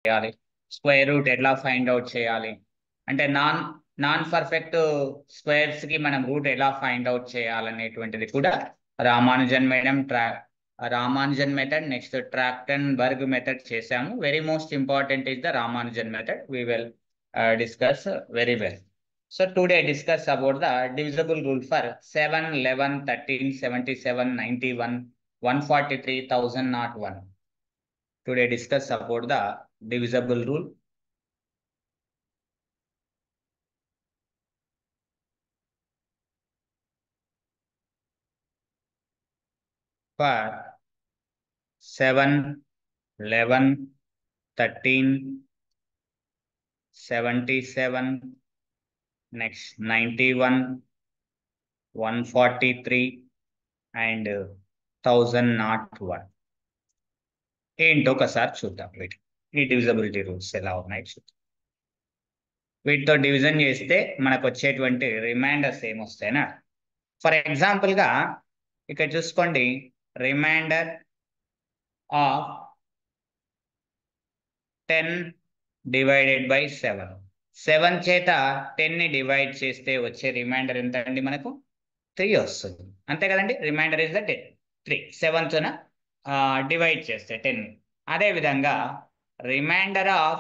చేయాలి square root ఎట్లా find out చేయాలి అంటే నాన్ నాన్ పర్ఫెక్ట్ స్క్వేర్స్ కి మనం రూట్ ఎలా ఫైండ్ అవుట్ చేయాలనేటువంటిది కూడా రామానుజన్ మేడం ట్రా Ramanujan method next Trachtenberg method చేసాము very most important is the Ramanujan method we will discuss very well so today discuss about the divisible rule for seven eleven thirteen seventy seven ninety one one forty three thousand not one today discuss about the divisible rule for 7 11 13 77 next 91 143 and 1000 not 1 ఏంటో ఒకసారి చూద్దాం వీటి ఈ divisibility rules ఎలా ఉన్నాయి చూద్దాం వీటితో division చేస్తే మనకు వచ్చేటువంటి రిమైండర్స్ ఏమొస్తాయనా ఫర్ ఎగ్జాంపుల్గా ఇక్కడ చూసుకోండి remainder of ten divided by seven seven చేత టెన్ని డివైడ్ చేస్తే వచ్చే రిమైండర్ ఎంత అండి మనకు త్రీ వస్తుంది అంతే కదండి remainder is the ten three సెవెన్తోన డివైడ్ చేస్తే టెన్ అదేవిధంగా remainder of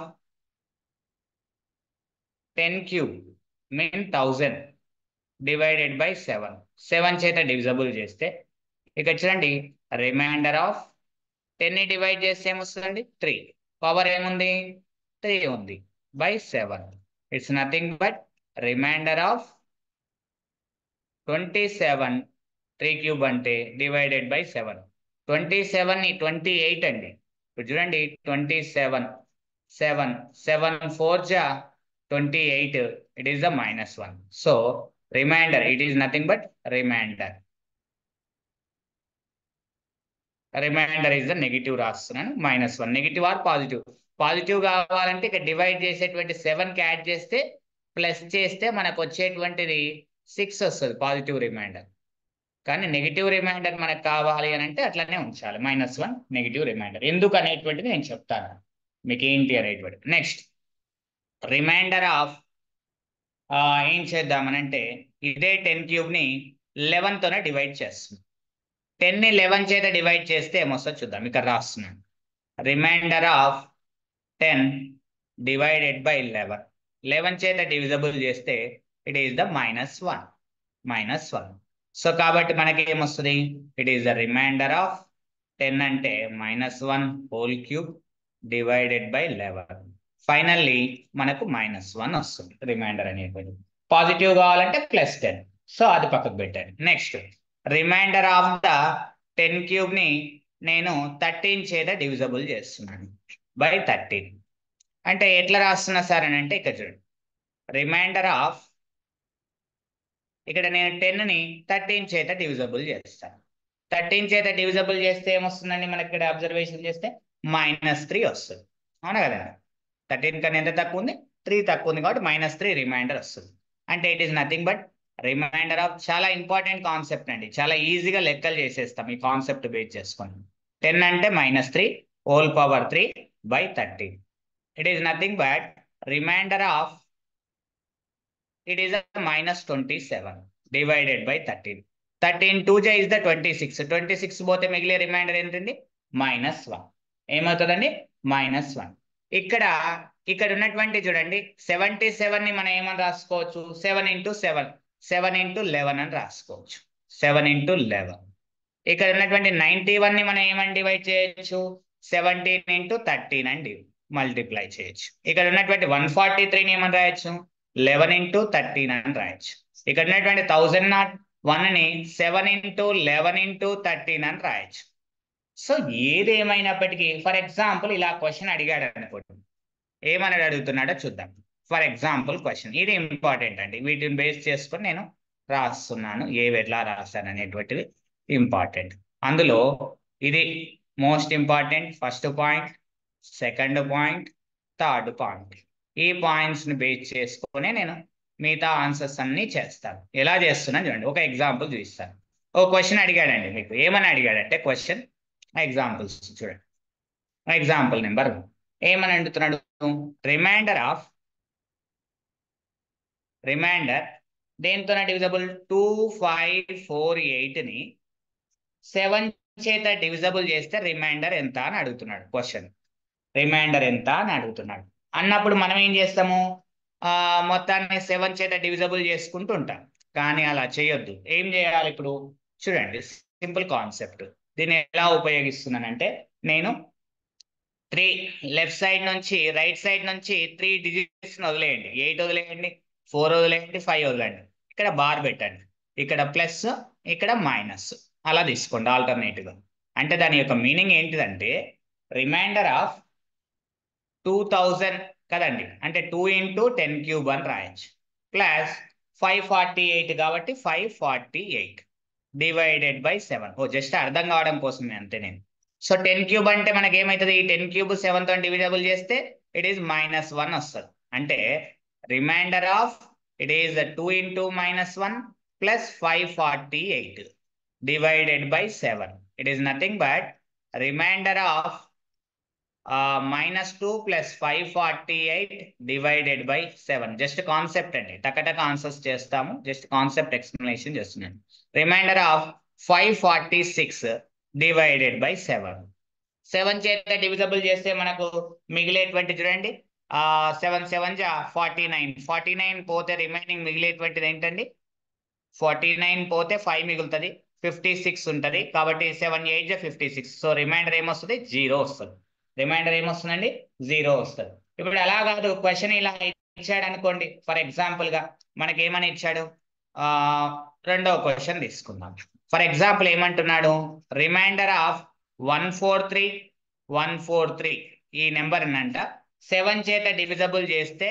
ten cube mean thousand divided by seven seven చేత డివిజబుల్ చేస్తే ఇక్కడ చూడండి రిమైండర్ ఆఫ్ టెన్ని డివైడ్ చేస్తే ఏమొస్తుందండి త్రీ పవర్ ఏముంది త్రీ ఉంది by seven it's nothing but remainder of twenty seven three cube అంటే divided by seven twenty seven twenty eight అండి ఇప్పుడు చూడండి twenty seven seven seven four జా twenty eight it is the minus one so remainder it is nothing but remainder remainder is the negative రాస్తున్నాను minus one negative or positive positive కావాలంటే ఇక divide చేసేటువంటి సెవెన్కి add చేస్తే plus చేస్తే మనకు వచ్చేటువంటిది సిక్స్ వస్తుంది పాజిటివ్ రిమైండర్ కానీ నెగిటివ్ రిమైండర్ మనకు కావాలి అని అంటే అట్లనే ఉంచాలి మైనస్ వన్ నెగిటివ్ రిమైండర్ ఎందుకు అనేటువంటిది నేను చెప్తాను మీకు ఏంటి అనేటువంటి నెక్స్ట్ రిమైండర్ ఆఫ్ ఏం చేద్దామనంటే ఇదే టెన్ క్యూబ్ని లెవెన్తోనే డివైడ్ చేస్తుంది టెన్ని లెవెన్ చేత డివైడ్ చేస్తే ఏమొస్తుందో చూద్దాం ఇక్కడ రాస్తున్నాను remainder of ten divided by eleven eleven చేత డివిజబుల్ చేస్తే it is the minus one minus one so కాబట్టి మనకి ఏమొస్తుంది it is the remainder of ten అంటే minus one whole cube divided by eleven finally మనకు మైనస్ వన్ వస్తుంది remainder అనేది positive కావాలంటే ప్లస్ టెన్ సో అది పక్కకు పెట్టండి next remainder of the ten cube ని నేను థర్టీన్ చేత డివిజబుల్ చేస్తున్నాను బై థర్టీన్ అంటే ఎట్లా రాస్తున్నా సార్ అని అంటే ఇక్కడ చూడండి రిమైండర్ ఆఫ్ ఇక్కడ నేను టెన్ని థర్టీన్ చేత డివిజబుల్ చేస్తాను థర్టీన్ చేత డివిజబుల్ చేస్తే ఏమొస్తుందండి మనకి ఇక్కడ అబ్జర్వేషన్ చేస్తే మైనస్ త్రీ వస్తుంది అవునా కదా థర్టీన్ కన్నా ఎంత తక్కువ ఉంది త్రీ తక్కువ ఉంది కాబట్టి మైనస్ త్రీ రిమైండర్ వస్తుంది అంటే it is nothing but remainder of చాలా ఇంపార్టెంట్ కాన్సెప్ట్ అండి చాలా ఈజీగా లెక్కలు చేసేస్తాం ఈ కాన్సెప్ట్ బేస్ చేసుకొని టెన్ అంటే minus three whole power three by thirteen it is nothing but remainder of it is a minus 27 divided by 13. 13 2 ja is the 26. 26 పోతే మిగిలే రిమైండర్ ఏంటండి మైనస్ వన్ ఏమవుతుందండి మైనస్ వన్ ఇక్కడ ఇక్కడ ఉన్నటువంటి చూడండి సెవెంటీ సెవెన్ ని మనం ఏమని రాసుకోవచ్చు seven into seven seven into eleven అని రాసుకోవచ్చు సెవెన్ ఇంటూ లెవెన్ ఇక్కడ ఉన్నటువంటి నైన్టీ వన్ ని మనం ఏమని డివైడ్ చేయొచ్చు సెవెంటీన్ ఇంటూ థర్టీన్ అండి మల్టిప్లై చేయొచ్చు ఇక్కడ ఉన్నటువంటి వన్ ఫార్టీ త్రీని ఏమని రాయొచ్చు లెవెన్ ఇంటూ థర్టీన్ అని రాయొచ్చు ఇక్కడ ఉన్నటువంటి థౌజండ్ నాట్ వన్ ని seven into eleven into thirteen అని రాయొచ్చు సో ఏది ఏమైనప్పటికీ ఫర్ ఎగ్జాంపుల్ ఇలా క్వశ్చన్ అడిగాడు అనుకోండి ఏమని అడుగుతున్నాడో చూద్దాం ఫర్ ఎగ్జాంపుల్ క్వశ్చన్ ఇది ఇంపార్టెంట్ అండి వీటిని బేస్ చేసుకొని నేను రాస్తున్నాను ఏవి ఎట్లా రాస్తాను అనేటువంటిది ఇంపార్టెంట్ అందులో ఇది most important first point second point third point ఈ పాయింట్స్ ని బేస్ చేసుకొని నేను మిగతా ఆన్సర్స్ అన్ని చేస్తాను ఎలా చేస్తున్నాను చూడండి ఒక ఎగ్జాంపుల్ చూపిస్తాను ఓ క్వశ్చన్ అడిగాడండి మీకు ఏమని అడిగాడంటే క్వశ్చన్ ఎగ్జాంపుల్స్ చూడండి ఎగ్జాంపుల్ నెంబర్ ఏమని అడుగుతున్నాడు రిమైండర్ ఆఫ్ రిమైండర్ దేంతో డివిజబుల్ టూ ఫైవ్ ఫోర్ ఎయిట్ని సెవెన్ చేత డివిజబుల్ చేస్తే రిమైండర్ ఎంత అని అడుగుతున్నాడు క్వశ్చన్ రిమైండర్ ఎంత అని అడుగుతున్నాడు అన్నప్పుడు మనం ఏం చేస్తాము ఆ మొత్తాన్ని సెవెన్ చేత డివిజబుల్ చేసుకుంటూ ఉంటాం కానీ అలా చేయొద్దు ఏం చేయాలి ఇప్పుడు చూడండి సింపుల్ కాన్సెప్ట్ దీన్ని ఎలా ఉపయోగిస్తున్నానంటే నేను త్రీ లెఫ్ట్ సైడ్ నుంచి రైట్ సైడ్ నుంచి త్రీ డిజిట్స్ వదిలేయండి ఎయిట్ వదిలేయండి ఫోర్ వదిలేయండి ఫైవ్ వదిలేయండి ఇక్కడ బార్ పెట్టండి ఇక్కడ ప్లస్ ఇక్కడ మైనస్ అలా తీసుకోండి ఆల్టర్నేటివ్గా అంటే దాని యొక్క మీనింగ్ ఏంటిదంటే రిమైండర్ ఆఫ్ టూ థౌజండ్ కదండి అంటే టూ ఇంటూ టెన్ క్యూబ్ అని రాయొచ్చు ప్లస్ ఫైవ్ ఫార్టీ ఎయిట్ కాబట్టి five forty eight divided by seven ఓ జస్ట్ అర్థం కావడం కోసమే అంతే నేను సో టెన్ క్యూబ్ అంటే మనకి ఏమవుతుంది టెన్ క్యూబ్ సెవెన్ తో డివిజబుల్ చేస్తే ఇట్ ఈస్ మైనస్ వన్ వస్తుంది అంటే remainder of it is two into minus one plus five forty eight divided by seven it is nothing but remainder of minus two plus five forty eight divided by seven just concept అండి టకటక answers చేస్తాము just concept explanation చేస్తున్నాను remainder of five forty six divided by seven seven చేత divisible చేస్తే మనకు మిగిలేటువంటి చూడండి seven seven జా forty nine forty nine పోతే రిమైనింగ్ మిగిలేటువంటిది ఏంటండి ఫార్టీ నైన్ పోతే ఫైవ్ మిగులుతుంది ఫిఫ్టీ సిక్స్ ఉంటుంది కాబట్టి సెవెన్ ఎయిట్ జా ఫిఫ్టీ సిక్స్ సో రిమైండర్ ఏమొస్తుంది జీరో వస్తుంది రిమైండర్ ఏమొస్తుందండి జీరో వస్తుంది ఇప్పుడు అలా కాదు క్వశ్చన్ ఇలా ఇచ్చాడు అనుకోండి ఫర్ ఎగ్జాంపుల్ గా మనకి ఏమని ఇచ్చాడు ఆ రెండవ క్వశ్చన్ తీసుకుందాం ఫర్ ఎగ్జాంపుల్ ఏమంటున్నాడు remainder of one four three one four three ఈ నెంబర్ అంట సెవెన్ చేత డివిజబుల్ చేస్తే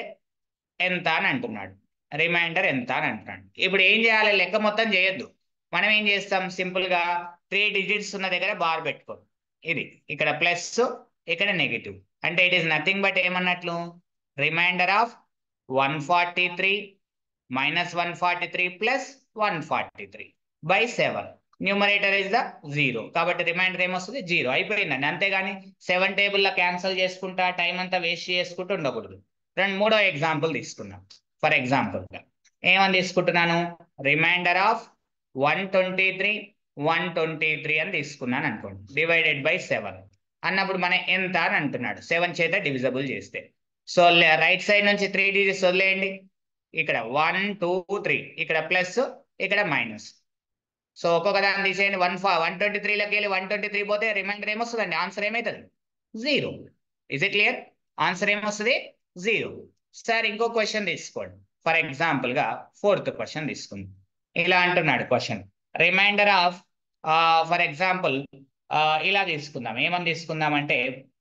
ఎంత అని అంటున్నాడు రిమైండర్ ఎంత అని అంటున్నాడు ఇప్పుడు ఏం చేయాలి లెక్క మొత్తం చేయొద్దు మనం ఏం చేస్తాం సింపుల్ గా త్రీ డిజిట్స్ ఉన్న దగ్గర బార్ పెట్టుకో ఇది ఇక్కడ ప్లస్ ఇక్కడ నెగిటివ్ అంటే ఇట్ ఈస్ నథింగ్ బట్ ఏమన్నట్లు remainder of one forty three minus one forty three plus one forty three by seven numerator is the zero కాబట్టి రిమైండర్ ఏమొస్తుంది జీరో అయిపోయిందండి అంతేగాని సెవెన్ టేబుల్లో క్యాన్సిల్ చేసుకుంటా టైం అంతా వేస్ట్ చేసుకుంటూ ఉండకూడదు రెండు మూడో ఎగ్జాంపుల్ తీసుకుందాం ఫర్ ఎగ్జాంపుల్గా ఏమని తీసుకుంటున్నాను remainder of one twenty three one twenty three అని తీసుకున్నాను అనుకోండి డివైడెడ్ బై సెవెన్ అన్నప్పుడు మన ఎంత అని అంటున్నాడు సెవెన్ చేత డివిజబుల్ చేస్తే సో రైట్ సైడ్ నుంచి త్రీ డిజిట్స్ వదిలేయండి ఇక్కడ వన్ టూ త్రీ ఇక్కడ ప్లస్ ఇక్కడ మైనస్ సో ఒక్కొక్క దాన్ని తీసేయండి వన్ ఫా వన్ ట్వంటీ త్రీలోకి వెళ్ళి వన్ ట్వంటీ త్రీ పోతే రిమైండర్ ఏమొస్తుందండి ఆన్సర్ ఏమవుతుంది zero is it clear answer ఏమొస్తుంది జీరో సార్ ఇంకో క్వశ్చన్ తీసుకోండి ఫర్ ఎగ్జాంపుల్ గా ఫోర్త్ క్వశ్చన్ తీసుకుందాం ఇలా అంటున్నాడు question remainder of for example ఇలా తీసుకుందాం ఏమని తీసుకుందాం అంటే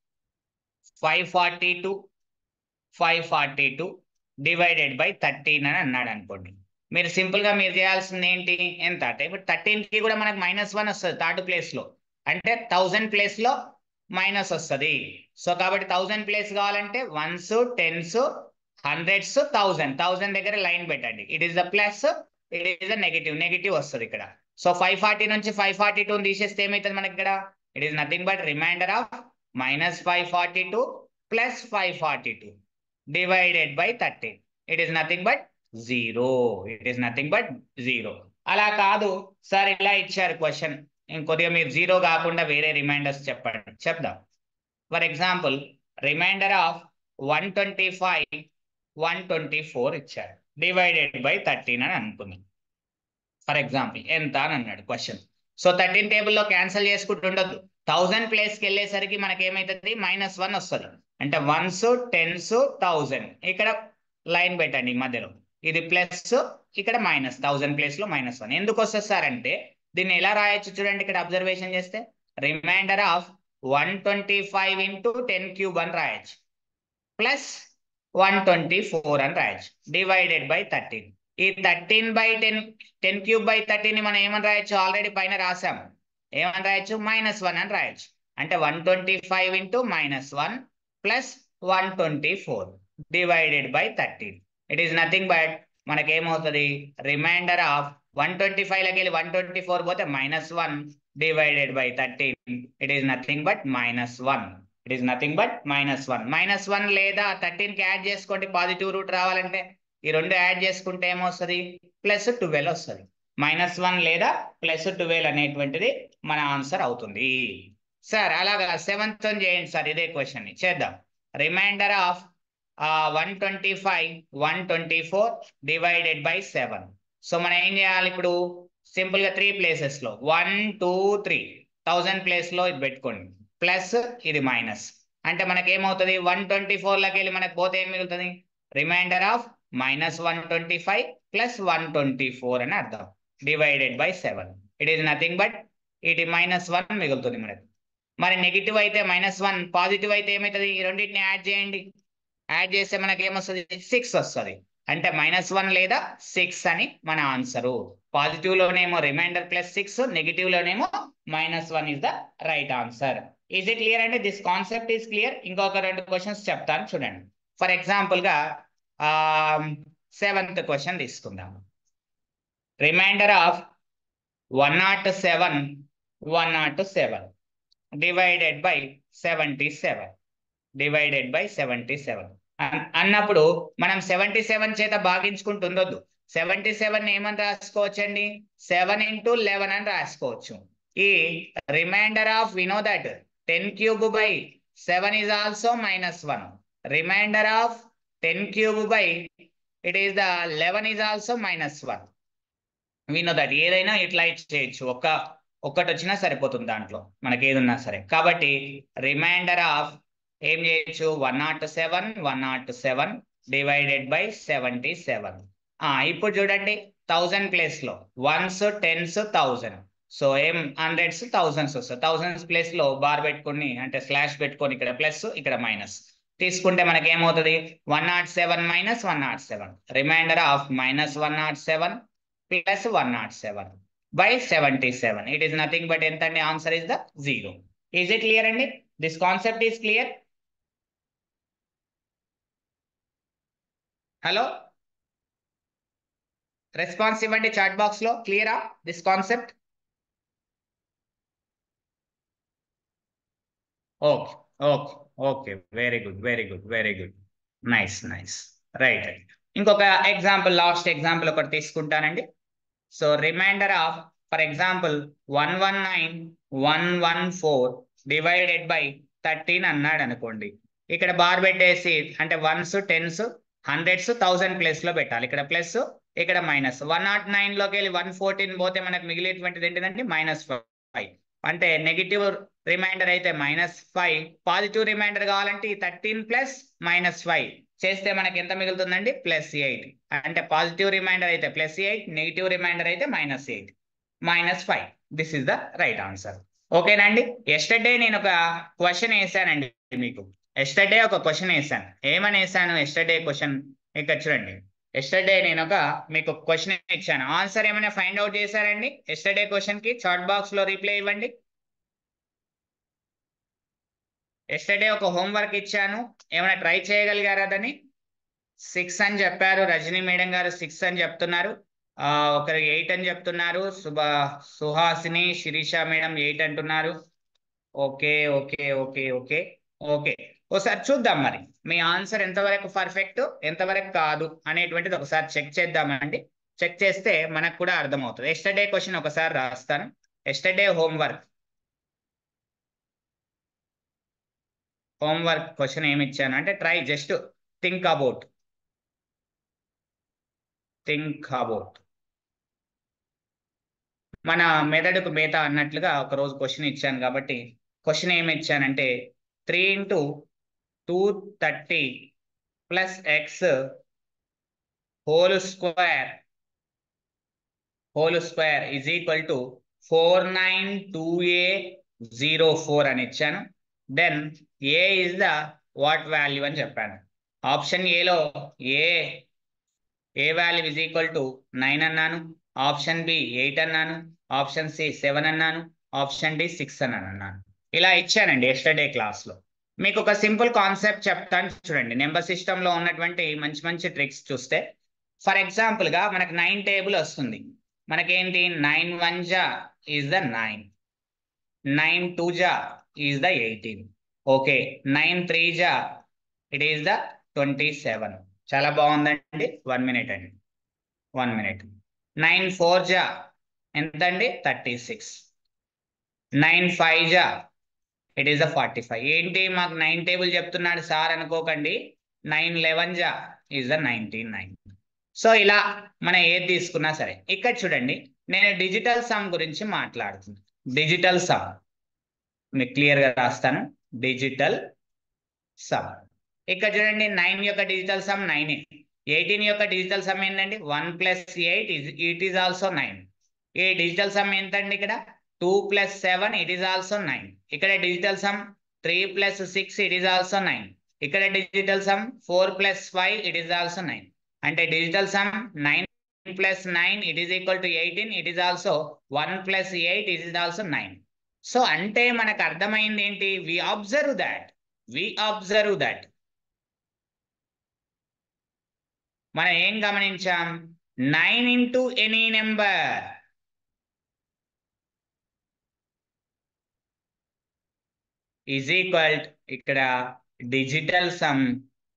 five forty two five forty two divided by thirteen అని అన్నాడు అనుకోండి మీరు సింపుల్ గా మీరు చేయాల్సింది ఏంటి ఎంత అంటే ఇప్పుడు థర్టీన్ కి కూడా మనకు మైనస్ వన్ వస్తుంది థర్డ్ ప్లేస్ లో అంటే థౌజండ్ ప్లేస్ లో మైనస్ వస్తుంది సో కాబట్టి థౌజండ్ ప్లేస్ కావాలంటే ones tens hundreds thousand thousand దగ్గర లైన్ పెట్టండి it is the plus it is the negative negative వస్తుంది ఇక్కడ సో ఫైవ్ ఫార్టీ నుంచి ఫైవ్ ఫార్టీ టూ తీసేస్తే ఏమవుతుంది మనకి ఇక్కడ it is nothing but remainder of minus five forty two plus five forty two divided by thirteen it is nothing but zero it is nothing but zero అలా కాదు sir ఇలా ఇచ్చారు question ఇంకొద్దిగా మీరు జీరో కాకుండా వేరే రిమైండర్స్ చెప్పండి చెప్దాం for example remainder of one twenty five one twenty four ఇచ్చారు డివైడెడ్ బై థర్టీన్ అని అనుకుందాం ఫర్ ఎగ్జాంపుల్ ఎంత అని అన్నాడు క్వశ్చన్ సో థర్టీన్ టేబుల్లో క్యాన్సిల్ చేసుకుంటూ ఉండొద్దు థౌజండ్ ప్లేస్కి వెళ్ళేసరికి మనకి ఏమవుతుంది మైనస్ వన్ వస్తుంది అంటే వన్స్ టెన్స్ థౌజండ్ ఇక్కడ లైన్ పెట్టండి మధ్యలో ఇది ప్లస్ ఇక్కడ మైనస్ థౌజండ్ ప్లేస్ లో మైనస్ వన్ ఎందుకు వస్తుంది సార్ అంటే దీన్ని ఎలా రాయొచ్చు చూడండి ఇక్కడ అబ్జర్వేషన్ చేస్తే remainder of one twenty five into ten cube అని రాయొచ్చు ప్లస్ వన్ ట్వంటీ ఫోర్ అని రాయొచ్చు డివైడెడ్ బై థర్టీన్ ఈ thirteen by ten ten cube by thirteen మనం ఏమని రాయొచ్చు ఆల్రెడీ పైన రాసాము ఏమని రాయొచ్చు మైనస్ వన్ అని రాయొచ్చు అంటే one twenty five into minus one plus one twenty four divided by thirteen it is nothing but మనకేమవుతుంది remainder of one twenty five లకి వెళ్ళి వన్ ట్వంటీ ఫోర్ పోతే minus one divided by thirteen it is nothing but minus one it is nothing but minus one minus one లేదా thirteen కి add చేసుకోండి positive root రావాలంటే ఈ రెండు add చేసుకుంటే ఏమొస్తుంది ప్లస్ ట్వెల్వ్ వస్తుంది మైనస్ వన్ లేదా ప్లస్ ట్వెల్వ్ అనేటువంటిది మన ఆన్సర్ అవుతుంది సార్ అలాగా సెవెంత్ చేయండి సార్ ఇదే క్వశ్చన్ చేద్దాం remainder of one twenty five one twenty four divided by seven so మనం ఏం చేయాలి ఇప్పుడు సింపుల్ గా త్రీ ప్లేసెస్ లో one two three thousand place లో ఇది పెట్టుకోండి ప్లస్ ఇది మైనస్ అంటే మనకి ఏమవుతుంది వన్ ట్వంటీ ఫోర్ లకి వెళ్ళి మనకు పోతే ఏం మిగులుతుంది remainder of minus one twenty five plus one twenty four అని అర్థం divided by seven it is nothing but ఇది మైనస్ వన్ మిగులుతుంది మనకు మరి నెగిటివ్ అయితే మైనస్ వన్ పాజిటివ్ అయితే ఏమవుతుంది ఈ రెండింటిని యాడ్ చేయండి యాడ్ చేస్తే మనకి ఏమొస్తుంది సిక్స్ వస్తుంది అంటే మైనస్ వన్ లేదా సిక్స్ అని మన ఆన్సరు పాజిటివ్ లోనేమో రిమైండర్ ప్లస్ సిక్స్ నెగిటివ్ లోనేమో minus one is the right answer is it clear అంటే దిస్ కాన్సెప్ట్ ఈస్ క్లియర్ ఇంకొక రెండు క్వశ్చన్స్ చెప్తాను చూడండి ఫర్ ఎగ్జాంపుల్ గా సెవెంత్ క్వశ్చన్ తీసుకుందాం remainder of one nought seven one nought seven divided by seventy seven divided by seventy seven అన్నప్పుడు మనం seventy seven చేత భాగించుకుంటుండొద్దు సెవెంటీ సెవెన్ ఏమని రాసుకోవచ్చండి సెవెన్ ఇంటూ లెవెన్ అని రాసుకోవచ్చు ఈ remainder of we know that ten cube by seven is also minus one remainder of ten cube by it is the eleven is also minus one we know that ఏదైనా ఇట్లా చేయొచ్చు ఒక ఒక్కటి వచ్చినా సరిపోతుంది దాంట్లో మనకి ఏది ఉన్నా సరే కాబట్టి రిమైండర్ ఆఫ్ ఏం చేయొచ్చు one nought seven one nought seven divided by seventy seven ఇప్పుడు చూడండి థౌజండ్ ప్లేస్ లో వన్స్ టెన్స్ థౌజండ్ సో ఏం హండ్రెడ్స్ థౌజండ్స్ వస్తాయి థౌజండ్స్ ప్లేస్ లో బార్ పెట్టుకుని అంటే స్లాష్ పెట్టుకొని ఇక్కడ ప్లస్ ఇక్కడ మైనస్ తీసుకుంటే మనకి ఏమవుతుంది one nought seven minus one nought seven remainder of minus one nought seven plus one nought seven by seventy seven it is nothing but ఎంత అండి answer is the zero is it clear అండి this concept is clear hello response ఇవ్వండి chat box లో క్లియరా this concept okay okay okay very good very good very good nice nice right ఇంకొక example last example ఒకటి తీసుకుంటానండి so remainder of for example one one nine one one four divided by thirteen అన్నాడు అనుకోండి ఇక్కడ bar పెట్టేసి అంటే ones tens hundreds thousand place లో పెట్టాలి ఇక్కడ ప్లస్ ఇక్కడ మైనస్ వన్ నాట్ నైన్ లోకి వెళ్ళి వన్ ఫోర్టీన్ పోతే మనకు మిగిలేటువంటిది ఏంటిదంటే మైనస్ ఫైవ్ అంటే నెగిటివ్ రిమైండర్ అయితే మైనస్ ఫైవ్ పాజిటివ్ రిమైండర్ కావాలంటే ఈ థర్టీన్ ప్లస్ మైనస్ ఫైవ్ చేస్తే మనకి ఎంత మిగులుతుందండి ప్లస్ ఎయిట్ అంటే పాజిటివ్ రిమైండర్ అయితే ప్లస్ ఎయిట్ నెగిటివ్ రిమైండర్ అయితే minus eight minus five this is the right answer ఓకేనండి ఎస్టర్డే నేను ఒక క్వశ్చన్ వేసానండి మీకు ఎస్టర్డే ఒక క్వశ్చన్ వేసాను ఏమని వేసాను ఎస్టర్డే క్వశ్చన్ ఇక్కడ చూడండి ఎస్టర్డే నేను ఒక మీకు క్వశ్చన్ ఇచ్చాను ఆన్సర్ ఏమైనా ఫైండ్ అవుట్ చేశారండి ఎస్టర్డే క్వశ్చన్ కి చాట్ బాక్స్ లో రిప్లై ఇవ్వండి ఎస్టర్డే ఒక హోంవర్క్ ఇచ్చాను ఏమైనా ట్రై చేయగలిగారా దాన్ని సిక్స్ అని చెప్పారు రజనీ మేడం గారు సిక్స్ అని చెప్తున్నారు ఆ ఒకరు ఎయిట్ అని చెప్తున్నారు సుభా సుహాసిని శిరీష మేడం ఎయిట్ అంటున్నారు okay okay okay okay okay ఒకసారి చూద్దాం మరి మీ ఆన్సర్ ఎంతవరకు పర్ఫెక్ట్ ఎంతవరకు కాదు అనేటువంటిది ఒకసారి చెక్ చేద్దామండి చెక్ చేస్తే మనకు కూడా అర్థమవుతుంది ఎస్టర్డే క్వశ్చన్ ఒకసారి రాస్తాను ఎస్టర్డే హోంవర్క్ హోంవర్క్ క్వశ్చన్ ఏమి ఇచ్చాను అంటే try just think about think about మన మెదడుకు మేత అన్నట్లుగా ఒక రోజు క్వశ్చన్ ఇచ్చాను కాబట్టి క్వశ్చన్ ఏమి ఇచ్చానంటే three into two thirty plus x whole square whole square is equal to four nine two a zero four అని ఇచ్చాను then a is the what value అని చెప్పాను ఆప్షన్ ఏలో a a value is equal to nine అన్నాను option B eight అన్నాను option C seven అన్నాను option d six అని అన్నాను ఇలా ఇచ్చానండి ఎస్టర్డే క్లాస్లో మీకు ఒక సింపుల్ కాన్సెప్ట్ చెప్తాను చూడండి నెంబర్ సిస్టంలో ఉన్నటువంటి మంచి మంచి ట్రిక్స్ చూస్తే ఫర్ ఎగ్జాంపుల్గా మనకు నైన్ టేబుల్ వస్తుంది మనకేంటి నైన్ వన్ జా is the nine nine two జా is the eighteen okay nine three జా it is the twenty seven చాలా బాగుందండి వన్ మినిట్ అండి వన్ మినిట్ నైన్ ఫోర్ జా ఎంత అండి థర్టీ సిక్స్ నైన్ ఫైవ్ జా it is the forty five ఏంటి మాకు నైన్ టేబుల్ చెప్తున్నాడు సార్ అనుకోకండి నైన్ లెవెన్ జా is the ninety nine so ఇలా మనం ఏది తీసుకున్నా సరే ఇక్కడ చూడండి నేను డిజిటల్ సమ్ గురించి మాట్లాడుతున్నాను డిజిటల్ సమ్ మీకు క్లియర్గా రాస్తాను డిజిటల్ సమ్ ఇక్కడ చూడండి నైన్ యొక్క డిజిటల్ సమ్ నైన్ ఎయిటీన్ యొక్క డిజిటల్ సమ్ ఏంటండి one plus eight it is also nine ఈ డిజిటల్ సమ్ ఎంతండి ఇక్కడ two plus seven it is also nine ఇక్కడ digital sum three plus six it is also nine ఇక్కడ digital sum four plus five it is also nine అంటే digital sum nine plus nine it is equal to eighteen it is also one plus eight it is also nine so అంటే మనకు అర్థమైంది ఏంటి we observe that we observe that మనం ఏం గమనించాం nine into any number is equal ఇక్కడ digital sum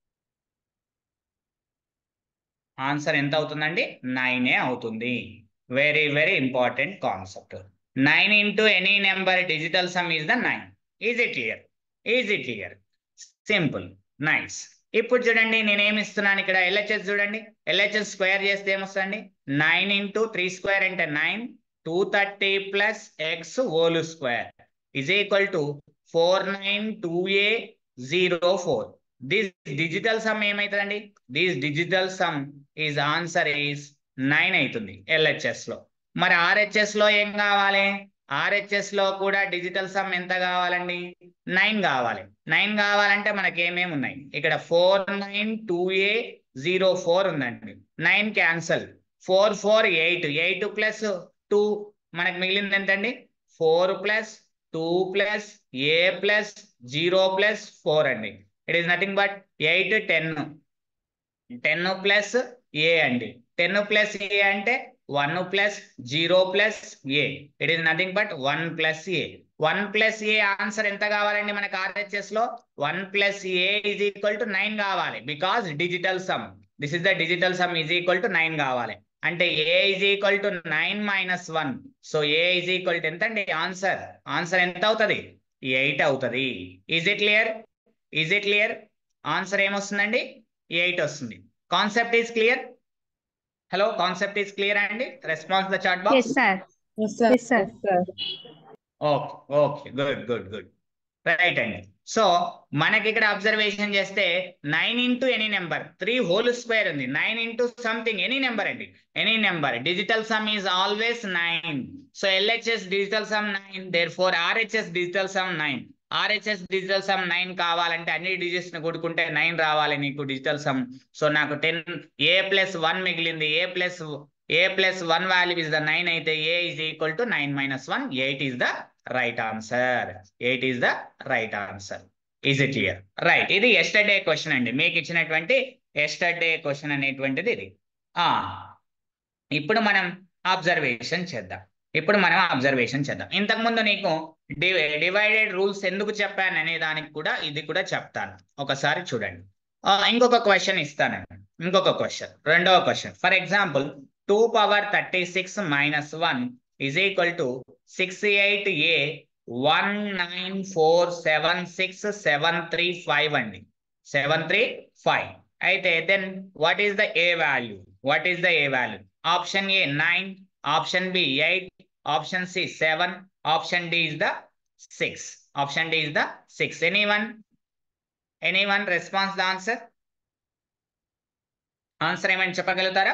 answer ఎంత అవుతుందండి నైనే అవుతుంది very very important concept nine into any number digital sum is the nine is it clear is it clear simple nice ఇప్పుడు చూడండి నేనేమి ఇస్తున్నాను ఇక్కడ ఎల్హెచ్ఎస్ చూడండి ఎల్హెచ్ఎస్ స్క్వేర్ చేస్తే ఏమొస్తుందండి నైన్ ఇంటూ త్రీ స్క్వేర్ అంటే nine two thirty plus x whole square is equal to four nine two a zero four this digital sum ఏమవుతుందండి this digital sum is answer is nine అవుతుంది LHS లో మరి RHS లో ఏం కావాలి RHS లో కూడా డిజిటల్ సమ్ ఎంత కావాలండి నైన్ కావాలి నైన్ కావాలంటే మనకి ఏమేమి ఉన్నాయి ఇక్కడ four nine two a zero four ఉందండి nine cancel four four eight eight plus two మనకు మిగిలింది ఎంతండి ఫోర్ ప్లస్ టూ ప్లస్ ఏ ప్లస్ జీరో ప్లస్ ఫోర్ అండి it is nothing but eight ten ten plus a అండి ten plus a అంటే one plus zero plus a it is nothing but one plus a one plus a answer ఎంత కావాలండి మనకి RHS లో one plus A is equal to nine కావాలి because digital sum this is the digital sum is equal to nine కావాలి అంటే a is equal to nine minus one so a is equal to ఎంత అండి answer answer ఎంత అవుతుంది eight అవుతుంది is it clear is it clear answer ఏమొస్తుందండి eight వస్తుంది concept is clear hello concept is clear అండి response the chat Yes, box sir. Yes, sir. Yes, sir. Okay okay good good good right అండి so మనకి ఇక్కడ observation చేస్తే nine into any number three whole square ఉంది nine into something any number అండి any number digital sum is always nine so LHS digital sum nine therefore RHS digital sum nine RHS digital sum nine కావాలంటే అన్ని digits ని కూడుకుంటే nine రావాలి నీకు digital sum so నాకు ten a plus one మిగిలింది a plus A plus one value is the nine అయితే a is equal to nine minus one eight is the right answer eight is the right answer is it clear right ఇది yesterday question అండి మీకు ఇచ్చినటువంటి yesterday question అనేటువంటిది ఇది ఆ ఇప్పుడు మనం అబ్జర్వేషన్ చేద్దాం ఇప్పుడు మనం అబ్జర్వేషన్ చేద్దాం ఇంతకుముందు నీకు డివైడెడ్ రూల్స్ ఎందుకు చెప్పాను అనే దానికి కూడా ఇది కూడా చెప్తాను ఒకసారి చూడండి ఆ, ఇంకొక క్వశ్చన్ ఇస్తాను ఇంకొక క్వశ్చన్ రెండవ question for example two power thirty six minus one is equal to six eight a one nine four seven six seven three five అండి సెవెన్ త్రీ ఫైవ్ అయితే then what is the a value what is the a value option A nine option B eight option C seven option D is the six option D is the six any one any one response the answer answer ఏమైనా చెప్పగలుగుతారా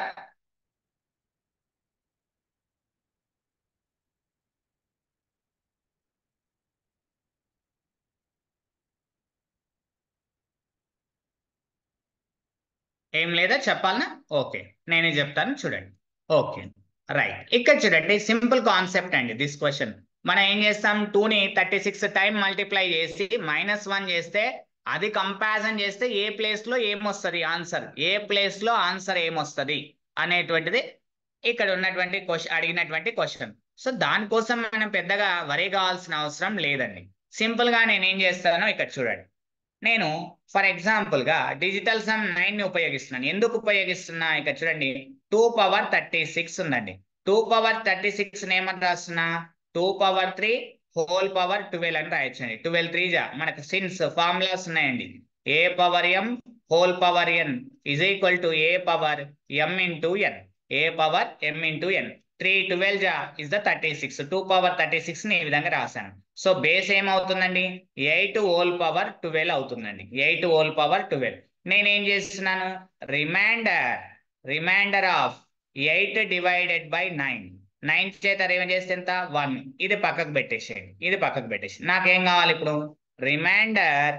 ఏం లేదా చెప్పాలనా okay నేనే చెప్తాను చూడండి okay right ఇక్కడ చూడండి simple concept అండి దిస్ క్వశ్చన్ మనం ఏం చేస్తాం టూని థర్టీ సిక్స్ టైం మల్టిప్లై చేసి మైనస్ వన్ చేస్తే అది కంపారిజన్ చేస్తే ఏ ప్లేస్ లో ఏమొస్తుంది ఆన్సర్ ఏ ప్లేస్ లో ఆన్సర్ ఏమొస్తుంది అనేటువంటిది ఇక్కడ ఉన్నటువంటి క్వశ్చన్ అడిగినటువంటి క్వశ్చన్ సో దానికోసం మనం పెద్దగా వరి కావాల్సిన అవసరం లేదండి సింపుల్ గా నేను ఏం చేస్తానో ఇక్కడ చూడండి నేను ఫర్ ఎగ్జాంపుల్ గా డిజిటల్ సమ్ నైన్ ని ఉపయోగిస్తున్నాను ఎందుకు ఉపయోగిస్తున్నా ఇక్కడ చూడండి టూ పవర్ థర్టీ సిక్స్ ఉందండి టూ పవర్ థర్టీ సిక్స్ ఏమని రాస్తున్నా two power three whole power twelve అని రాయొచ్చండి ట్వెల్వ్ త్రీ జా మనకు సిన్స్ ఫార్ములాస్ ఉన్నాయండి a power m whole power n is equal to a power m into n a power m into n three twelve జా is the thirty six two power thirty six ని ఈ విధంగా రాశాను so base ఏమవుతుందండి eight whole power twelve అవుతుందండి eight whole power twelve నేనేం చేస్తున్నాను reminder reminder of eight divided by nine nine చేత ఏం చేస్తే ఎంత వన్ ఇది పక్కకు పెట్టేసేయండి ఇది పక్కకు పెట్టేసి నాకేం కావాలి ఇప్పుడు reminder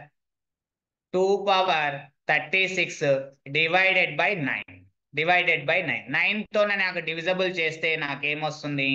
two power thirty six divided by nine divided by nine nine తో నాకు డివిజబుల్ చేస్తే నాకేమొస్తుంది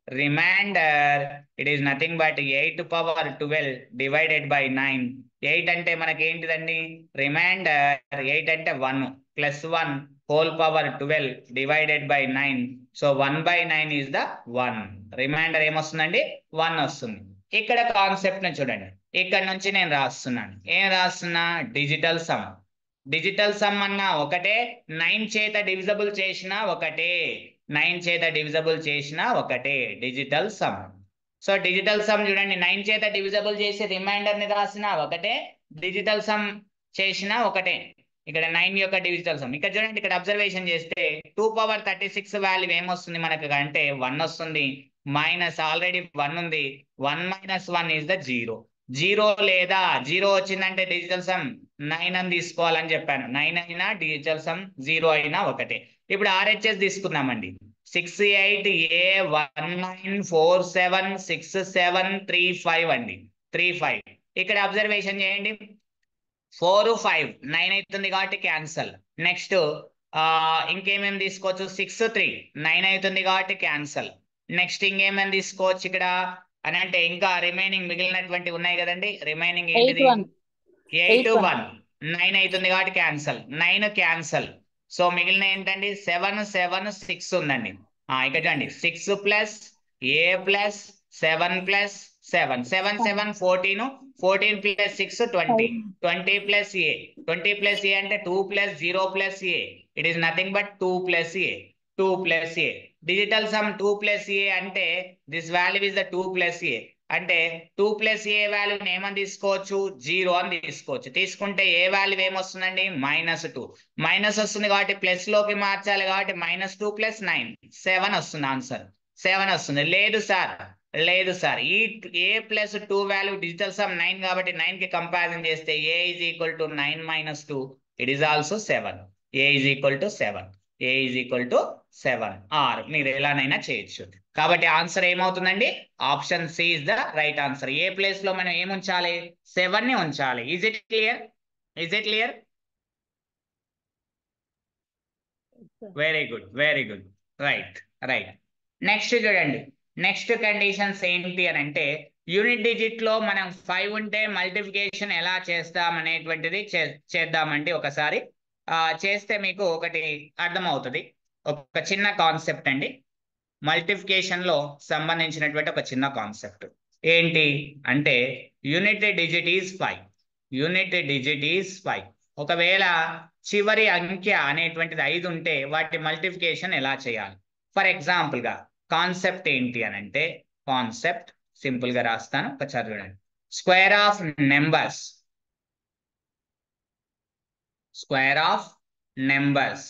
reminder it is nothing but eight power twelve divided by nine eight అంటే మనకి ఏంటిదండి రిమైండర్ ఎయిట్ అంటే one plus one whole power twelve divided by nine so one by nine is the one reminder ఏమొస్తుందండి one వస్తుంది ఇక్కడ concept ని చూడండి ఇక్కడ నుంచి నేను రాస్తున్నాను ఏం రాస్తున్నా డిజిటల్ సమ్ డిజిటల్ సమ్ అన్నా ఒకటే నైన్ చేత డివిజబుల్ చేసినా ఒకటే నైన్ చేత డివిజబుల్ చేసినా ఒకటే digital sum so digital sum చూడండి నైన్ చేత డివిజబుల్ చేసి రిమైండర్ ని రాసినా ఒకటే డిజిటల్ సమ్ చేసినా ఒకటే ఇక్కడ నైన్ యొక్క డిజిటల్ సమ్ ఇక్కడ చూడండి ఇక్కడ అబ్జర్వేషన్ చేస్తే two power thirty six value ఏమొస్తుంది మనకు అంటే వన్ వస్తుంది మైనస్ ఆల్రెడీ వన్ ఉంది one minus one is the zero zero లేదా జీరో వచ్చిందంటే డిజిటల్ సమ్ నైన్ అని తీసుకోవాలని చెప్పాను నైన్ అయినా డిజిటల్ సమ్ జీరో అయినా ఒకటే ఇప్పుడు ఆర్హెచ్ఎస్ తీసుకుందామండి six eight a one nine four seven six seven three five అండి త్రీ ఫైవ్ ఇక్కడ అబ్జర్వేషన్ చేయండి ఫోర్ ఫైవ్ నైన్ అవుతుంది కాబట్టి క్యాన్సల్ నెక్స్ట్ ఇంకేమేమి తీసుకోవచ్చు సిక్స్ త్రీ నైన్ అవుతుంది కాబట్టి క్యాన్సల్ నెక్స్ట్ ఇంకేమేమి తీసుకోవచ్చు ఇక్కడ అని అంటే ఇంకా రిమైనింగ్ మిగిలినటువంటి ఉన్నాయి కదండి రిమైనింగ్ ఏంటిది ఎయిట్ వన్ నైన్ అవుతుంది కాబట్టి క్యాన్సల్ నైన్ క్యాన్సల్ సో మిగిలిన ఏంటండి సెవెన్ సెవెన్ సిక్స్ ఉందండి ఇక్కడ చూడండి six plus A plus seven plus seven seven seven fourteen fourteen plus six twenty twenty plus a twenty plus a అంటే two plus zero plus a it is nothing but two plus a two plus a digital sum two plus a అంటే this value is the two plus a అంటే two plus ఏ వాల్యూని ఏమని తీసుకోవచ్చు zero అని తీసుకోవచ్చు తీసుకుంటే a value ఏమొస్తుందండి minus two minus వస్తుంది కాబట్టి ప్లస్ లోకి మార్చాలి కాబట్టి minus two plus nine seven వస్తుంది ఆన్సర్ సెవెన్ వస్తుంది లేదు సార్ లేదు సార్ ఈ a plus two value digital sum nine కాబట్టి నైన్ కి కంపారిజన్ చేస్తే a is equal to nine minus two it is also seven a is equal to seven a is equal to seven or మీరు ఎలానైనా చేయొచ్చు కాబట్టి answer ఏమవుతుందండి option C is the right answer a place లో మనం ఏముంచాలి seven ని ఉంచాలి is it clear is it clear very good very good right right next చూడండి నెక్స్ట్ కండిషన్స్ ఏంటి అని అంటే యూనిట్ డిజిట్ లో మనం ఫైవ్ ఉంటే మల్టిప్లికేషన్ ఎలా చేస్తాం అనేటువంటిది చేద్దామండి ఒకసారి చేస్తే మీకు ఒకటి అర్థమవుతుంది ఒక చిన్న కాన్సెప్ట్ అండి మల్టిఫికేషన్ లో సంబంధించినటువంటి ఒక చిన్న కాన్సెప్ట్ ఏంటి అంటే unit digit is five unit digit is five ఒకవేళ చివరి అంకె అనేటువంటిది ఐదు ఉంటే వాటి మల్టిఫికేషన్ ఎలా చేయాలి ఫర్ ఎగ్జాంపుల్ గా కాన్సెప్ట్ ఏంటి అని అంటే కాన్సెప్ట్ సింపుల్ గా రాస్తాను ఒకసారి చూడండి square of numbers square of numbers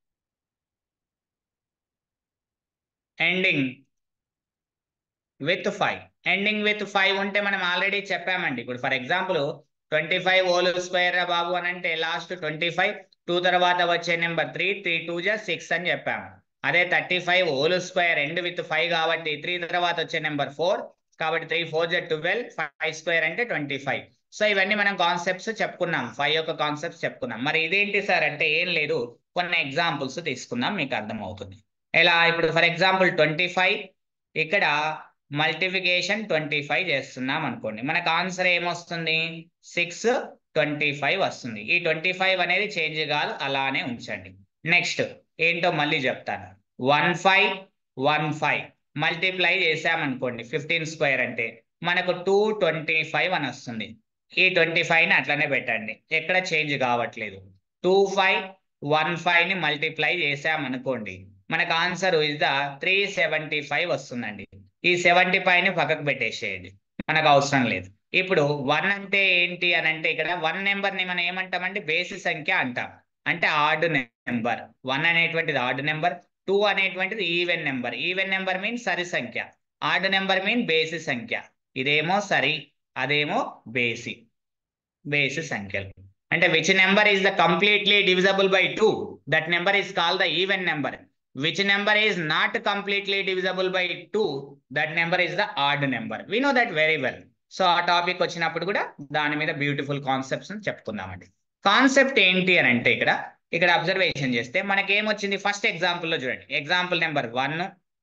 ending with five ending with five ఉంటే మనం ఆల్రెడీ చెప్పామండి ఇప్పుడు for example twenty five whole square రా బాబు అని అంటే లాస్ట్ ట్వంటీ ఫైవ్ టూ తర్వాత వచ్చే నెంబర్ త్రీ త్రీ టూ జా సిక్స్ అని చెప్పాము అదే thirty five whole square end with five కాబట్టి త్రీ తర్వాత వచ్చే నెంబర్ ఫోర్ కాబట్టి త్రీ ఫోర్ జా ట్వెల్వ్ ఫైవ్ స్క్వేర్ అంటే ట్వంటీ ఫైవ్ సో ఇవన్నీ మనం కాన్సెప్ట్స్ చెప్పుకున్నాం ఫైవ్ యొక్క కాన్సెప్ట్స్ చెప్పుకున్నాం మరి ఇదేంటి సార్ అంటే ఏం లేదు కొన్ని ఎగ్జాంపుల్స్ తీసుకుందాం మీకు అర్థమవుతుంది ఎలా ఇప్పుడు ఫర్ ఎగ్జాంపుల్ ట్వంటీ ఫైవ్ ఇక్కడ మల్టిఫికేషన్ ట్వంటీ ఫైవ్ చేస్తున్నాం అనుకోండి మనకు ఆన్సర్ ఏమొస్తుంది సిక్స్ ట్వంటీ ఫైవ్ వస్తుంది ఈ ట్వంటీ ఫైవ్ అనేది చేంజ్ కాదు అలానే ఉంచండి నెక్స్ట్ ఏంటో మళ్ళీ చెప్తాను one five one five multiply చేసామనుకోండి ఫిఫ్టీన్ స్క్వేర్ అంటే మనకు టూ ట్వంటీ ఫైవ్ అని వస్తుంది ఈ ట్వంటీ ఫైవ్ని అట్లనే పెట్టండి ఎక్కడ చేంజ్ కావట్లేదు టూ ఫైవ్ వన్ ఫైవ్ని మల్టిప్లై చేసామనుకోండి మనకు answer is the three seventy five వస్తుందండి ఈ సెవెంటీ ఫైవ్ని పక్కకు పెట్టేసేయండి మనకు అవసరం లేదు ఇప్పుడు వన్ అంటే ఏంటి అని అంటే ఇక్కడ వన్ నెంబర్ని మనం ఏమంటామంటే బేసి సంఖ్య అంటాం అంటే ఆర్డ్ నెంబర్ వన్ అనేటువంటిది ఆర్డ్ నెంబర్ టూ అనేటువంటిది even number even number mean సరి సంఖ్య ఆర్డ్ నెంబర్ మీన్ బేసి సంఖ్య ఇదేమో సరి అదేమో బేసి బేసి సంఖ్యలు అంటే which number is the completely divisible by two that number is call the even number which number is not completely divisible by two that number is the odd number we know that very well so ఆ topic వచ్చినప్పుడు కూడా దాని మీద beautiful concepts చెప్పుకుందామండి concept ఏంటి అని అంటే ఇక్కడ ఇక్కడ అబ్జర్వేషన్ చేస్తే మనకి ఏమొచ్చింది ఫస్ట్ ఎగ్జాంపుల్లో చూడండి example number one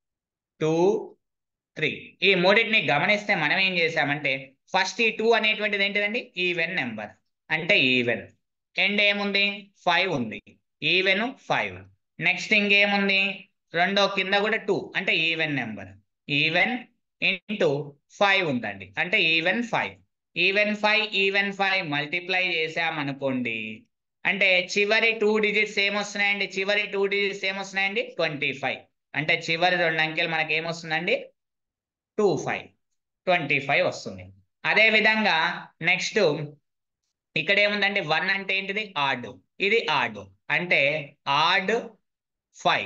two three ఈ మూడింటిని గమనిస్తే మనం ఏం చేసామంటే ఫస్ట్ ఈ టూ అనేటువంటిది ఏంటిదండి ఈవెన్ నెంబర్ అంటే ఈవెన్ ఎండ్ ఏముంది ఫైవ్ ఉంది ఈవెన్ ఫైవ్ నెక్స్ట్ ఇంకేముంది రెండో కింద కూడా టూ అంటే even number even into five ఉందండి అంటే even five even five even five multiply చేసామనుకోండి అంటే చివరి టూ డిజిట్స్ ఏమొస్తున్నాయండి చివరి టూ డిజిట్స్ ఏమొస్తున్నాయండి ట్వంటీ ఫైవ్ అంటే చివరి రెండు అంకెలు మనకి ఏమొస్తుందండి టూ ఫైవ్ ట్వంటీ ఫైవ్ వస్తుంది అదే విధంగా నెక్స్ట్ ఇక్కడ ఏముందండి వన్ అంటే ఏంటిది ఆర్డ్ ఇది ఆర్డ్ అంటే ఆర్డ్ five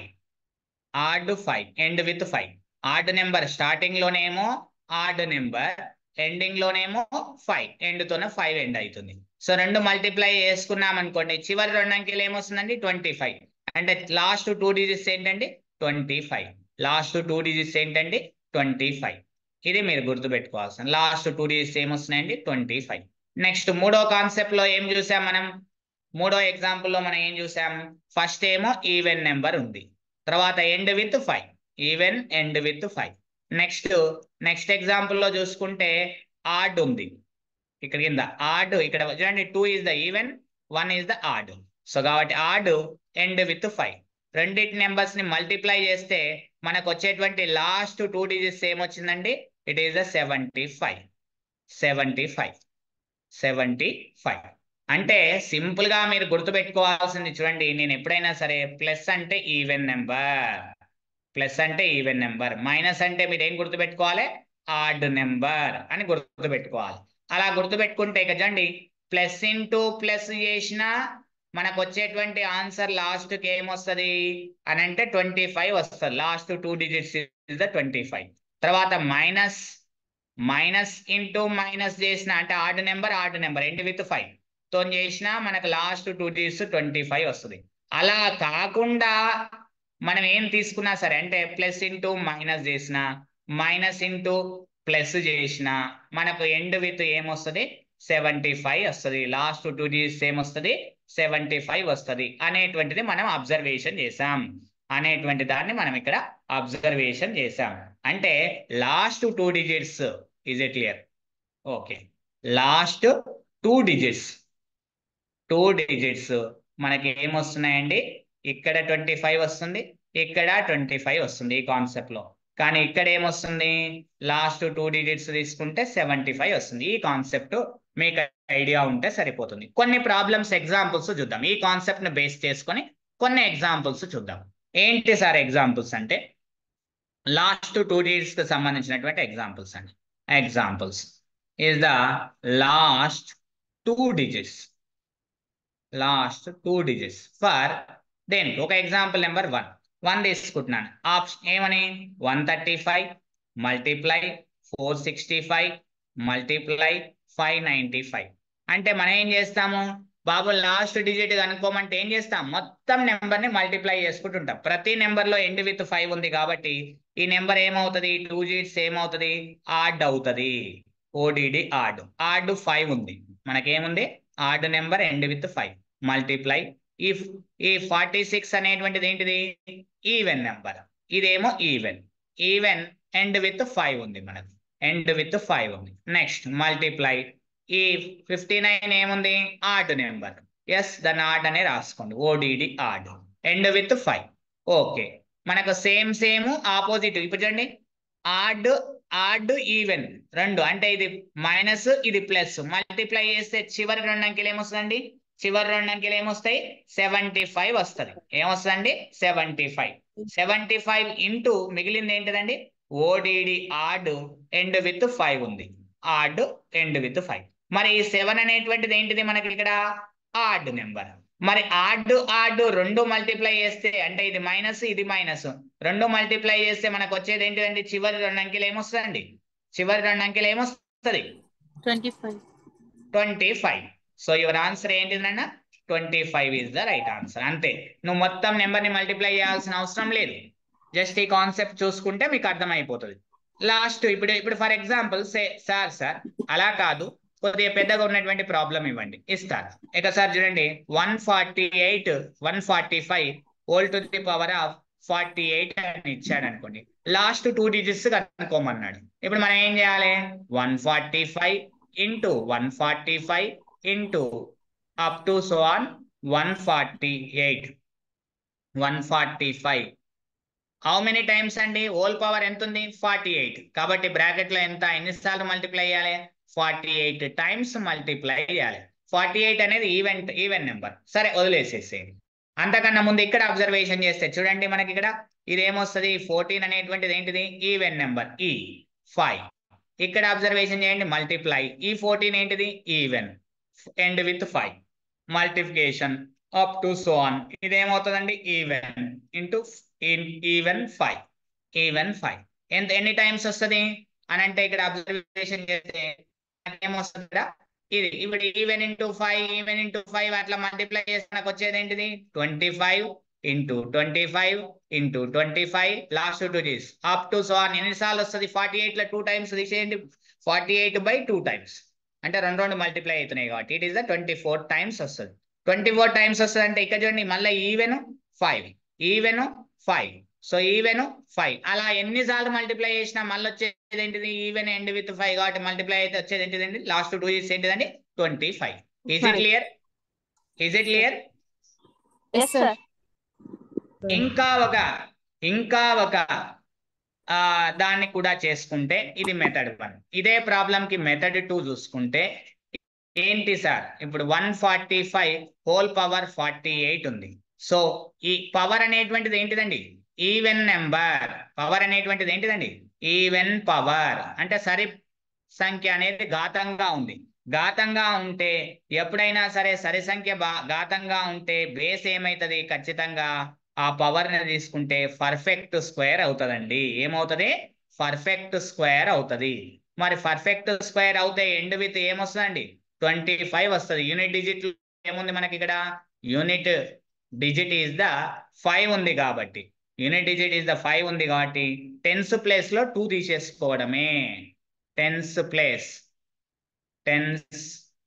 ఆర్డ్ five end with five odd number starting లోనేమో odd number ending లోనేమో five end తోనే ఫైవ్ ఎండ్ అవుతుంది సో రెండు మల్టిప్లై చేసుకున్నాం అనుకోండి చివరి రెండు అంకెలు ఏమొస్తుందండి ట్వంటీ ఫైవ్ అంటే లాస్ట్ టూ డిజిట్స్ ఏంటండి twenty five last two digits ఏంటండి ట్వంటీ ఫైవ్ ఇది మీరు గుర్తుపెట్టుకోవాల్సిన లాస్ట్ టూ డిజిట్స్ ఏమొస్తున్నాయండి ట్వంటీ ఫైవ్ నెక్స్ట్ మూడో కాన్సెప్ట్ లో ఏం చూసాం మనం మూడో ఎగ్జాంపుల్ లో మనం ఏం చూసాం ఫస్ట్ ఏమో ఈవెన్ నెంబర్ ఉంది తర్వాత end with five even end with five next next example లో చూసుకుంటే ఆర్డ్ ఉంది ఇక్కడ కింద ఆర్డ్ ఇక్కడ చూడండి two is the even one is the odd so కాబట్టి ఆర్డ్ ఎండ్ విత్ ఫైవ్ రెండింటి నెంబర్స్ ని మల్టిప్లై చేస్తే మనకు వచ్చేటువంటి లాస్ట్ టూ డిజిట్స్ ఏమొచ్చిందండి it is the seventy five seventy five seventy five అంటే సింపుల్ గా మీరు గుర్తుపెట్టుకోవాల్సింది చూడండి నేను ఎప్పుడైనా సరే ప్లస్ అంటే ఈవెన్ నెంబర్ ప్లస్ అంటే ఈవెన్ నెంబర్ మైనస్ అంటే మీరు ఏం గుర్తుపెట్టుకోవాలి ఆడ్ నెంబర్ అని గుర్తుపెట్టుకోవాలి అలా గుర్తుపెట్టుకుంటే ఇక చూడండి ప్లస్ ఇంటూ ప్లస్ చేసిన మనకు వచ్చేటువంటి ఆన్సర్ లాస్ట్ కి ఏమొస్తుంది అని అంటే ట్వంటీ ఫైవ్ వస్తుంది last two digits is the twenty five తర్వాత మైనస్ మైనస్ ఇంటూ మైనస్ చేసిన అంటే odd number odd number end with five తో చేసిన మనకు last two digits twenty five వస్తుంది అలా కాకుండా మనం ఏం తీసుకున్నా సరే అంటే ప్లస్ ఇంటూ మైనస్ చేసిన మైనస్ ఇంటూ ప్లస్ చేసిన మనకు ఎండ్ విత్ ఏమొస్తుంది సెవెంటీ ఫైవ్ వస్తుంది లాస్ట్ టూ డిజిట్స్ ఏమొస్తుంది సెవెంటీ ఫైవ్ వస్తుంది అనేటువంటిది మనం అబ్జర్వేషన్ చేసాం అనేటువంటి దాన్ని మనం ఇక్కడ అబ్జర్వేషన్ చేసాం అంటే last two digits is a clear okay last two digits two digits మనకి ఏమొస్తున్నాయండి ఇక్కడ ట్వంటీ ఫైవ్ వస్తుంది ఇక్కడ ట్వంటీ ఫైవ్ వస్తుంది ఈ కాన్సెప్ట్ లో కానీ ఇక్కడ ఏమొస్తుంది లాస్ట్ టూ డిజిట్స్ తీసుకుంటే సెవెంటీ ఫైవ్ వస్తుంది ఈ కాన్సెప్ట్ మీకు ఐడియా ఉంటే సరిపోతుంది కొన్ని ప్రాబ్లమ్స్ ఎగ్జాంపుల్స్ చూద్దాం ఈ కాన్సెప్ట్ ని బేస్ చేసుకొని కొన్ని ఎగ్జాంపుల్స్ చూద్దాం ఏంటి సార్ ఎగ్జాంపుల్స్ అంటే లాస్ట్ టూ డిజిట్స్ కి సంబంధించినటువంటి ఎగ్జాంపుల్స్ అండి examples is the last two digits last two digits for దేనికి ఒక ఎగ్జాంపుల్ నెంబర్ వన్ వన్ తీసుకుంటున్నాను ఆప్షన్ ఏమని one thirty five multiply four sixty five multiply five ninety five అంటే మనం ఏం చేస్తాము బాబు లాస్ట్ డిజిట్ కనుక్కోమంటే ఏం చేస్తాం మొత్తం నెంబర్ని మల్టిప్లై చేసుకుంటుంటాం ప్రతి నెంబర్లో ఎండ్ విత్ ఫైవ్ ఉంది కాబట్టి ఈ నెంబర్ ఏమవుతుంది టూ డిజిట్స్ ఏమవుతుంది ఆడ్ అవుతుంది ఓడిడి ఆడ్ ఆడ్ ఫైవ్ ఉంది మనకేముంది odd number end with five multiply ఈ ఈ ఫార్టీ సిక్స్ అనేటువంటిది ఏంటిది ఈవెన్ నెంబర్ ఇదేమో even even end with five ఉంది మనకు ఎండ్ విత్ ఫైవ్ ఉంది నెక్స్ట్ మల్టిప్లై ఈ ఫిఫ్టీ నైన్ ఏముంది ఆడ్ నెంబర్ ఎస్ దాన్ని ఆడ్ అనే రాసుకోండి O D D odd end with five okay మనకు సేమ్ సేమ్ ఆపోజిట్ ఇప్పుడు చూడండి ఆడ్ ఆడ్ ఈవెన్ రెండు అంటే ఇది మైనస్ ఇది ప్లస్ మల్టిప్లై చేస్తే చివరి రెండు అంకెలు ఏమొస్తుందండి చివరి రెండు అంకెలు ఏమొస్తాయి సెవెంటీ ఫైవ్ వస్తుంది ఏమొస్తుందండి seventy five seventy five into మిగిలింది ఏంటిదండి O D D odd end with five ఉంది ఆడ్ ఎండ్ విత్ ఫైవ్ మరి ఈ సెవెన్ అనేటువంటిది ఏంటిది మనకి ఇక్కడ ఆడ్ నెంబర్ మరి ఆడ్ ఆడ్ రెండు మల్టిప్లై చేస్తే అంటే ఇది మైనస్ ఇది మైనస్ రెండు మల్టిప్లై చేస్తే మనకు వచ్చేది ఏంటిదండి చివరి రెండు అంకెలు ఏమొస్తుందండి చివరి రెండు అంకెలు ఏమొస్తుంది twenty five twenty five so your answer ఏంటిదన్న twenty five is the right answer అంతే నువ్వు మొత్తం నెంబర్ ని మల్టిప్లై చేయాల్సిన అవసరం లేదు జస్ట్ ఈ కాన్సెప్ట్ చూసుకుంటే మీకు అర్థమైపోతుంది లాస్ట్ ఇప్పుడు ఇప్పుడు for example say sir sir అలా కాదు కొద్దిగా పెద్దగా ఉన్నటువంటి ప్రాబ్లం ఇవ్వండి ఇస్తారు ఇక సార్ చూడండి one forty eight one forty five whole to the power of forty eight అని ఇచ్చాడు అనుకోండి లాస్ట్ టూ డిజిట్స్ కనుక్కోమన్నాడు ఇప్పుడు మనం ఏం చేయాలి one forty five into one forty five into up to so on one forty eight one forty five how many times అండి whole power ఎంత ఉంది ఫార్టీ ఎయిట్ కాబట్టి బ్రాకెట్ లో ఎంత ఎన్నిసార్లు మల్టిప్లై చేయాలి ఫార్టీ ఎయిట్ టైమ్స్ మల్టిప్లై చేయాలి forty eight అనేది ఈవెంట్ ఈవెన్ నెంబర్ సరే వదిలేసేసేయండి అంతకన్నా ముందు ఇక్కడ అబ్జర్వేషన్ చేస్తే చూడండి మనకి ఇక్కడ ఇది ఏమొస్తుంది ఫోర్టీన్ అనేటువంటిది ఏంటిది ఈవెన్ నెంబర్ ఈ ఫైవ్ ఇక్కడ అబ్జర్వేషన్ చేయండి మల్టిప్లై ఈ ఫోర్టీన్ ఏంటిది even end with five multiplication up to so on ఇదేమవుతుందండి even into even five even five ఎంత ఎన్ని టైమ్స్ వస్తుంది అని అంటే ఇక్కడ అబ్జర్వేషన్ చేస్తే ఏమొస్తుంది ఇక్కడ ఇది ఇప్పుడు even into five even into five అట్లా మల్టిప్లై చేస్తే మనకు వచ్చేది ఏంటిది twenty five into twenty five into twenty five last two days up to so on ఎన్నిసార్లు వస్తుంది ఫార్టీ ఎయిట్ లో టూ టైమ్స్ తీసేయండి forty eight by two times అంటే రెండు రెండు మల్టిప్లై అవుతున్నాయి కాబట్టి it is the twenty four times వస్తుంది ట్వంటీ ఫోర్ టైమ్స్ వస్తుంది అంటే ఇక్కడ చూడండి మళ్ళీ even five even five so even five అలా ఎన్నిసార్లు మల్టిప్లై చేసినా మళ్ళీ వచ్చేది ఏంటిది ఈవెన్ ఎండ్ విత్ ఫైవ్ కాబట్టి మల్టిప్లై అయితే వచ్చేది ఏంటిదండి లాస్ట్ టూ ఇయర్స్ ఏంటిదండి twenty five is it clear is it clear yes sir ఇంకా ఒక ఇంకా ఒక ఆ దాన్ని కూడా చేసుకుంటే ఇది మెథడ్ వన్ ఇదే ప్రాబ్లం కి మెథడ్ టూ చూసుకుంటే ఏంటి సార్ ఇప్పుడు one forty five whole power forty eight ఉంది సో ఈ పవర్ అనేటువంటిది ఏంటిదండి ఈవెన్ నెంబర్ పవర్ అనేటువంటిది ఏంటిదండి ఈవెన్ పవర్ అంటే సరి సంఖ్య అనేది ఘాతంగా ఉంది ఘాతంగా ఉంటే ఎప్పుడైనా సరే సరి సంఖ్య బా ఘాతంగా ఉంటే బేస్ ఏమైతుంది ఖచ్చితంగా ఆ పవర్ ని తీసుకుంటే పర్ఫెక్ట్ స్క్వేర్ అవుతుందండి ఏమవుతుంది పర్ఫెక్ట్ స్క్వేర్ అవుతుంది మరి పర్ఫెక్ట్ స్క్వేర్ అవుతే ఎండ్ విత్ ఏమొస్తుందండి ట్వంటీ ఫైవ్ వస్తుంది యూనిట్ డిజిట్ ఏముంది మనకి ఇక్కడ unit digit is the five ఉంది కాబట్టి unit digit is the five ఉంది కాబట్టి టెన్స్ ప్లేస్ లో టూ తీసేసుకోవడమే టెన్స్ ప్లేస్ టెన్స్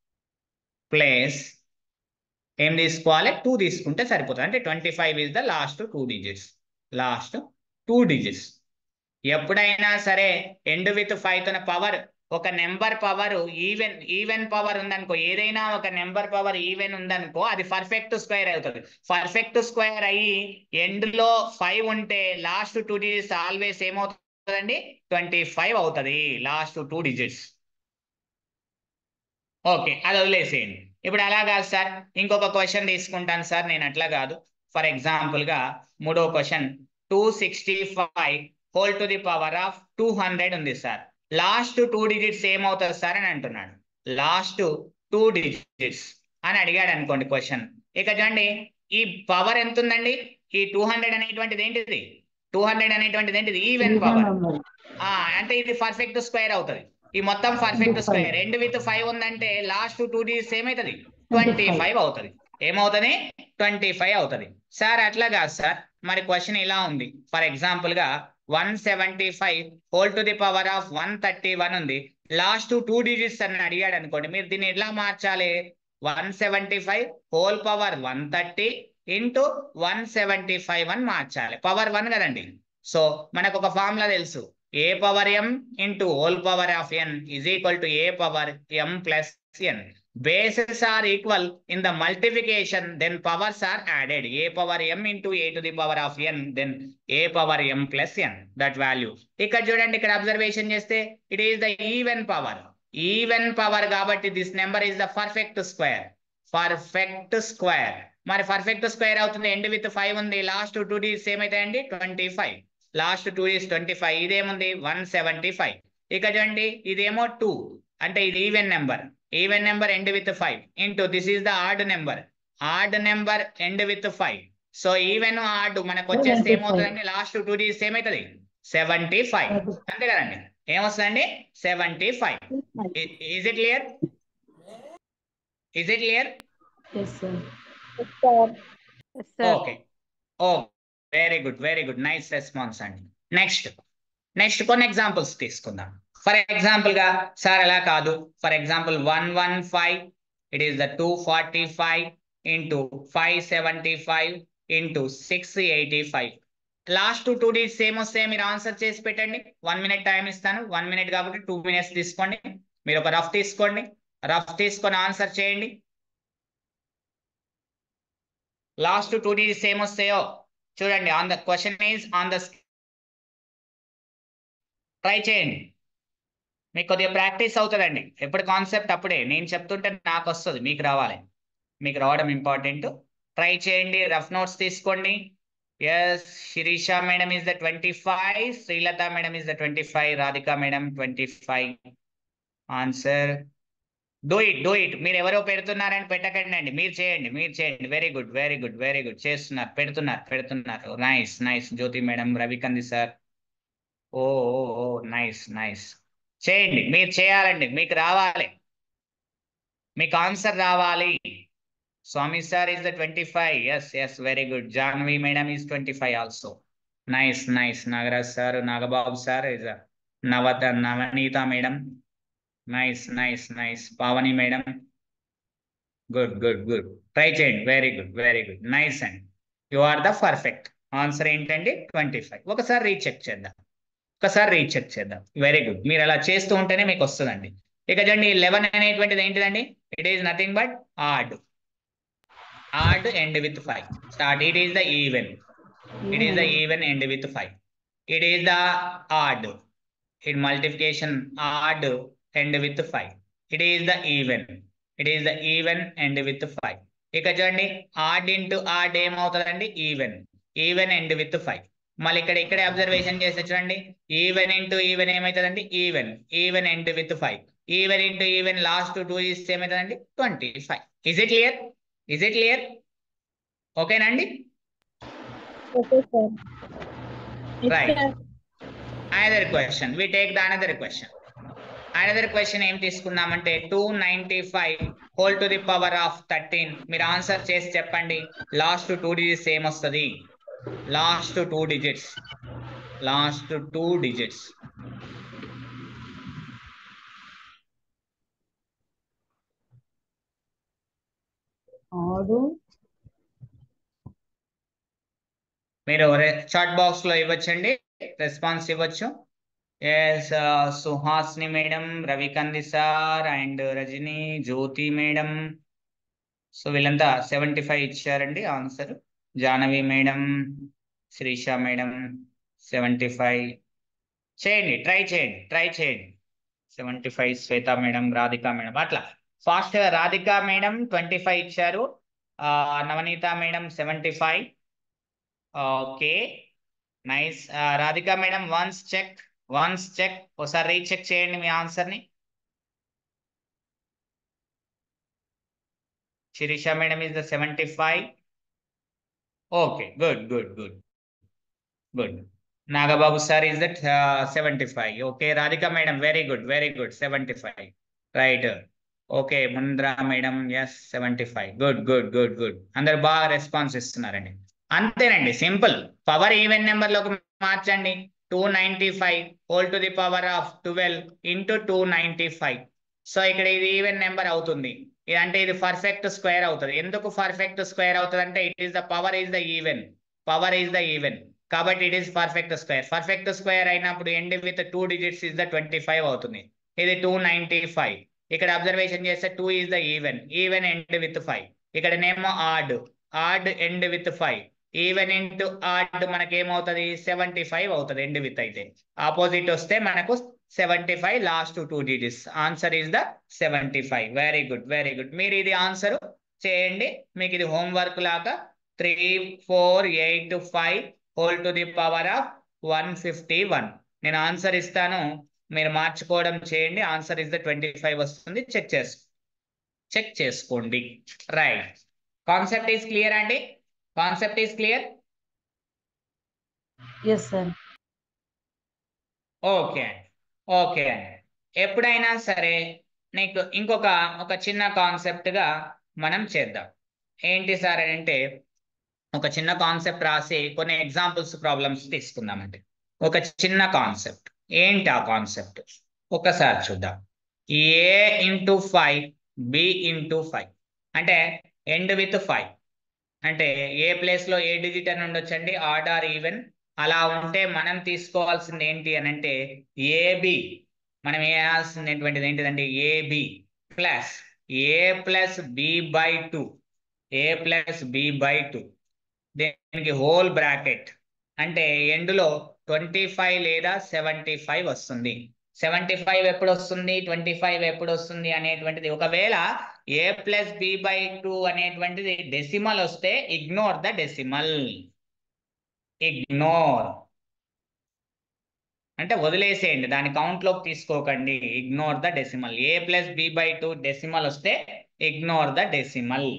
ప్లేస్ ఏం తీసుకోవాలి టూ తీసుకుంటే సరిపోతుంది అంటే twenty five is the last two digits last two digits ఎప్పుడైనా సరే ఎండ్ విత్ ఫైవ్ తన పవర్ ఒక number power even even power ఉందనుకో ఏదైనా ఒక నెంబర్ పవర్ ఈవెన్ ఉందనుకో అది పర్ఫెక్ట్ స్క్వేర్ అవుతుంది పర్ఫెక్ట్ స్క్వేర్ అయ్యి ఎండ్ లో ఫైవ్ ఉంటే లాస్ట్ టూ డిజిట్స్ ఆల్వేస్ ఏమవుతుందండి ట్వంటీ ఫైవ్ అవుతుంది లాస్ట్ టూ డిజిట్స్ ఓకే అది వదిలేసేయండి ఇప్పుడు అలా కాదు సార్ ఇంకొక క్వశ్చన్ తీసుకుంటాను సార్ నేను అట్లా కాదు ఫర్ ఎగ్జాంపుల్ గా మూడో question two sixty five whole to the power of two hundred ఉంది సార్ లాస్ట్ టూ డిజిట్స్ ఏమవుతుంది సార్ అని అంటున్నాడు లాస్ట్ టూ డిజిట్స్ అని అడిగాడు అనుకోండి క్వశ్చన్ ఇక చూడండి ఈ పవర్ ఎంత ఉందండి ఈ టూ హండ్రెడ్ అనేటువంటిది ఏంటిది టూ హండ్రెడ్ అనేటువంటిది ఏంటిది ఈవెన్ పవర్ అంటే ఇది పర్ఫెక్ట్ స్క్వేర్ అవుతుంది ఈ మొత్తం పర్ఫెక్ట్ స్క్వేర్ రెండు విత్ ఫైవ్ ఉందంటే లాస్ట్ టూ డిజిట్స్ ఏమవుతుంది ట్వంటీ ఫైవ్ అవుతుంది ఏమవుతుంది ట్వంటీ ఫైవ్ అవుతుంది సార్ అట్లా కాదు సార్ మరి క్వశ్చన్ ఇలా ఉంది ఫర్ ఎగ్జాంపుల్ గా one seventy five whole to the power of one thirty one ఉంది లాస్ట్ టూ డిజిట్స్ అని అడిగాడు అనుకోండి మీరు దీన్ని ఎలా మార్చాలి one seventy five whole power one thirty into one seventy five అని మార్చాలి పవర్ వన్ కదండి సో మనకు ఒక ఫార్ములా తెలుసు a power m into whole power of n is equal to a power m plus n bases are equal in the multiplication, then powers are added. A power m into a to the power of n, then a power m plus n, that value. ఇక్కడ చూడండి ఇక్కడ observation చేస్తే it is the even power even power కాబట్టి this number is the perfect square perfect square మరి perfect square అవుతుంది end with five ఉంది last two డీస్ ఏమైతాయండి ట్వంటీ ఫైవ్ లాస్ట్ టూ డీస్ ట్వంటీ ఫైవ్ ఇదేముంది వన్ సెవెంటీ ఫైవ్ ఇక చూడండి ఇదేమో టూ అంటే ఇది even number even number end with five into this is the odd number odd number end with five so even ఆర్డ్ మనకు వచ్చేస్తే ఏమవుతుందండి లాస్ట్ టూ డీస్ ఏమవుతుంది సెవెంటీ ఫైవ్ అంతే కదండి ఏమొస్తుందండి seventy five is it clear is it clear Yes, sir. Yes, sir. Okay oh very good very good nice response అండి next next కొన్ని examples తీసుకుందాం ఫర్ ఎగ్జాంపుల్ గా సార్ ఎలా కాదు for example one one five it is the two forty five into five seventy five into six eighty five last two డీస్ same వస్తే మీరు answer చేసి పెట్టండి వన్ మినిట్ టైం ఇస్తాను వన్ మినిట్ కాబట్టి టూ మినిట్స్ తీసుకోండి మీరు ఒక రఫ్ తీసుకోండి రఫ్ తీసుకొని ఆన్సర్ చేయండి లాస్ట్ టూ డీస్ సేమ్ వస్తాయో చూడండి on the question is on the try చేయండి మీకు కొద్దిగా ప్రాక్టీస్ అవుతుందండి ఎప్పుడు కాన్సెప్ట్ అప్పుడే నేను చెప్తుంటే నాకు వస్తుంది మీకు రావాలి మీకు రావడం ఇంపార్టెంట్ ట్రై చేయండి రఫ్ నోట్స్ తీసుకోండి yes Sirisha madam is the twenty five Srilatha madam is the twenty five Radhika madam twenty five answer do it do it మీరు ఎవరో పెడుతున్నారని పెట్టకండి అండి మీరు చేయండి మీరు చేయండి very good very good very good చేస్తున్నారు పెడుతున్నారు పెడుతున్నారు nice nice Jyothi madam Ravikandi sir oh oh oh nice nice చేయండి మీరు చేయాలండి మీకు రావాలి మీకు ఆన్సర్ రావాలి స్వామి sir is the twenty five yes yes very good Jahnavi madam is twenty five also nice nice Nagaraj sir Nagababu sir is Navatha Navaneetha madam nice nice nice Pavani madam good good good try చేయండి very good very good nice and you are the perfect answer ఏంటండి twenty five ఒకసారి recheck చేద్దాం ఒకసారి recheck చేద్దాం very good మీరు అలా చేస్తూ ఉంటేనే మీకు వస్తుందండి ఇక చూడండి లెవెన్ అనేటువంటిది ఏంటిదండి it is nothing but odd odd end with five start it is the even it is the even end with five it is the odd it multiplication odd end with five it is the even it is the even end with five ఇక చూడండి odd into odd ఏమవుతుందండి even even end with five మళ్ళీ ఇక్కడ ఇక్కడే observation చేస్తే చూడండి even into even ఏమవుతుందండి even even end with five even into even last two ఇస్తే ఏమవుతుందండి twenty five is it clear is it clear ఓకేనండి Okay, sir. Yes, Right. sir. Another question we take the another question another question ఏం తీసుకుందామంటే two ninety five whole to the power of thirteen మీరు answer చేసి చెప్పండి last two digits ఏమొస్తుంది last two digits last two digits ఆరు మీరు chat box లో ఇవ్వచ్చండి రెస్పాన్స్ ఇవ్వచ్చు yes Suhasini madam Ravikandi sir and Rajani Jyothi madam so వీళ్ళంతా సెవెంటీ ఫైవ్ ఇచ్చారండి answer Jahnavi madam Srisha madam seventy five చేయండి ట్రై చేయండి ట్రై చేయండి seventy five Swetha madam Radhika madam అట్లా fast Radhika madam twenty five ఇచ్చారు ఆ, Navaneetha madam seventy five okay nice Radhika madam once check once check ఒకసారి recheck చేయండి మీ ఆన్సర్ ని Sirisha madam is the seventy five okay good good good good Nagababu sir is that seventy five okay Radhika madam very good very good seventy five right okay Mundra madam yes seventy five good good good good అందరు బాగా response ఇస్తున్నారండి అంతేనండి simple power even number లోకి మార్చండి two ninety five whole to the power of twelve into two ninety five so ఇక్కడ ఇది even number అవుతుంది ఇది అంటే ఇది పర్ఫెక్ట్ స్క్వేర్ అవుతుంది ఎందుకు పర్ఫెక్ట్ స్క్వేర్ అవుతుంది అంటే it is the power is the even power is the even కాబట్టి it is perfect square perfect square అయినప్పుడు end with two digits is the twenty five అవుతుంది ఇది టూ నైన్టీ ఫైవ్ ఇక్కడ observation చేస్తే two is the even even end with five ఇక్కడనేమో odd odd end with five even into odd మనకేమవుతుంది seventy five అవుతుంది end with అయితే opposite వస్తే మనకు seventy five last two digits answer is the seventy five very good very good మీరు ఇది answer చేయండి మీకు ఇది హోంవర్క్ లాగా three four eight five whole to the power of one fifty one నేను ఆన్సర్ ఇస్తాను మీరు మార్చుకోవడం చేయండి answer is the twenty five వస్తుంది చెక్ చేసుకో చెక్ చేసుకోండి రైట్ కాన్సెప్ట్ ఈస్ క్లియర్ అండి concept is clear yes sir okay అండి ఓకే అండి ఎప్పుడైనా సరే నీకు ఇంకొక ఒక చిన్న కాన్సెప్ట్ గా మనం చేద్దాం ఏంటి సార్ అని అంటే ఒక చిన్న కాన్సెప్ట్ రాసి కొన్ని ఎగ్జాంపుల్స్ ప్రాబ్లమ్స్ తీసుకుందామండి ఒక చిన్న కాన్సెప్ట్ ఏంటి ఆ కాన్సెప్ట్ ఒకసారి చూద్దాం A into five B into five అంటే ఎండ్ విత్ ఫైవ్ అంటే ఏ ప్లేస్ లో ఏ డిజిట్ అని ఉండొచ్చండి ఆడ్ ఆర్ ఈవెన్ అలా ఉంటే మనం తీసుకోవాల్సింది ఏంటి అని అంటే ఏబి మనం వేయాల్సినటువంటిది ఏంటిదంటే AB plus A plus B by two A plus B by two దీనికి హోల్ బ్రాకెట్ అంటే ఎండ్లో ట్వంటీ ఫైవ్ లేదా సెవెంటీ ఫైవ్ వస్తుంది సెవెంటీ ఫైవ్ ఎప్పుడు వస్తుంది ట్వంటీ ఫైవ్ ఎప్పుడు వస్తుంది అనేటువంటిది ఒకవేళ A plus B by two అనేటువంటిది డెసిమల్ వస్తే ఇగ్నోర్ ద డెసిమల్ ఇగ్నోర్ అంటే వదిలేసేయండి దాని కౌంట్ లోకి తీసుకోకండి ignore the decimal A plus B by two decimal వస్తే ఇగ్నోర్ ద డెసిమల్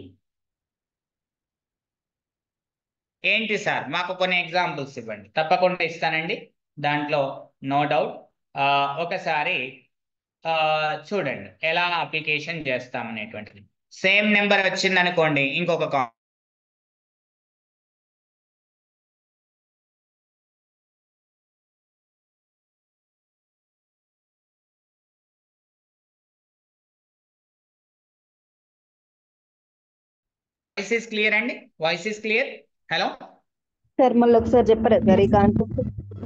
ఏంటి సార్ మాకు కొన్ని ఎగ్జాంపుల్స్ ఇవ్వండి తప్పకుండా ఇస్తానండి దాంట్లో నో డౌట్ ఒకసారి చూడండి ఎలా అప్లికేషన్ చేస్తాం అనేటువంటిది సేమ్ నెంబర్ వచ్చింది అనుకోండి ఇంకొక వాయిస్ ఇస్ క్లియర్ అండి voice is clear hello sir మళ్ళీ ఒకసారి చెప్పరా సార్ ఈ కాన్సెప్ట్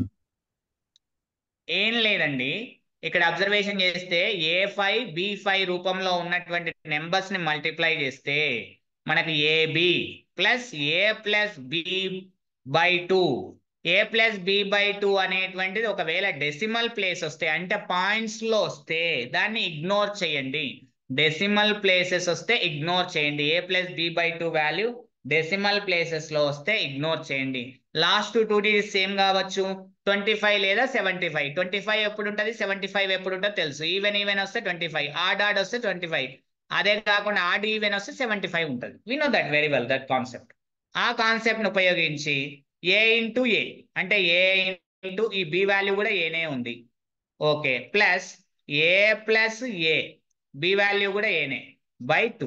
ఏం లేదండి ఇక్కడ అబ్జర్వేషన్ చేస్తే ఏ ఫైవ్ బి ఫైవ్ రూపంలో ఉన్నటువంటి నెంబర్స్ ని మల్టిప్లై చేస్తే మనకు AB plus A plus B by two A plus B by two అనేటువంటిది ఒకవేళ డెసిమల్ ప్లేస్ వస్తే అంటే పాయింట్స్ లో వస్తే దాన్ని ఇగ్నోర్ చేయండి డెసిమల్ ప్లేసెస్ వస్తే ఇగ్నోర్ చేయండి A plus B by two value decimal places లో వస్తే ఇగ్నోర్ చేయండి లాస్ట్ టూ డిజిట్స్ సేమ్ కావచ్చు ట్వంటీ ఫైవ్ లేదా సెవెంటీ ఫైవ్ ట్వంటీ ఫైవ్ ఎప్పుడు ఉంటుంది సెవెంటీ ఫైవ్ ఎప్పుడు ఉంటుందో తెలుసు ఈవెన్ ఈవెన్ వస్తే ట్వంటీ ఫైవ్ ఆడ్ ఆడ్ వస్తే ట్వంటీ ఫైవ్ అదే కాకుండా ఆడ్ ఈవెన్ వస్తే సెవెంటీ ఫైవ్ ఉంటుంది we know that very well that concept ఆ కాన్సెప్ట్ ని ఉపయోగించి ఏ ఇంటూ ఏ అంటే ఏ ఇంటూ ఈ బి వాల్యూ కూడా ఏనే ఉంది okay plus A plus A B value కూడా ఏనే by two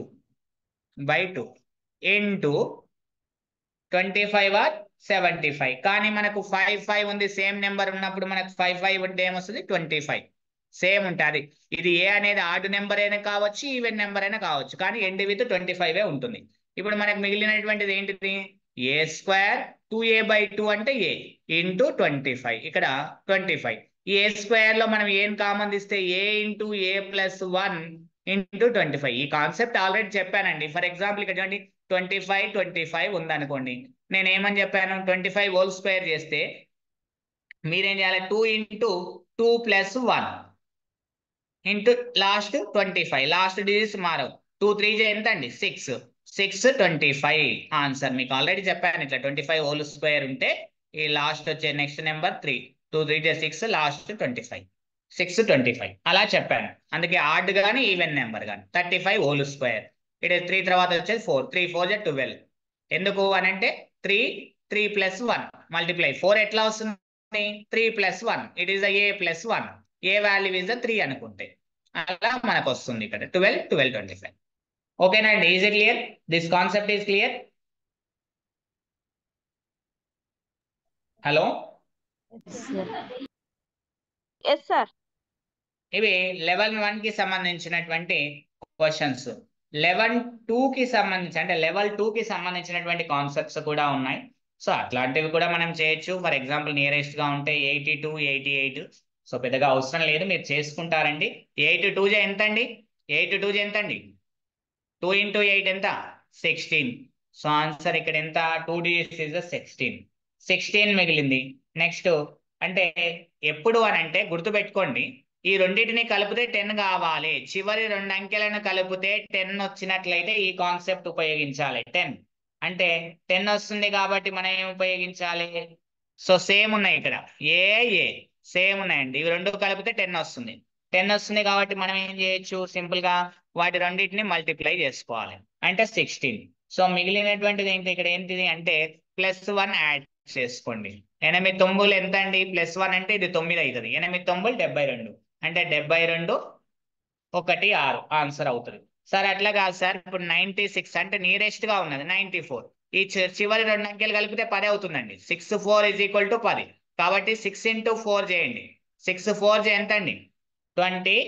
by two into twenty five or seventy five కానీ మనకు ఫైవ్ ఫైవ్ ఉంది సేమ్ నెంబర్ ఉన్నప్పుడు మనకు ఫైవ్ ఫైవ్ ఉంటే ఏమొస్తుంది ట్వంటీ ఫైవ్ సేమ్ ఉంటుంది ఇది ఏ అనేది ఆడ్ నెంబర్ అయినా కావచ్చు ఈవెన్ నెంబర్ అయినా కావచ్చు కానీ ఎండ్ విత్ ట్వంటీ ఫైవ్ ఉంటుంది ఇప్పుడు మనకు మిగిలినటువంటిది ఏంటిది A square two A by two అంటే ఏ ఇంటూ ట్వంటీ ఫైవ్ ఇక్కడ ట్వంటీ ఫైవ్ ఈ ఏ స్క్వేర్ లో మనం ఏం కామన్ తీస్తే A into A plus one into twenty five ఈ కాన్సెప్ట్ ఆల్రెడీ చెప్పానండి ఫర్ ఎగ్జాంపుల్ ఇక్కడ చూడండి ట్వంటీ ఫైవ్ ట్వంటీ ఫైవ్ ఉందనుకోండి నేను ఏమని చెప్పాను ట్వంటీ ఫైవ్ హోల్ స్క్వేర్ చేస్తే మీరేం చేయాలి two into two plus one into last twenty five last digits మారవు టూ త్రీ ఎంత అండి six six twenty five answer మీకు ఆల్రెడీ చెప్పాను ఇట్లా ట్వంటీ ఫైవ్ హోల్ స్క్వేర్ ఉంటే ఈ లాస్ట్ వచ్చే next number three two three six last twenty five six twenty five అలా చెప్పాను అందుకే ఆడ్ కానీ ఈవెన్ నెంబర్ కానీ థర్టీ ఫైవ్ హోల్ స్క్వేర్ ఇక్కడ త్రీ తర్వాత వచ్చేది four three four Z twelve ఎందుకు అని అంటే three three plus one multiply four ఎట్లా వస్తుంది three plus one it is A plus one A value is the three అనుకుంటే అలా మనకు వస్తుంది ఇక్కడ ట్వెల్వ్ ట్వెల్వ్ ట్వంటీ ఫైవ్ ఓకేనండి is clear this concept is clear hello sir yes sir ఇవి level one కి సంబంధించినటువంటి క్వశ్చన్స్ లెవెల్ టూ కి సంబంధించి అంటే లెవెల్ టూ కి సంబంధించినటువంటి కాన్సెప్ట్స్ కూడా ఉన్నాయి సో అట్లాంటివి కూడా మనం చేయొచ్చు ఫర్ ఎగ్జాంపుల్ నియరెస్ట్ గా ఉంటే eighty two eighty eight so పెద్దగా అవసరం లేదు మీరు చేసుకుంటారండి ఎయిటీ టూ జే ఎంత అండి ఎయిట్ టూ ఎంత అండి టూ ఇంటూ ఎయిట్ ఎంత సిక్స్టీన్ సో ఆన్సర్ ఇక్కడ ఎంత two digits is sixteen sixteen మిగిలింది నెక్స్ట్ అంటే ఎప్పుడు అని అంటే గుర్తుపెట్టుకోండి ఈ రెండింటిని కలిపితే టెన్ కావాలి చివరి రెండు అంకెలను కలిపితే టెన్ వచ్చినట్లయితే ఈ కాన్సెప్ట్ ఉపయోగించాలి టెన్ అంటే టెన్ వస్తుంది కాబట్టి మనం ఏం ఉపయోగించాలి సో సేమ్ ఉన్నాయి ఇక్కడ ఏ ఏ సేమ్ ఉన్నాయండి ఇవి రెండు కలిపితే టెన్ వస్తుంది టెన్ వస్తుంది కాబట్టి మనం ఏం చేయొచ్చు సింపుల్ గా వాటి రెండింటిని మల్టిప్లై చేసుకోవాలి అంటే సిక్స్టీన్ సో మిగిలినటువంటిది ఏంటి ఇక్కడ ఏంటిది అంటే ప్లస్ వన్ యాడ్ చేసుకోండి ఎనిమిది తొమ్మిది ఎంత అండి ప్లస్ వన్ అంటే ఇది తొమ్మిది అవుతుంది ఎనిమిది తొమ్మిది డెబ్బై రెండు అంటే డెబ్బై రెండు ఒకటి ఆరు ఆన్సర్ అవుతుంది సార్ అట్లా కాదు సార్ ఇప్పుడు నైన్టీ సిక్స్ అంటే నియరెస్ట్ గా ఉన్నది నైన్టీ ఫోర్ ఈ చి- చివరి రెండు అంకెలు కలిపితే పది అవుతుందండి six four is equal to పది కాబట్టి సిక్స్ ఇంటూ ఫోర్ చేయండి సిక్స్ ఫోర్ ఎంత అండి ట్వంటీ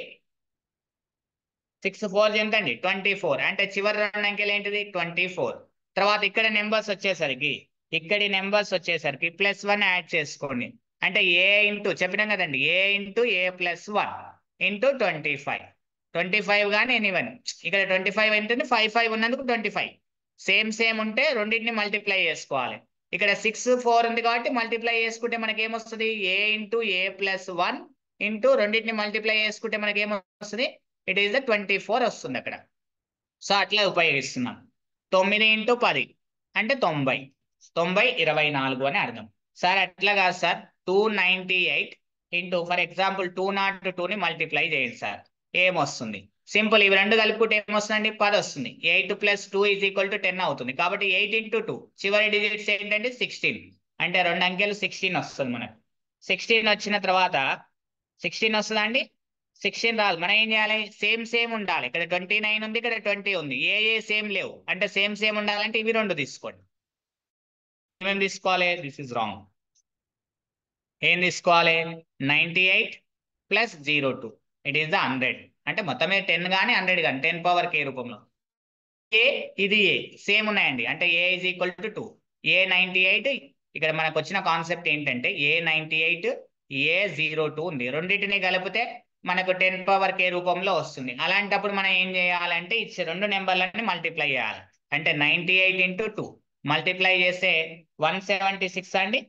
సిక్స్ ఫోర్ ఎంత అండి ట్వంటీ ఫోర్ అంటే చివరి రెండు అంకెలు ఏంటిది ట్వంటీ ఫోర్ తర్వాత ఇక్కడ నెంబర్స్ వచ్చేసరికి ఇక్కడి నెంబర్స్ వచ్చేసరికి ప్లస్ వన్ యాడ్ చేసుకోండి అంటే ఏ ఇంటూ చెప్పినాం కదండి A into A plus one into twenty five twenty five కానీ ఎనీవన్ ఇక్కడ ట్వంటీ ఫైవ్ ఉంటుంది ఫైవ్ ఫైవ్ ఉన్నందుకు ట్వంటీ ఫైవ్ సేమ్ సేమ్ ఉంటే రెండింటిని మల్టిప్లై చేసుకోవాలి ఇక్కడ సిక్స్ ఫోర్ ఉంది కాబట్టి మల్టిప్లై చేసుకుంటే మనకి ఏమొస్తుంది A into A plus one into రెండింటిని మల్టిప్లై చేసుకుంటే మనకి ఏమొస్తుంది it is the twenty four వస్తుంది అక్కడ సో అట్లా ఉపయోగిస్తున్నాం తొమ్మిది ఇంటూ పది అంటే తొంభై తొంభై ఇరవై నాలుగు అని అర్థం సార్ అట్లా కాదు sir two ninety eight into for example two nought టూని మల్టిప్లై చేయండి సార్ ఏమొస్తుంది సింపుల్ ఇవి రెండు కలుపుకుంటే ఏమొస్తుందండి పది వస్తుంది eight plus two is equal to ten అవుతుంది కాబట్టి ఎయిట్ ఇంటూ టూ చివరి డిజిట్స్ ఏంటంటే సిక్స్టీన్ అంటే రెండు అంకెలు సిక్స్టీన్ వస్తుంది మనకు సిక్స్టీన్ వచ్చిన తర్వాత సిక్స్టీన్ వస్తుందా అండి సిక్స్టీన్ రాదు మనం ఏం చేయాలి సేమ్ సేమ్ ఉండాలి ఇక్కడ ట్వంటీ నైన్ ఉంది ఇక్కడ ట్వంటీ ఉంది ఏ ఏ సేమ్ లేవు అంటే సేమ్ సేమ్ ఉండాలంటే ఇవి రెండు తీసుకోండి ఏమేమి తీసుకోవాలి దిస్ ఇస్ రాంగ్ ఏం తీసుకోవాలి ninety eight plus zero two it is the hundred అంటే మొత్తమే టెన్ కానీ హండ్రెడ్ కానీ టెన్ పవర్ కే రూపంలో ఏ ఇది ఏ సేమ్ ఉన్నాయండి అంటే A is equal to two A ninety eight ఇక్కడ మనకు వచ్చిన కాన్సెప్ట్ ఏంటంటే A ninety eight A zero two ఉంది రెండింటిని కలిపితే మనకు టెన్ పవర్ కే రూపంలో వస్తుంది అలాంటప్పుడు మనం ఏం చేయాలంటే ఇచ్చే రెండు నెంబర్లని మల్టిప్లై చేయాలి అంటే ninety eight into two multiply చేస్తే వన్ సెవెంటీ సిక్స్ అండి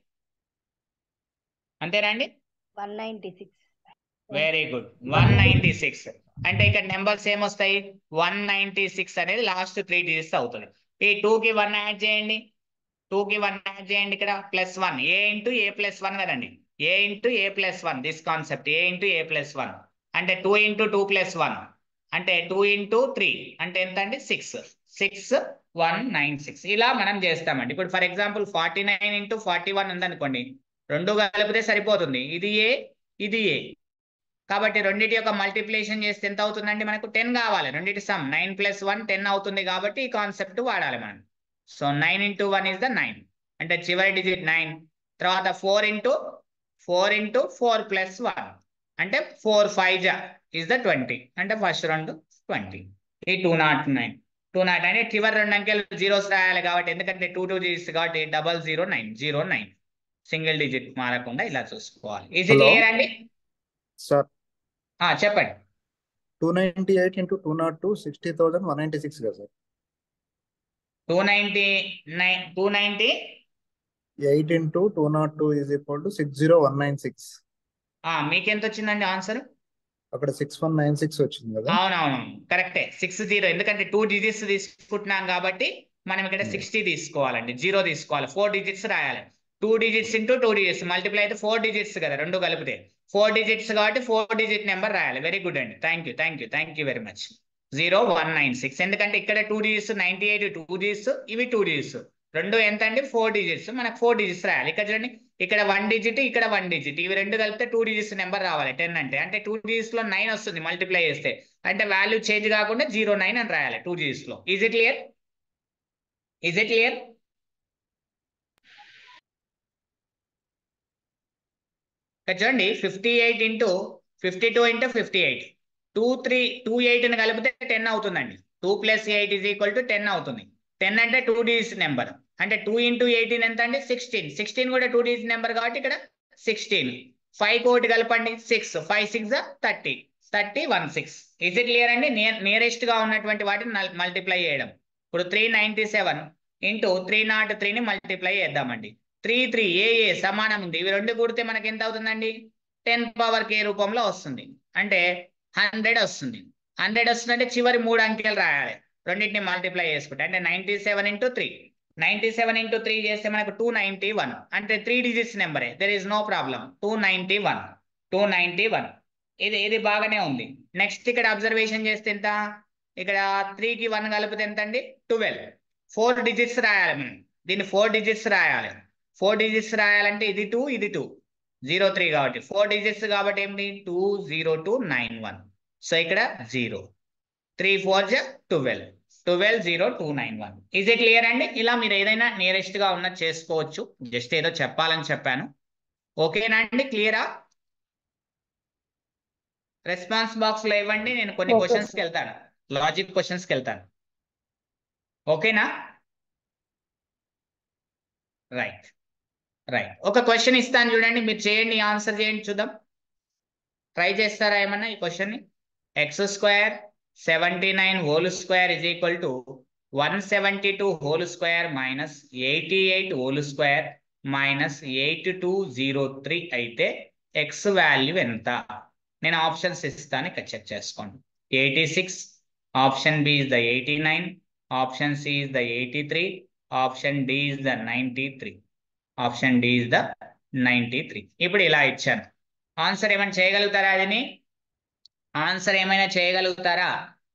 అంతేనండి one ninety six very good one ninety six అంటే ఇక్కడ నెంబర్స్ ఏమొస్తాయి వన్ నైన్టీ సిక్స్ అనేది లాస్ట్ త్రీ డిజిట్స్ అవుతుంది ఈ టూ కి వన్ యాడ్ చేయండి టూ కి వన్ యాడ్ చేయండి ఇక్కడ plus one A into A plus one కదండి A into A plus one this concept A into A plus one అంటే two into two plus one అంటే టూ ఇంటూ త్రీ అంటే ఎంత అండి six six one nine six ఇలా మనం చేస్తామండి ఇప్పుడు for example forty nine into forty one ఉందనుకోండి రెండు కలిపితే సరిపోతుంది ఇది ఏ ఇది ఏ కాబట్టి రెండింటి యొక్క మల్టిప్లికేషన్ చేస్తే ఎంత అవుతుందండి మనకు టెన్ కావాలి రెండింటి sum nine plus one ten అవుతుంది కాబట్టి ఈ కాన్సెప్ట్ వాడాలి మనం so nine into one is the nine అంటే చివరి డిజిట్ నైన్ తర్వాత four into four into four plus one అంటే ఫోర్ ఫైవ్ జా ఇస్ ద ట్వంటీ అంటే ఫస్ట్ రెండు ట్వంటీ ఈ two nought nine two nought అంటే చివరి రెండు అంకెలు జీరోస్ రాయాలి కాబట్టి ఎందుకంటే టూ టూ డిజిట్స్ కాబట్టి double zero nine zero nine single digit మారకుండా ఇలా చూసుకోవాలి ఈజీ Hello. క్లియర్ అండి సార్ ఆ, చెప్పండి two ninety eight into two nought two sixty thousand one ninety six కదా sir two ninety nine two ninety eight into two nought two is equal to six zero one nine six మీకెంత వచ్చిందండి answer అక్కడ six one nine six వచ్చింది కదా అవునవును కరెక్టే six zero ఎందుకంటే two digits తీసుకుంటున్నాం కాబట్టి మనం ఇక్కడ Hmm. సిక్స్టీ తీసుకోవాలండి జీరో తీసుకోవాలి ఫోర్ డిజిట్స్ రాయాలి two digits into two digits multiply అయితే ఫోర్ డిజిట్స్ కదా రెండు కలిపితే ఫోర్ డిజిట్స్ కాబట్టి ఫోర్ డిజిట్ నెంబర్ రాయాలి వెరీ గుడ్ అండి thank you thank you thank you very much zero one nine six ఎందుకంటే ఇక్కడ two digits ninety eight two digits ఇవి టూ డిజిట్స్ రెండు ఎంత అండి ఫోర్ డిజిట్స్ మనకు ఫోర్ డిజిట్స్ రాయాలి ఇక్కడ చూడండి ఇక్కడ వన్ డిజిట్ ఇక్కడ వన్ డిజిట్ ఇవి రెండు కలిపితే టూ డిజిట్స్ నెంబర్ రావాలి టెన్ అంటే అంటే టూ డిజిట్స్ లో నైన్ వస్తుంది మల్టిప్లై చేస్తే అంటే వాల్యూ చేంజ్ కాకుండా జీరో నైన్ అని రాయాలి టూ డిజిట్స్ లో is it clear is it clear ఇక్కడ చూడండి fifty eight into fifty two into fifty eight two three two ఎయిట్ని కలిపితే టెన్ అవుతుందండి two plus eight is equal to ten అవుతుంది టెన్ అంటే టూ డిజిట్స్ నెంబర్ అంటే two into eighteen ఎంత అండి సిక్స్టీన్ సిక్స్టీన్ కూడా టూ డిజిట్ నెంబర్ కాబట్టి ఇక్కడ సిక్స్టీన్ ఫైవ్ కోటి కలపండి six five six thirty thirty one six is it clear అండి నియరెస్ట్ గా ఉన్నటువంటి వాటిని మల్టిప్లై చేయడం ఇప్పుడు three ninety seven into three nought త్రీని మల్టిప్లై చేద్దామండి త్రీ త్రీ ఏ ఏ సమానం ఉంది ఇవి రెండు కూడితే మనకి ఎంత అవుతుందండి టెన్ పవర్ కే రూపంలో వస్తుంది అంటే హండ్రెడ్ వస్తుంది హండ్రెడ్ వస్తుందంటే చివరి మూడు అంకెలు రాయాలి రెండింటిని మల్టిప్లై చేసుకుంటే అంటే ninety seven into three ninety seven into three చేస్తే మనకు టూ నైన్టీ వన్ అంటే త్రీ డిజిట్స్ నెంబరే there is no problem two ninety one two ninety one ఇది ఇది బాగానే ఉంది నెక్స్ట్ ఇక్కడ అబ్జర్వేషన్ చేస్తే ఎంత ఇక్కడ త్రీకి వన్ కలిపితే ఎంత అండి ట్వెల్వ్ ఫోర్ డిజిట్స్ రాయాలి మనం దీన్ని ఫోర్ డిజిట్స్ రాయాలి ఫోర్ డిజిట్స్ రాయాలంటే ఇది టూ ఇది టూ జీరో త్రీ కాబట్టి ఫోర్ డిజిట్స్ కాబట్టి ఏంటి two zero two nine one so ఇక్కడ జీరో త్రీ ఫోర్ జ twelve twelve zero two nine one is a clear అండి ఇలా మీరు ఏదైనా నియరెస్ట్ గా ఉన్నది చేసుకోవచ్చు జస్ట్ ఏదో చెప్పాలని చెప్పాను ఓకేనా అండి క్లియరా రెస్పాన్స్ బాక్స్ లో ఇవ్వండి నేను కొన్ని Okay, క్వశ్చన్స్ sir. కి వెళ్తాను లాజిక్ క్వశ్చన్స్ కి వెళ్తాను ఓకేనా రైట్ రైట్ ఒక క్వశ్చన్ ఇస్తాను చూడండి మీరు చేయండి ఆన్సర్ చేయండి చూద్దాం ట్రై చేస్తారా ఏమన్నా ఈ క్వశ్చన్ ని x square seventy nine whole square is equal to one seventy two whole square minus eighty eight whole square minus eight two zero three అయితే ఎక్స్ వాల్యూ ఎంత నేను ఆప్షన్స్ ఇస్తాను ఇక్కడ చెక్ చేసుకోండి eighty six option B is the eighty nine option C is the eighty three option D is the ninety three option D is the ninety three ఇప్పుడు ఇలా ఇచ్చాను answer ఏమైనా చేయగలుగుతారా అదిని ఆన్సర్ ఏమైనా చేయగలుగుతారా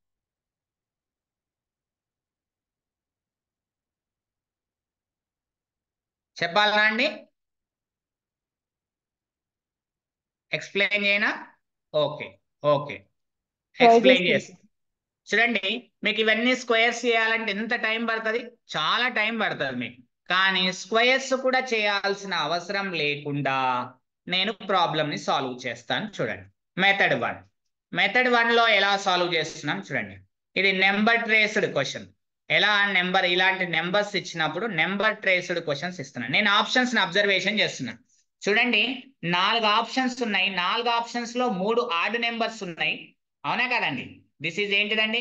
చెప్పాలా అండి ఎక్స్ప్లెయిన్ చేయనా ఓకే ఓకే ఎక్స్ప్లెయిన్ చేస్తా చూడండి మీకు ఇవన్నీ స్క్వేర్స్ చేయాలంటే ఎంత టైం పడుతుంది చాలా టైం పడుతుంది మీకు కానీ స్క్వేర్స్ కూడా చేయాల్సిన అవసరం లేకుండా నేను ప్రాబ్లమ్ ని సాల్వ్ చేస్తాను చూడండి మెథడ్ వన్ మెథడ్ వన్ లో ఎలా సాల్వ్ చేస్తున్నాం చూడండి ఇది నెంబర్ ట్రేస్డ్ క్వశ్చన్ ఎలా నెంబర్ ఇలాంటి నెంబర్స్ ఇచ్చినప్పుడు నెంబర్ ట్రేస్డ్ క్వశ్చన్స్ ఇస్తున్నాను నేను ఆప్షన్స్ ని అబ్జర్వేషన్ చేస్తున్నాను చూడండి నాలుగు ఆప్షన్స్ ఉన్నాయి నాలుగు ఆప్షన్స్ లో మూడు ఆడ్ నెంబర్స్ ఉన్నాయి అవునా కదండి దిస్ ఈజ్ ఏంటిదండి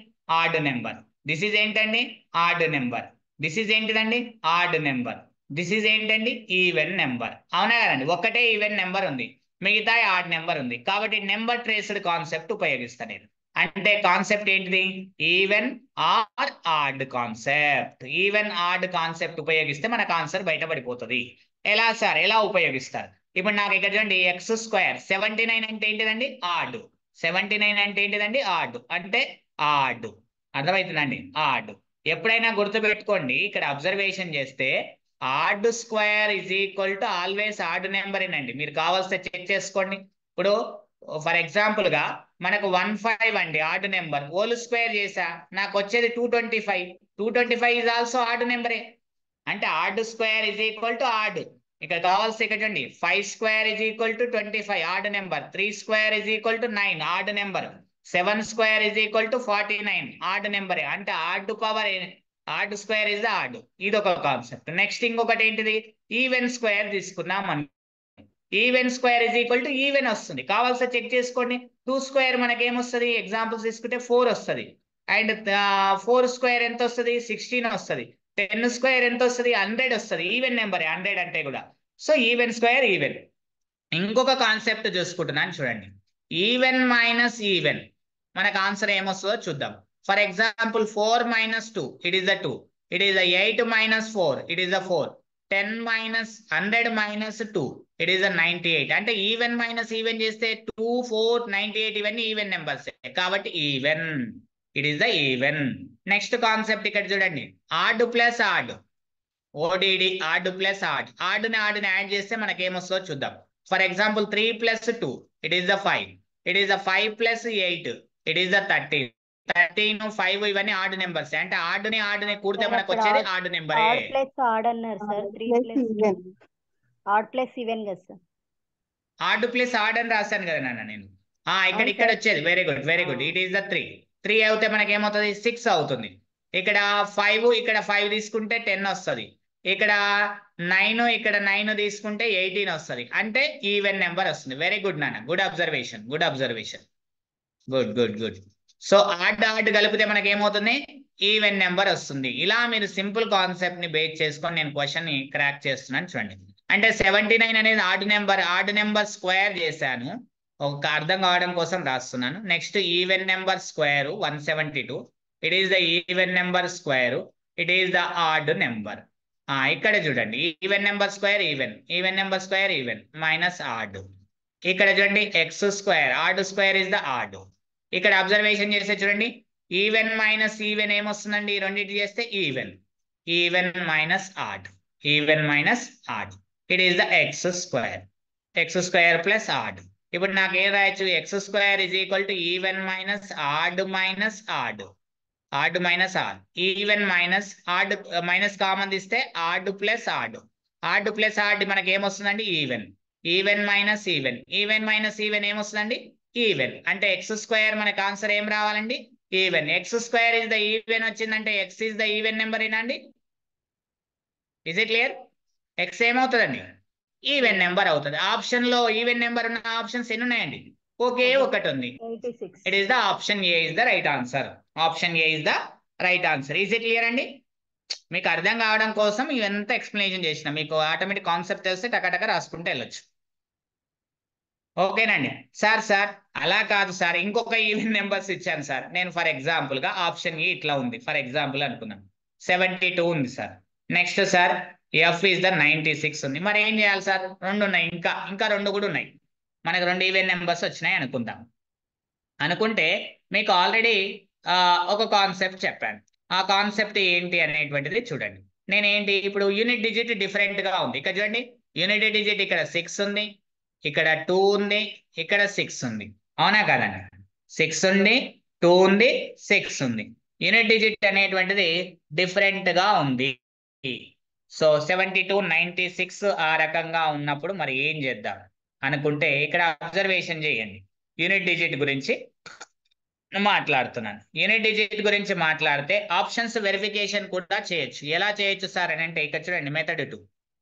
ఆడ్ నెంబర్ దిస్ ఈజ్ ఏంటండి ఆడ్ నెంబర్ దిస్ ఈజ్ ఏంటిదండి ఆడ్ నెంబర్ దిస్ ఈజ్ ఏంటండి ఈవెన్ నెంబర్ అవునా కదండి ఒక్కటే ఈవెన్ నెంబర్ ఉంది మిగతా ఆడ్ నెంబర్ ఉంది కాబట్టి నెంబర్ ట్రేస్డ్ కాన్సెప్ట్ ఉపయోగిస్తాను నేను అంటే కాన్సెప్ట్ ఏంటిది even or odd concept even odd concept ఉపయోగిస్తే మనకు ఆన్సర్ బయటపడిపోతుంది ఎలా సార్ ఎలా ఉపయోగిస్తారు ఇప్పుడు నాకు ఇక్కడ చూడండి ఎక్స్ స్క్వేర్ సెవెంటీ నైన్ అంటే ఏంటిదండి ఆడ్ సెవెంటీ నైన్ అంటే ఏంటిదండి ఆడ్ అంటే ఆడ్ అర్థమవుతుందండి ఆడ్ ఎప్పుడైనా గుర్తుపెట్టుకోండి ఇక్కడ అబ్జర్వేషన్ చేస్తే odd square is equal to always odd number అండి మీరు కావాల్స్తే చెక్ చేసుకోండి ఇప్పుడు ఫర్ ఎగ్జాంపుల్ గా మనకు వన్ ఫైవ్ అండి ఆడ్ నెంబర్ హోల్ స్క్వేర్ చేసా నాకు వచ్చేది two twenty five two twenty five is also odd నెంబరే అంటే odd square is equal to odd ఇక్కడ కావాల్సి ఇక్కడ చూడండి five square is equal to twenty five odd number three square is equal to nine odd number seven square is equal to forty nine odd నెంబరే అంటే odd power odd square is odd ఇది ఒక concept next ఇంకొకటి ఏంటిది even square తీసుకున్నాం మనం even square is equal to even వస్తుంది కావాల్సి చెక్ చేసుకోండి టూ స్క్వేర్ మనకి ఏమొస్తుంది ఎగ్జాంపుల్స్ తీసుకుంటే ఫోర్ వస్తుంది అండ్ ఫోర్ స్క్వేర్ ఎంత వస్తుంది సిక్స్టీన్ వస్తుంది టెన్ స్క్వేర్ ఎంత వస్తుంది హండ్రెడ్ వస్తుంది ఈవెన్ నెంబర్ హండ్రెడ్ అంటే కూడా సో ఈవెన్ స్క్వేర్ ఈవెన్ ఇంకొక కాన్సెప్ట్ చూసుకుంటున్నాను చూడండి ఈవెన్ మైనస్ ఈవెన్ మనకు ఆన్సర్ ఏమొస్తుందో చూద్దాం for example four minus two it is the two it is the eight minus four it is the four ten minus hundred minus two it is the ninety eight అంటే even minus even చేస్తే two four ninety eight ఇవన్నీ even numbers కాబట్టి even it is the even next concept ఇక్కడ చూడండి add plus odd O D D odd plus odd ఆడ్ని ఆడ్ని add చేస్తే మనకి ఏమొస్తుందో చూద్దాం for example three plus two it is the five it is the five plus eight it is the thirteen thirteen five ఇవన్నీ odd numbers అంటే ఆడ్ని ఆడ్ని కూడితే Sir, మనకు అక్కడ వచ్చేది odd- ఆడ్ నెంబరే ఆడ్ ప్లస్ ఆడ్ అన్నారు sir three plus odd plus even కదా సార్ ఆడ్ ప్లస్ ఆడ్ అని రాశాను కదా నాన్న నేను ఆ ఇక్కడ అవును ఇక్కడ సార్. వచ్చేది very good very good it is the three three అవుతే మనకి ఏమవుతుంది సిక్స్ అవుతుంది ఇక్కడ ఫైవ్ ఇక్కడ ఫైవ్ తీసుకుంటే టెన్ వస్తుంది ఇక్కడ నైన్ ఇక్కడ నైన్ తీసుకుంటే ఎయిటీన్ వస్తుంది అంటే ఈవెన్ నెంబర్ వస్తుంది వెరీ గుడ్ నాన్న good observation good observation good good good so odd odd కలిపితే మనకి ఏమవుతుంది ఈవెన్ నెంబర్ వస్తుంది ఇలా మీరు సింపుల్ కాన్సెప్ట్ ని బేస్ చేసుకొని నేను క్వశ్చన్ ని క్రాక్ చేస్తున్నాను చూడండి అంటే సెవెంటీ నైన్ అనేది odd number odd number square చేశాను ఒక అర్థం కావడం కోసం రాస్తున్నాను next even number square one seventy two it is the even number square it is the odd number ఇక్కడ చూడండి even number square even even number square even minus odd ఇక్కడ చూడండి x square odd square is the odd ఇక్కడ observation చేస్తే చూడండి even minus even ఏమొస్తుందండి ఈ రెండింటి చేస్తే even even minus odd even minus odd it is the x square x square plus odd ఇప్పుడు నాకు ఏం రాయొచ్చు x square is equal to even minus odd minus odd odd minus odd even minus odd minus common తీస్తే odd plus odd odd plus odd మనకి ఏమొస్తుందండి even even minus even even minus even ఏమొస్తుందండి even అంటే x square మనకి answer ఏం రావాలండి even x square is the even వచ్చిందంటే x is the even number ఏనండి ఇస్ ఇట్ క్లియర్ ఎక్స్ ఏమవుతుందండి ఈవెన్ నెంబర్ అవుతుంది ఆప్షన్ లో ఈవెన్ నెంబర్ ఉన్న ఆప్షన్స్ ఎన్ని ఉన్నాయండి ఒకే ఒకటి ఉంది eighty six it is the option A is the right answer option A is the right answer is it clear అండి మీకు అర్థం కావడం కోసం ఇవంతా ఎక్స్ప్లెనేషన్ చేసిన మీకు ఆటోమేటిక్ కాన్సెప్ట్ తెలిస్తే టకటక రాసుకుంటే వెళ్ళొచ్చు ఓకేనండి సార్ సార్ అలా కాదు సార్ ఇంకొక ఈవెన్ నెంబర్స్ ఇచ్చాను సార్ నేను ఫర్ ఎగ్జాంపుల్ గా ఆప్షన్ ఏ ఇట్లా ఉంది ఫర్ ఎగ్జాంపుల్ అనుకున్నాను సెవెంటీ టూ ఉంది sir next sir F is the ninety six ఉంది మరి ఏం చేయాలి సార్ రెండు ఉన్నాయి ఇంకా ఇంకా రెండు కూడా ఉన్నాయి మనకు రెండు ఈవెన్ నెంబర్స్ వచ్చినాయి అనుకుందాం అనుకుంటే మీకు ఆల్రెడీ ఒక కాన్సెప్ట్ చెప్పాను ఆ కాన్సెప్ట్ ఏంటి అనేటువంటిది చూడండి నేను ఏంటి ఇప్పుడు యూనిట్ డిజిట్ డిఫరెంట్ గా ఉంది ఇక్కడ చూడండి యూనిట్ డిజిట్ ఇక్కడ సిక్స్ ఉంది ఇక్కడ టూ ఉంది ఇక్కడ సిక్స్ ఉంది అవునా కదండి సిక్స్ ఉంది టూ ఉంది సిక్స్ ఉంది యూనిట్ డిజిట్ అనేటువంటిది డిఫరెంట్ గా ఉంది so seventy two ninety six ఆ రకంగా ఉన్నప్పుడు మరి ఏం చేద్దాం అనుకుంటే ఇక్కడ అబ్జర్వేషన్ చేయండి యూనిట్ డిజిట్ గురించి మాట్లాడుతున్నాను యూనిట్ డిజిట్ గురించి మాట్లాడితే ఆప్షన్స్ వెరిఫికేషన్ కూడా చేయొచ్చు ఎలా చేయొచ్చు సార్ అని అంటే ఇక్కడ చూడండి మెథడ్ టూ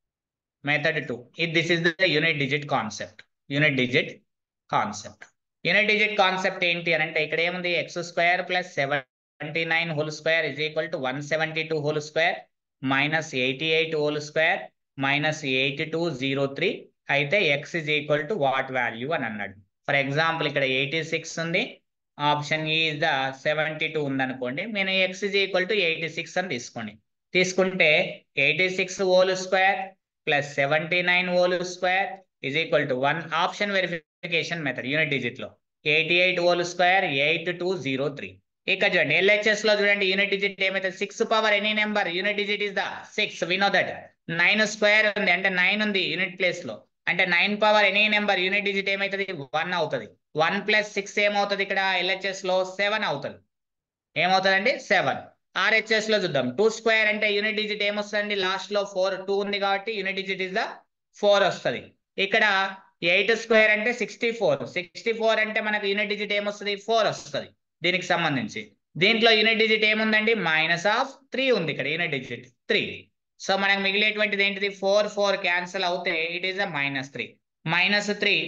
మెథడ్ టూ ఇది this is the unit digit concept unit digit concept unit digit concept ఏంటి అని అంటే ఇక్కడ ఏముంది x square plus seventy nine whole square is equal to one seventy two whole square minus eighty eight whole square minus eighty two zero three అయితే x is equal to what value అని అన్నాడు for example ఇక్కడ eighty six ఉంది option E is the seventy two ఉందనుకోండి నేను x is equal to eighty six అని తీసుకోండి తీసుకుంటే eighty six whole square plus seventy nine whole square is equal to one option verification method unit digit లో eighty eight whole square eight two zero three ఇక్కడ చూడండి LHS లో చూడండి unit digit ఏమైతే six power any number unit digit is the six we know that nine square ఉంది అంటే nine ఉంది unit place లో అంటే nine power any number unit digit ఏమైతుంది వన్ అవుతుంది వన్ ప్లస్ సిక్స్ ఏమవుతుంది ఇక్కడ ఎల్హెచ్ఎస్ లో సెవెన్ అవుతుంది ఏమవుతుందండి సెవెన్ ఆర్హెచ్ఎస్ లో చూద్దాం టూ స్క్వేర్ అంటే యూనిట్ డిజిట్ ఏమొస్తుందండి లాస్ట్ లో ఫోర్ టూ ఉంది కాబట్టి unit digit is the four వస్తుంది ఇక్కడ ఎయిట్ స్క్వేర్ అంటే సిక్స్టీ ఫోర్ సిక్స్టీ ఫోర్ అంటే మనకు యూనిట్ డిజిట్ ఏమొస్తుంది ఫోర్ వస్తుంది దీనికి సంబంధించి దీంట్లో యూనిట్ డిజిట్ ఏముందండి మైనస్ ఆఫ్ త్రీ ఉంది ఇక్కడ యూనిట్ డిజిట్ త్రీ సో మనకు మిగిలేటువంటిది ఏంటిది ఫోర్ ఫోర్ క్యాన్సిల్ అవుతే it is the minus three minus three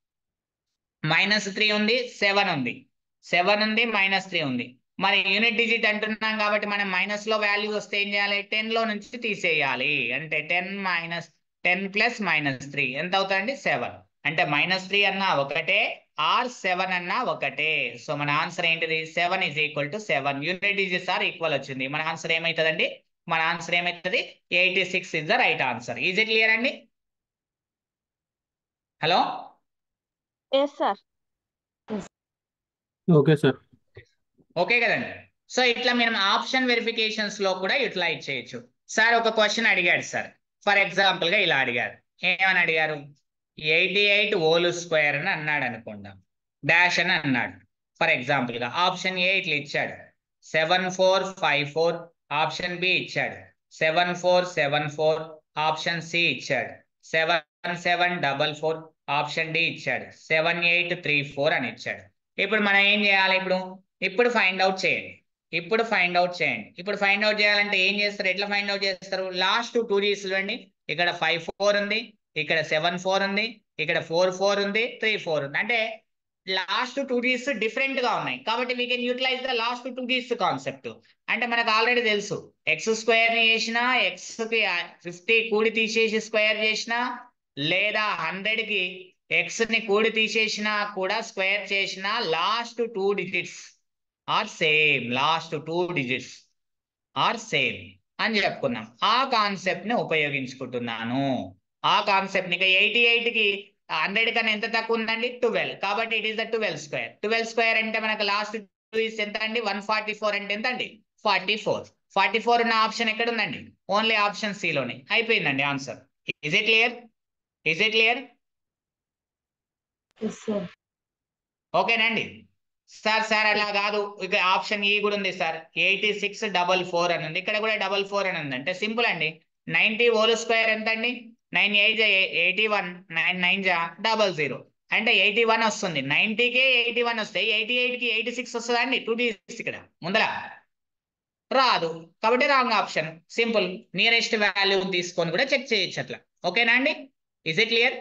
minus three ఉంది సెవెన్ ఉంది సెవెన్ ఉంది మైనస్ త్రీ ఉంది మరి యూనిట్ డిజిట్ అంటున్నాం కాబట్టి మనం మైనస్ లో వాల్యూ వస్తే ఏం చేయాలి టెన్ లో నుంచి తీసేయాలి అంటే ten minus ten plus minus three ఎంత అవుతుందండి సెవెన్ అంటే మైనస్ త్రీ అన్నా ఒకటే ఆర్ సెవెన్ అన్నా ఒకటే సో మన ఆన్సర్ ఏంటిది seven is equal to seven unit digits are equal వచ్చింది మన ఆన్సర్ ఏమవుతుందండి మన ఆన్సర్ ఏమవుతుంది eighty six is the right answer is it clear అండి hello yes sir okay sir okay కదండి సో ఇట్లా మనం ఆప్షన్ వెరిఫికేషన్స్ లో కూడా యూటిలైజ్ చేయొచ్చు సార్ ఒక క్వశ్చన్ అడిగాడు సార్ ఫర్ ఎగ్జాంపుల్ గా ఇలా అడిగారు ఏమని అడిగారు ఎయిటీ ఎయిట్ ఓలు స్క్వేర్ అని అన్నాడు అనుకుందాం డాష్ అని అన్నాడు ఫర్ ఎగ్జాంపుల్ గా ఆప్షన్ ఏ ఇట్లా ఇచ్చాడు seven four five four option B ఇచ్చాడు seven four seven four option C ఇచ్చాడు seven seven double four option D ఇచ్చాడు సెవెన్ ఎయిట్ త్రీ ఫోర్ అని ఇచ్చాడు ఇప్పుడు మనం ఏం చేయాలి ఇప్పుడు ఇప్పుడు ఫైండ్ అవుట్ చేయండి ఇప్పుడు ఫైండ్ అవుట్ చేయండి ఇప్పుడు ఫైండ్ అవుట్ చేయాలంటే ఏం చేస్తారు ఎట్లా ఫైండ్ అవుట్ చేస్తారు లాస్ట్ టూ డీస్ చూడండి ఇక్కడ ఫైవ్ ఫోర్ ఉంది ఇక్కడ సెవెన్ ఫోర్ ఉంది ఇక్కడ ఫోర్ ఫోర్ ఉంది త్రీ ఫోర్ ఉంది అంటే లాస్ట్ టూ డీస్ డిఫరెంట్ గా ఉన్నాయి కాబట్టి we can utilize the last two Ds concept అంటే మనకు ఆల్రెడీ తెలుసు ఎక్స్ స్క్వేర్ ని చేసిన ఎక్స్ కి ఫిఫ్టీ కూడి తీసేసి స్క్వేర్ చేసిన లేదా హండ్రెడ్ కి ఎక్స్ ని కూడి తీసేసినా కూడా స్క్వేర్ చేసిన last two digits are same last two digits are same అని చెప్పుకున్నాం ఆ కాన్సెప్ట్ ని ఉపయోగించుకుంటున్నాను ఆ కాన్సెప్ట్ ని ఎయిటీ ఎయిట్ కి హండ్రెడ్ కన్నా ఎంత తక్కువ ఉందండి ట్వెల్వ్ కాబట్టి it is the twelve square twelve square అంటే మనకు లాస్ట్ టూ ఇస్ ఎంత అండి వన్ ఫార్టీ ఫోర్ అంటే ఎంత అండి ఫార్టీ ఫోర్ ఫార్టీ ఫోర్ ఉన్న ఆప్షన్ ఎక్కడ ఉందండి ఓన్లీ ఆప్షన్ సి లోనే అయిపోయిందండి answer is it clear is it clear yes sir ఓకేనండి సార్ సార్ అలా కాదు ఇక ఆప్షన్ ఈ కూడా ఉంది sir eighty six double four అని ఉంది ఇక్కడ కూడా డబల్ ఫోర్ అని ఉంది అంటే సింపుల్ అండి నైన్టీ హోల్ స్క్వేర్ ఎంత అండి nine eight eighty one nine nine జా డబల్ జీరో అంటే ఎయిటీ వన్ వస్తుంది నైన్టీకే ఎయిటీ వన్ వస్తాయి ఎయిటీ ఎయిట్ కి ఎయిటీ సిక్స్ వస్తుందా అండి టూ డీస్ ఇక్కడ ముందర రాదు కాబట్టి wrong option simple nearest value తీసుకొని కూడా చెక్ చేయొచ్చు అట్లా ఓకేనా అండి is it clear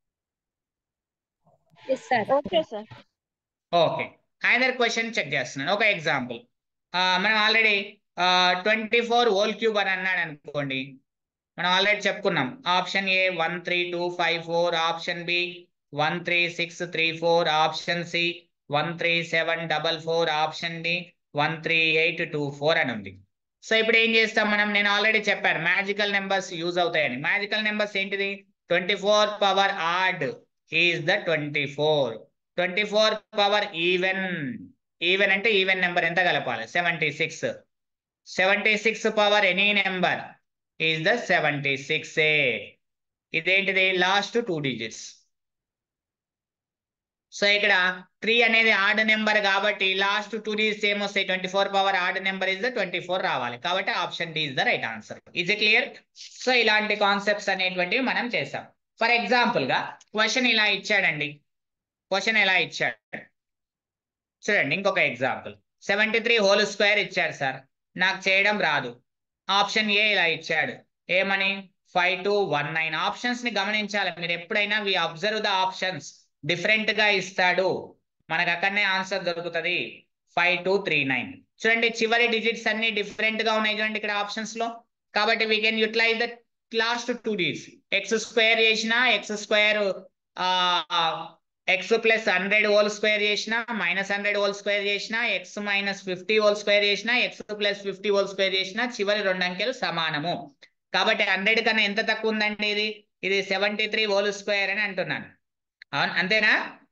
yes sir okay sir okay either question check చేస్తున్నాను ఒక ఎగ్జాంపుల్ మనం already twenty four whole cube అని అన్నాడు అనుకోండి మనం ఆల్రెడీ చెప్పుకున్నాం option A one three two five four option B one three six three four option C one three seven double four option D one three eight two four అని ఉంది so ఇప్పుడు ఏం చేస్తాం మనం నేను ఆల్రెడీ చెప్పాను magical numbers use అవుతాయని magical numbers ఏంటిది twenty four power odd is the twenty four twenty four power even even అంటే ఈవెన్ నెంబర్ ఎంత కలపాలి seventy six seventy six power any number is the seventy six ఏ ఇదేంటిది last two digits so ఇక్కడ three అనేది odd number కాబట్టి last two digits ఏమొస్తాయి twenty four power odd number is the twenty four రావాలి కాబట్టి option D is the right answer is it clear so ఇలాంటి concepts అనేటువంటివి మనం చేసాం ఫర్ ఎగ్జాంపుల్ గా క్వశ్చన్ ఇలా ఇచ్చాడండి క్వశ్చన్ ఎలా ఇచ్చాడు చూడండి ఇంకొక example seventy three whole square ఇచ్చాడు సార్ నాకు చేయడం రాదు ఆప్షన్ ఏ ఇలా ఇచ్చాడు ఏమని five two one nine options ని గమనించాలి మీరు ఎప్పుడైనా we observe the options different గా ఇస్తాడు మనకు అక్కడనే ఆన్సర్ దొరుకుతుంది ఫైవ్ టూ త్రీ నైన్ చూడండి చివరి డిజిట్స్ అన్ని డిఫరెంట్ గా ఉన్నాయి చూడండి ఇక్కడ ఆప్షన్స్ లో కాబట్టి we can utilize the last two digits x square చేసిన x square x plus hundred whole square చేసిన మైనస్ హండ్రెడ్ హోల్ స్క్వేర్ చేసిన x minus fifty whole square చేసిన x plus fifty whole square చేసిన చివరి రెండు అంకెలు సమానము కాబట్టి హండ్రెడ్ కన్నా ఎంత తక్కువ ఉందండి ఇది ఇది సెవెంటీ త్రీ హోల్ స్క్వేర్ అని అంటున్నాను అవును అంతేనా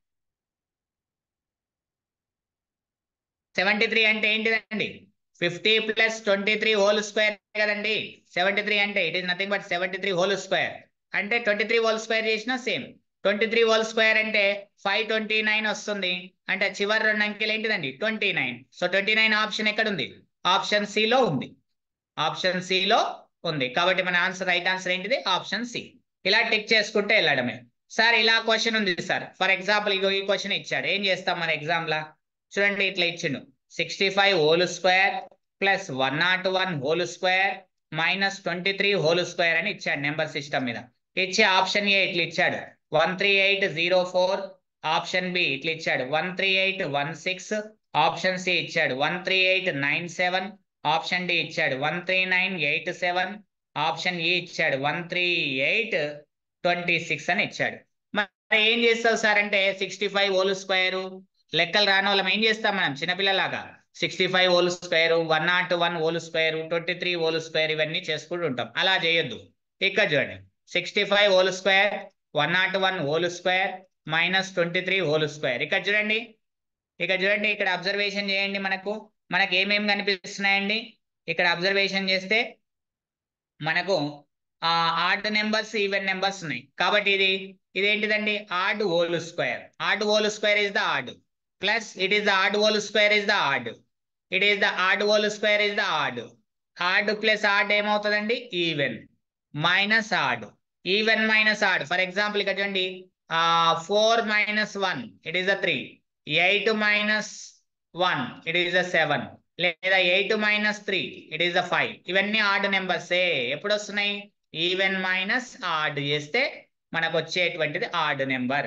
సెవెంటీ త్రీ అంటే ఏంటిదండి fifty plus twenty three whole square కదండి సెవెంటీ త్రీ అంటే it is nothing but seventy three whole square అంటే ట్వంటీ త్రీ హోల్ స్క్వేర్ చేసినా same twenty three whole square అంటే ఫైవ్ ట్వంటీ నైన్ వస్తుంది అంటే చివరి రెండు అంకెలు ఏంటిదండి twenty nine so twenty nine option ఎక్కడ ఉంది ఆప్షన్ సి లో ఉంది ఆప్షన్ సి లో ఉంది కాబట్టి మన ఆన్సర్ రైట్ ఆన్సర్ ఏంటిది ఆప్షన్ సి ఇలా టిక్ చేసుకుంటే వెళ్ళడమే సార్ ఇలా క్వశ్చన్ ఉంది సార్ ఫర్ ఎగ్జాంపుల్ ఇగో ఈ క్వశ్చన్ ఇచ్చాడు ఏం చేస్తాం మన ఎగ్జామ్ లా చూడండి ఇట్లా ఇచ్చిండు sixty five whole square plus one not one whole square minus twenty three whole square అని ఇచ్చాడు నెంబర్ సిస్టమ్ మీద ఇచ్చి ఆప్షన్ ఏ ఇట్లా ఇచ్చాడు one three eight zero four option B ఇట్లా ఇచ్చాడు one three eight one six option C ఇచ్చాడు one three eight nine seven option D ఇచ్చాడు one three nine eight seven option E ఇచ్చాడు one three eight twenty six అని ఇచ్చాడు మరి ఏం చేస్తావు సార్ అంటే సిక్స్టీ ఫైవ్ హోల్ స్క్వేర్ లెక్కలు రాని వాళ్ళం ఏం చేస్తాం మనం చిన్నపిల్లలాగా sixty five whole square one not one whole square twenty three whole square ఇవన్నీ చేసుకుంటూ ఉంటాం అలా చేయొద్దు ఇక్కడ చూడండి sixty five whole square one not one whole square minus twenty three whole square ఇక్కడ చూడండి ఇక్కడ చూడండి ఇక్కడ అబ్జర్వేషన్ చేయండి మనకు మనకి ఏమేమి కనిపిస్తున్నాయండి ఇక్కడ అబ్జర్వేషన్ చేస్తే మనకు ఆడ్ నెంబర్స్ ఈవెన్ నెంబర్స్ ఉన్నాయి కాబట్టి ఇది ఇదేంటిదండి odd whole square odd whole square is the odd plus it is the odd whole square is the odd it is the odd whole square is the odd odd plus odd ఏమవుతుందండి even minus odd even minus odd for example ఇక్కడ చూడండి four minus one it is the three eight minus one it is the seven లేదా eight minus three it is the five ఇవన్నీ add నెంబర్సే ఎప్పుడు వస్తున్నాయి even minus odd చేస్తే మనకు వచ్చేటువంటిది ఆడ్ నెంబర్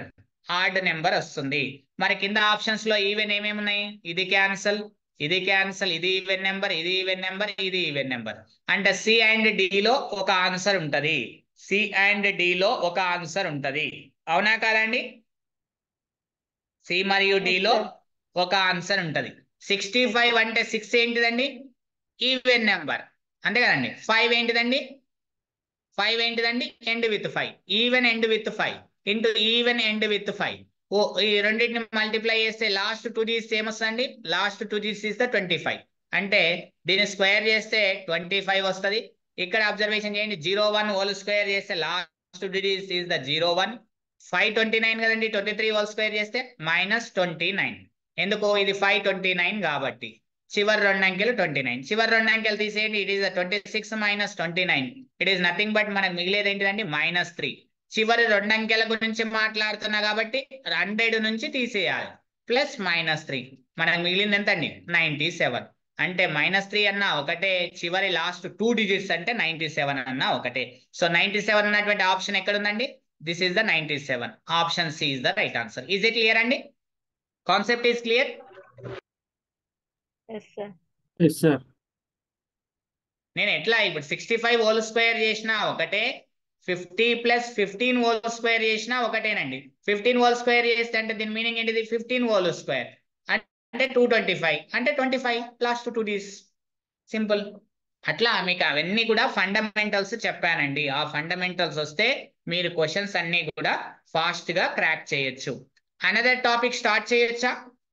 ఆడ్ నెంబర్ వస్తుంది మరి కింద ఆప్షన్స్ లో ఈవెన్ ఏమేమి ఉన్నాయి ఇది క్యాన్సల్ ఇది క్యాన్సల్ ఇది ఈవెన్ నెంబర్ ఇది ఈవెన్ నెంబర్ ఇది ఈవెన్ నెంబర్ అంటే సి అండ్ డి లో ఒక ఆన్సర్ ఉంటది సి అండ్ డి లో ఒక ఆన్సర్ ఉంటది అవునా కాదండి సి మరియు డి లో ఒక ఆన్సర్ ఉంటది సిక్స్టీ ఫైవ్ అంటే సిక్స్ ఏంటిదండి ఈవెన్ నెంబర్ అంతే కదండి ఫైవ్ ఏంటిదండి ఫైవ్ ఏంటిదండి end with five even end with five into even end with five ఓ ఈ రెండింటిని మల్టిప్లై చేస్తే లాస్ట్ టూ డిజిట్స్ ఏమొస్తుందండి లాస్ట్ టూ డిజిట్స్ ఇస్తే ట్వంటీ ఫైవ్ అంటే దీన్ని స్క్వేర్ చేస్తే ట్వంటీ ఫైవ్ వస్తుంది ఇక్కడ అబ్జర్వేషన్ చేయండి జీరో వన్ హోల్ స్క్వేర్ చేస్తే last digits is the zero one five twenty nine కదండి ట్వంటీ త్రీ హోల్ స్క్వేర్ చేస్తే మైనస్ ట్వంటీ నైన్ ఎందుకు ఇది ఫైవ్ ట్వంటీ నైన్ కాబట్టి చివరి రెండు అంకెలు ట్వంటీ నైన్ చివరి రెండు అంకెలు తీసేయండి it is twenty six minus twenty nine it is nothing but మనకు మిగిలేది ఏంటిదండి మైనస్ త్రీ చివరి రెండు అంకెల గురించి మాట్లాడుతున్నా కాబట్టి హండ్రెడ్ నుంచి తీసేయాలి ప్లస్ మైనస్ త్రీ మనకు మిగిలింది ఎంత అండి నైన్టీ సెవెన్ అంటే మైనస్ త్రీ అన్న ఒకటే చివరి లాస్ట్ టూ డిజిట్స్ అంటే నైన్టీ సెవెన్ అన్న ఒకటే సో నైన్టీ సెవెన్ అన్నటువంటి ఆప్షన్ ఎక్కడ ఉందండి this is the ninety seven option C is the right answer is it clear అండి concept is clear yes sir yes sir నేను ఎట్లా ఇప్పుడు సిక్స్టీ ఫైవ్ హోల్ స్క్వేర్ చేసినా ఒకటే fifty plus fifteen whole square చేసినా ఒకటేనండి ఫిఫ్టీన్ హోల్ స్క్వేర్ చేస్తే అంటే దీని మీనింగ్ ఏంటిది ఫిఫ్టీన్ హోల్ స్క్వేర్ అంటే టూ ట్వంటీ ఫైవ్ అంటే twenty five last two Ds simple అట్లా మీకు అవన్నీ కూడా ఫండమెంటల్స్ చెప్పానండి ఆ ఫండమెంటల్స్ వస్తే మీరు క్వశ్చన్స్ అన్ని కూడా ఫాస్ట్ గా క్రాక్ చేయొచ్చు అనదర్ టాపిక్ స్టార్ట్ చేయొచ్చా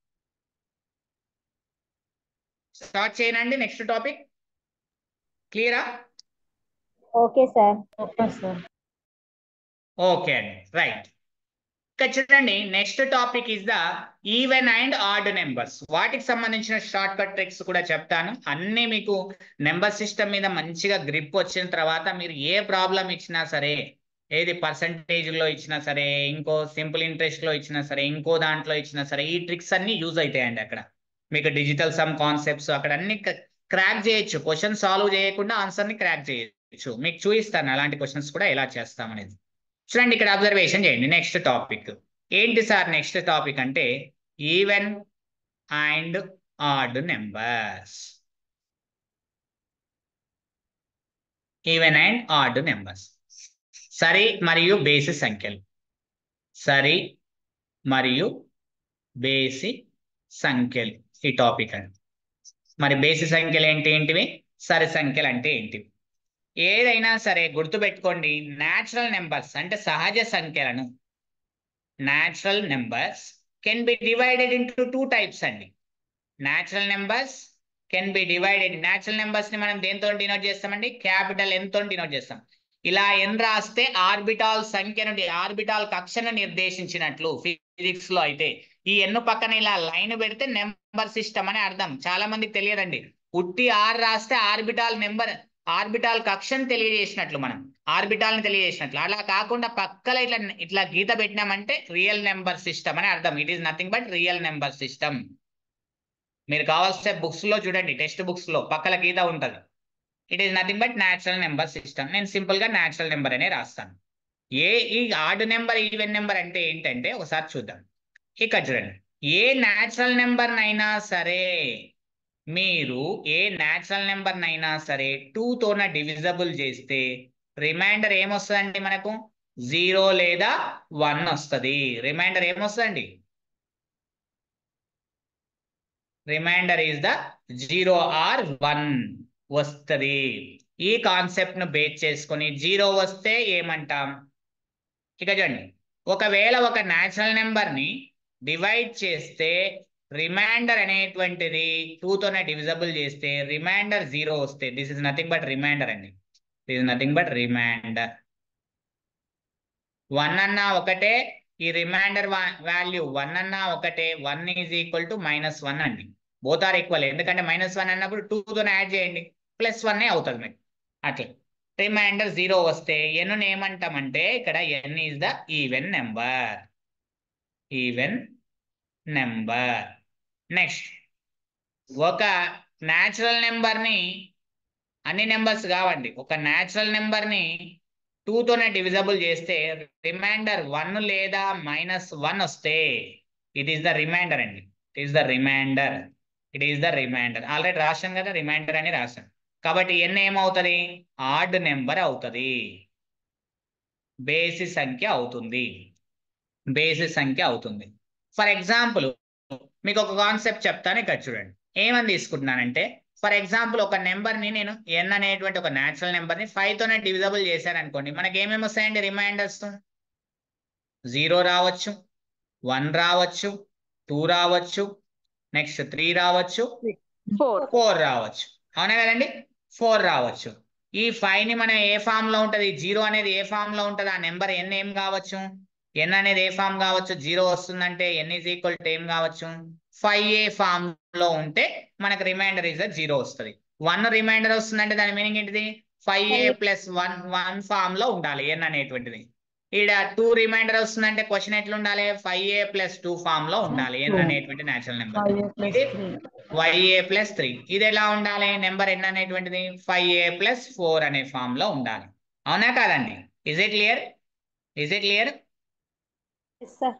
స్టార్ట్ చేయనండి నెక్స్ట్ టాపిక్ క్లియరా okay sir okay sir okay అండి రైట్ ఇక్కడ చూడండి next topic is the even and odd numbers వాటికి సంబంధించిన షార్ట్ కట్ ట్రిక్స్ కూడా చెప్తాను అన్ని మీకు నెంబర్ సిస్టమ్ మీద మంచిగా గ్రిప్ వచ్చిన తర్వాత మీరు ఏ ప్రాబ్లం ఇచ్చినా సరే ఏది పర్సంటేజ్ లో ఇచ్చినా సరే ఇంకో సింపుల్ ఇంట్రెస్ట్ లో ఇచ్చినా సరే ఇంకో దాంట్లో ఇచ్చినా సరే ఈ ట్రిక్స్ అన్ని యూజ్ అవుతాయండి అక్కడ మీకు డిజిటల్ సమ్ కాన్సెప్ట్స్ అక్కడ అన్ని క్రాక్ చేయొచ్చు క్వశ్చన్ సాల్వ్ చేయకుండా ఆన్సర్ ని క్రాక్ చేయొచ్చు మీకు చూపిస్తాను అలాంటి క్వశ్చన్స్ కూడా ఎలా చేస్తాం అనేది చూడండి ఇక్కడ అబ్జర్వేషన్ చేయండి నెక్స్ట్ టాపిక్ ఏంటి సార్ నెక్స్ట్ టాపిక్ అంటే even and odd numbers even and odd numbers సరి మరియు బేసి సంఖ్యలు సరి మరియు బేసి సంఖ్యలు ఈ టాపిక్ అండి మరి బేసి సంఖ్యలు ఏంటి ఏంటివి సరి సంఖ్యలు అంటే ఏంటివి ఏదైనా సరే గుర్తుపెట్టుకోండి న్యాచురల్ నెంబర్స్ అంటే సహజ సంఖ్యలను natural numbers can be divided into two types అండి natural numbers can be divided natural numbers ని మనం దేంతో డినోట్ చేస్తామండి క్యాపిటల్ ఎన్ తో డినోట్ చేస్తాం ఇలా ఎన్ రాస్తే ఆర్బిటాల్ సంఖ్యను ఆర్బిటాల్ కక్షను నిర్దేశించినట్లు ఫిజిక్స్ లో అయితే ఈ ఎన్ను పక్కన ఇలా లైన్ పెడితే నెంబర్ సిస్టమ్ అని అర్థం చాలా మందికి తెలియదండి ఉట్టి ఆర్ రాస్తే ఆర్బిటాల్ నెంబర్ ఆర్బిటాల్ కక్షను తెలియజేసినట్లు మనం ఆర్బిటాల్ ని తెలియజేసినట్లు అలా కాకుండా పక్కల ఇట్లా ఇట్లా గీత పెట్టినామంటే రియల్ నెంబర్ సిస్టమ్ అని అర్థం it is nothing but real number system మీరు కావాల్సిన బుక్స్ లో చూడండి టెక్స్ట్ బుక్స్ లో పక్కల గీత ఉంటది it is nothing but natural number system నేను సింపుల్ గా న్యాచురల్ నెంబర్ అనే రాస్తాను ఏ ఈ ఆడ్ నెంబర్ ఈవెన్ నెంబర్ అంటే ఏంటంటే ఒకసారి చూద్దాం ఇక్కడ చూడండి ఏ న్యాచురల్ నెంబర్ నైనా సరే మీరు ఏ న్యాచురల్ నెంబర్ నైనా సరే టూ తోన డివిజబుల్ చేస్తే రిమైండర్ ఏమొస్తుందండి మనకు జీరో లేదా వన్ వస్తుంది రిమైండర్ ఏమొస్తుందండి remainder is the zero or one వస్తుంది ఈ కాన్సెప్ట్ ను బేస్ చేసుకొని జీరో వస్తే ఏమంటాం ఇక చూడండి ఒకవేళ ఒక న్యాచురల్ నెంబర్ ని డివైడ్ చేస్తే రిమైండర్ అనేటువంటిది టూ తోనే డివిజబుల్ చేస్తే రిమైండర్ జీరో వస్తే this is nothing but remainder అండి this is nothing but remainder one అన్నా ఒకటే ఈ రిమైండర్ వాల్యూ వన్ అన్నా ఒకటే one is equal to minus one అండి బోత్ ఆర్ ఈక్వల్ ఎందుకంటే మైనస్ వన్ అన్నప్పుడు టూ తోనే యాడ్ చేయండి ప్లస్ వన్ అవుతుంది మీకు అట్లా రిమైండర్ జీరో వస్తే ఎన్ ఏమంటామంటే ఇక్కడ N is the even number even number next ఒక న్యాచురల్ నెంబర్ని అన్ని నెంబర్స్ కావండి ఒక న్యాచురల్ నెంబర్ని తోనే డివిజబుల్ చేస్తే రిమైండర్ వన్ లేదా మైనస్ వన్ వస్తే ఇట్ ఈస్ ద రిమైండర్ అండి it is the remainder it is the remainder already రాశాం కదా రిమైండర్ అని రాశాం కాబట్టి ఎన్ ఏమవుతుంది ఆడ్ నెంబర్ అవుతుంది బేసి సంఖ్య అవుతుంది బేసి సంఖ్య అవుతుంది ఫర్ ఎగ్జాంపుల్ మీకు ఒక కాన్సెప్ట్ చెప్తాను ఇక్కడ చూడండి ఏమని తీసుకుంటున్నానంటే ఫర్ ఎగ్జాంపుల్ ఒక నెంబర్ ని నేను ఎన్ అనేటువంటి ఒక న్యాచురల్ నెంబర్ ని ఫైవ్ తోనే డివిజబుల్ చేశాను అనుకోండి మనకి ఏమేమి వస్తాయండి రిమైండర్స్ జీరో రావచ్చు వన్ రావచ్చు టూ రావచ్చు నెక్స్ట్ త్రీ రావచ్చు ఫోర్ ఫోర్ రావచ్చు అవునా కదండి ఫోర్ రావచ్చు ఈ ఫైవ్ ని మనం ఏ ఫామ్ లో ఉంటది జీరో అనేది ఏ ఫామ్ లో ఉంటది ఆ నెంబర్ ఎన్ ఏం కావచ్చు ఎన్ అనేది ఏ ఫామ్ కావచ్చు జీరో వస్తుందంటే ఎన్ ఈజ్ ఈక్వల్ టు ఏం కావచ్చు ఫైవ్ ఏ ఫామ్ లో ఉంటే మనకు రిమైండర్ ఇస్ జీరో వస్తుంది వన్ రిమైండర్ వస్తుందంటే దాని మీనింగ్ ఏంటిది five a plus one one form లో ఉండాలి ఎన్ అనేటువంటిది ఈడ టూ రిమైండర్ వస్తుందంటే క్వశ్చన్ ఎట్లా ఉండాలి five a plus two form లో ఉండాలి ఎన్ అనేటువంటి న్యాచురల్ నెంబర్ ఫైవ్ ప్లస్ ఇది త్రీ వైఏ ప్లస్ త్రీ ఇది ఎలా ఉండాలి నెంబర్ ఎన్ అనేటువంటిది ఫైవ్ ఏ ప్లస్ ఫోర్ అనే ఫామ్ లో ఉండాలి అవునా కాదండి is it clear is it clear sir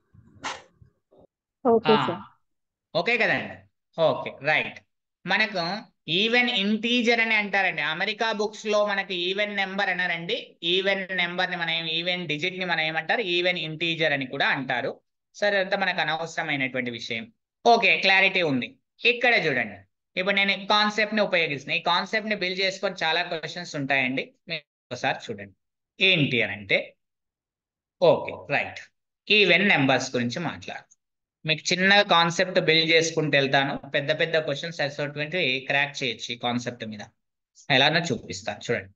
okay sir okay కదండి ఓకే రైట్ మనకు ఈవెన్ ఇంటీజర్ అని అంటారండి అమెరికా బుక్స్ లో మనకి ఈవెన్ నెంబర్ అన్నారండి ఈవెన్ నెంబర్ ని మనం ఈవెన్ డిజిట్ ని మనం ఏమంటారు ఈవెన్ ఇంటీజర్ అని కూడా అంటారు సరే అంతా మనకు అనవసరమైనటువంటి విషయం ఓకే క్లారిటీ ఉంది ఇక్కడ చూడండి ఇప్పుడు నేను కాన్సెప్ట్ ని ఉపయోగిస్తున్నా ఈ కాన్సెప్ట్ ని బిల్డ్ చేసుకొని చాలా క్వశ్చన్స్ ఉంటాయండి మీరు ఒకసారి చూడండి ఏంటి అని అంటే ఓకే రైట్ ఈవెన్ నెంబర్స్ గురించి మాట్లాడు మీకు చిన్న కాన్సెప్ట్ బిల్డ్ చేసుకుంటూ వెళ్తాను పెద్ద పెద్ద క్వశ్చన్స్ అటువంటి క్రాక్ చేయొచ్చు ఈ కాన్సెప్ట్ మీద ఎలానో చూపిస్తాను చూడండి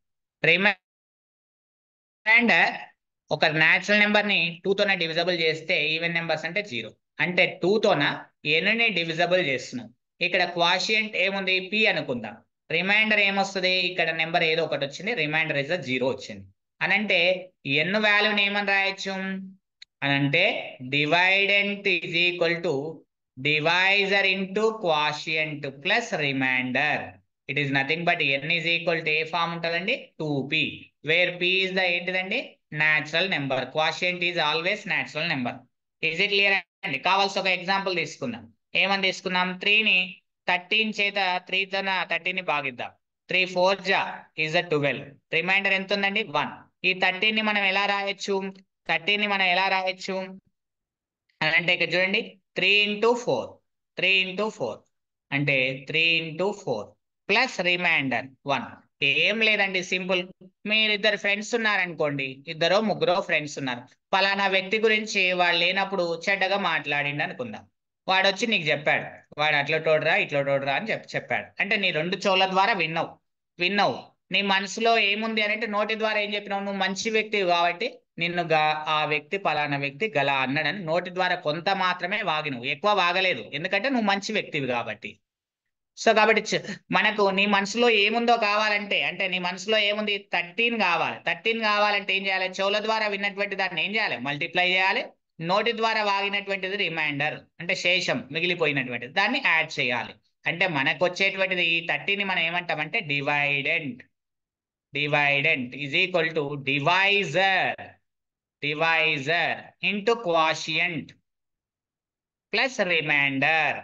రిమైండర్ ఒక న్యాచురల్ నెంబర్ ని టూ తోనే డివిజబుల్ చేస్తే ఈవెన్ నెంబర్స్ అంటే జీరో అంటే టూ తోన ఎన్ని డివిజబుల్ చేస్తున్నాం ఇక్కడ క్వాషియంట్ ఏముంది పి అనుకుందాం రిమైండర్ ఏమొస్తుంది ఇక్కడ నెంబర్ ఏదో ఒకటి వచ్చింది రిమైండర్ ఇస్ జీరో వచ్చింది అని అంటే ఎన్ వాల్యూని ఏమని రాయొచ్చు అని అంటే dividend is equal to divisor into quotient plus remainder it is nothing but n is equal to a form ఉంటుందండి two p where p is the ఏంటిదండి natural number quotient is always natural number is it clear అండి కావాల్సి ఒక example తీసుకుందాం ఏమని తీసుకుందాం త్రీని thirteen చేత త్రీ తన థర్టీని భాగిద్దాం త్రీ ఫోర్ జా ఈజ్ అ ట్వెల్వ్ రిమైండర్ ఎంత ఉందండి వన్ ఈ థర్టీన్ ని మనం ఎలా రాయొచ్చు థర్టీన్ ని మనం ఎలా రాయొచ్చు అని అంటే ఇక్కడ చూడండి three into four three into four అంటే three into four plus remainder one ఏం లేదండి సింపుల్ మీరు ఇద్దరు ఫ్రెండ్స్ ఉన్నారనుకోండి ఇద్దరు ముగ్గురు ఫ్రెండ్స్ ఉన్నారు పలానా వ్యక్తి గురించి వాడు లేనప్పుడు చెడ్డగా మాట్లాడిండు అనుకుందాం వాడు వచ్చి నీకు చెప్పాడు వాడు అట్లా తోడరా ఇట్లా తోడరా అని చెప్పి చెప్పాడు అంటే నీ రెండు చెవుల ద్వారా విన్నావు విన్నావు నీ మనసులో ఏముంది అని అంటే నోటి ద్వారా ఏం చెప్పినావు నువ్వు మంచి వ్యక్తివి కాబట్టి నిన్ను గా ఆ వ్యక్తి పలానా వ్యక్తి గల అన్నాడని నోటి ద్వారా కొంత మాత్రమే వాగినవు ఎక్కువ వాగలేదు ఎందుకంటే నువ్వు మంచి వ్యక్తివి కాబట్టి సో కాబట్టి చ- మనకు నీ మనసులో ఏముందో కావాలంటే అంటే నీ మనసులో ఏముంది థర్టీన్ కావాలి థర్టీన్ కావాలంటే ఏం చేయాలి చెవుల ద్వారా విన్నటువంటి దాన్ని ఏం చేయాలి మల్టిప్లై చేయాలి నోటి ద్వారా వాగినటువంటిది రిమైండర్ అంటే శేషం మిగిలిపోయినటువంటిది దాన్ని యాడ్ చేయాలి అంటే మనకు వచ్చేటువంటిది ఈ థర్టీని మనం ఏమంటామంటే dividend dividend is equal to divisor divisor into quotient plus remainder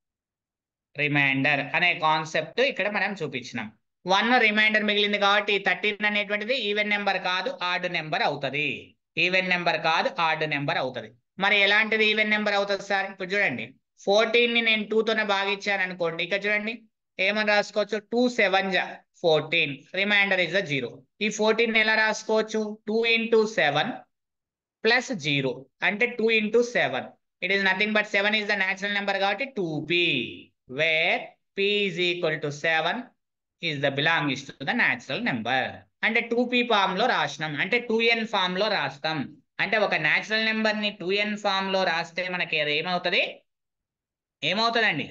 remainder అనే కాన్సెప్ట్ ఇక్కడ మనం చూపించినాం వన్ రిమైండర్ మిగిలింది కాబట్టి థర్టీన్ అనేటువంటిది ఈవెన్ నెంబర్ కాదు ఆడ్ నెంబర్ అవుతుంది ఈవెన్ నెంబర్ కాదు ఆడ్ నెంబర్ అవుతుంది మరి ఎలాంటిది ఈవెన్ నెంబర్ అవుతుంది సార్ ఇప్పుడు చూడండి ఫోర్టీన్ ని నేను టూ తోనే భాగించాను అనుకోండి ఇక్కడ చూడండి ఏమని రాసుకోవచ్చు టూ సెవెన్ జా fourteen remainder is the zero ఈ ఫోర్టీన్ ఎలా రాసుకోవచ్చు two into seven plus zero అంటే two into seven it is nothing but seven is the natural number కాబట్టి two p where p is equal to seven is the belongs to the natural number అంటే two p form లో రాసినాం అంటే two n form లో రాస్తాం అంటే ఒక natural number ని టూ ఎన్ ఫామ్ లో రాస్తే మనకి అది ఏమవుతుంది ఏమవుతుందండి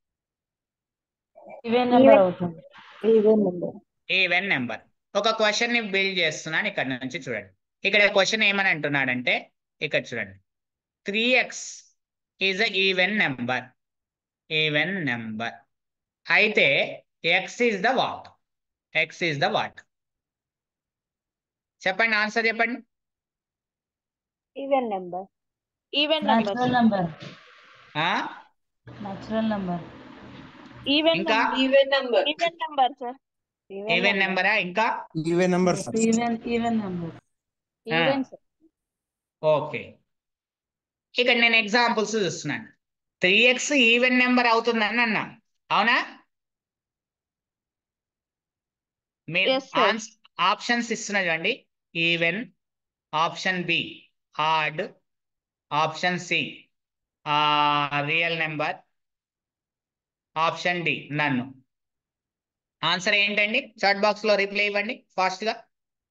ఈవెన్ నెంబర్ అవుతుంది ఈవెన్ నెంబర్ ఈవెన్ నెంబర్ ఒక క్వశ్చన్ ని బిల్డ్ చేస్తున్నాను ఇక్కడ నుంచి చూడండి ఇక్కడ క్వశ్చన్ ఏమని అంటున్నాడంటే ఇక్కడ చూడండి three x is a even number even number అయితే x is the what x is the what చెప్పండి ఆన్సర్ చెప్పండి even number even number natural number ఆ natural number ఈవెన్ ఇంకా even number even number sir even నెంబరా ఇంకా even number sir even even number even okay ఇక్కడ నేను examples చూస్తున్నాను three X even number అవుతుందని అన్నా అవునా మీరు Yes, sir. ఆప్షన్స్ ఇస్తున్నా చూడండి even option B odd option C real number option D none answer ఏంటండి చాట్ బాక్స్ లో రిప్లై ఇవ్వండి ఫాస్ట్ గా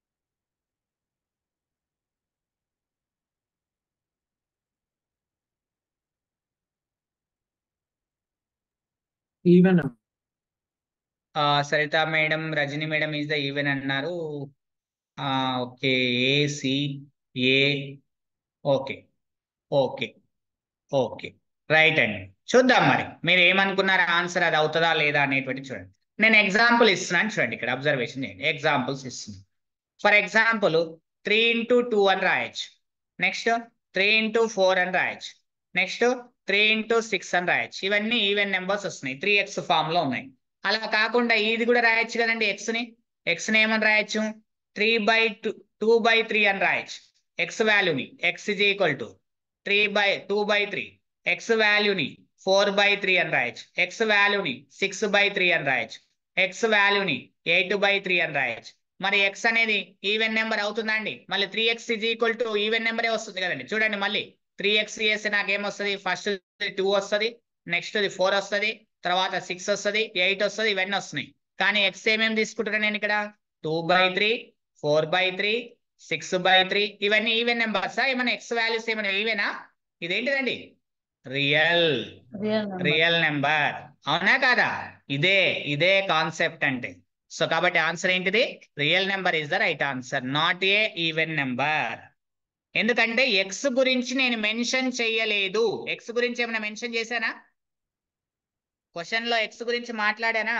ఈవెన్ ఆ Saritha madam Rajani madam is the even అన్నారు ఆ okay A C A okay okay okay right అండి చూద్దాం మరి మీరు ఏమనుకున్నారు ఆన్సర్ అది అవుతుందా లేదా అనేటువంటి చూడండి నేను ఎగ్జాంపుల్ ఇస్తున్నాను చూడండి ఇక్కడ అబ్జర్వేషన్ చేయండి ఎగ్జాంపుల్స్ ఇస్తున్నాను for example three into two అని రాయొచ్చు నెక్స్ట్ త్రీ ఇంటూ ఫోర్ అని రాయొచ్చు నెక్స్ట్ త్రీ ఇంటూ సిక్స్ అని రాయొచ్చు ఇవన్నీ ఈవెన్ నెంబర్స్ వస్తున్నాయి త్రీ ఎక్స్ ఫామ్ లో ఉన్నాయి అలా కాకుండా ఇది కూడా రాయొచ్చు కదండి ఎక్స్ ని ఎక్స్ ని ఏమని రాయొచ్చు three by two two by three అని రాయొచ్చు ఎక్స్ వాల్యూని x is equal to three by two by three x వాల్యూని ఫోర్ బై త్రీ అని రాయొచ్చు ఎక్స్ వాల్యూని సిక్స్ బై త్రీ అని రాయొచ్చు ఎక్స్ వాల్యూని ఎయిట్ బై త్రీ అని రాయొచ్చు మరి ఎక్స్ అనేది ఈవెన్ నెంబర్ అవుతుందా అండి మళ్ళీ three x is equal to even నెంబరే వస్తుంది కదండి చూడండి మళ్ళీ త్రీ ఎక్స్ చేస్తే నాకేమొస్తుంది ఫస్ట్ టూ వస్తుంది నెక్స్ట్ ఫోర్ వస్తుంది తర్వాత సిక్స్ వస్తుంది ఎయిట్ వస్తుంది ఇవన్నీ వస్తున్నాయి కానీ ఎక్స్ ఏమేమి తీసుకుంటున్నాను నేను ఇక్కడ two by three four by three six by three ఇవన్నీ ఈవెన్ నెంబర్సా ఏమైనా ఎక్స్ వాల్యూస్ ఏమైనా ఈవెనా ఇదేంటిదండి real real number real number అవునా కాదా ఇదే ఇదే కాన్సెప్ట్ అంటే సో కాబట్టి ఆన్సర్ ఏంటిది real number is the right answer not a even number ఎందుకంటే ఎక్స్ గురించి నేను మెన్షన్ చెయ్యలేదు ఎక్స్ గురించి ఏమైనా మెన్షన్ చేశానా క్వశ్చన్ లో ఎక్స్ గురించి మాట్లాడానా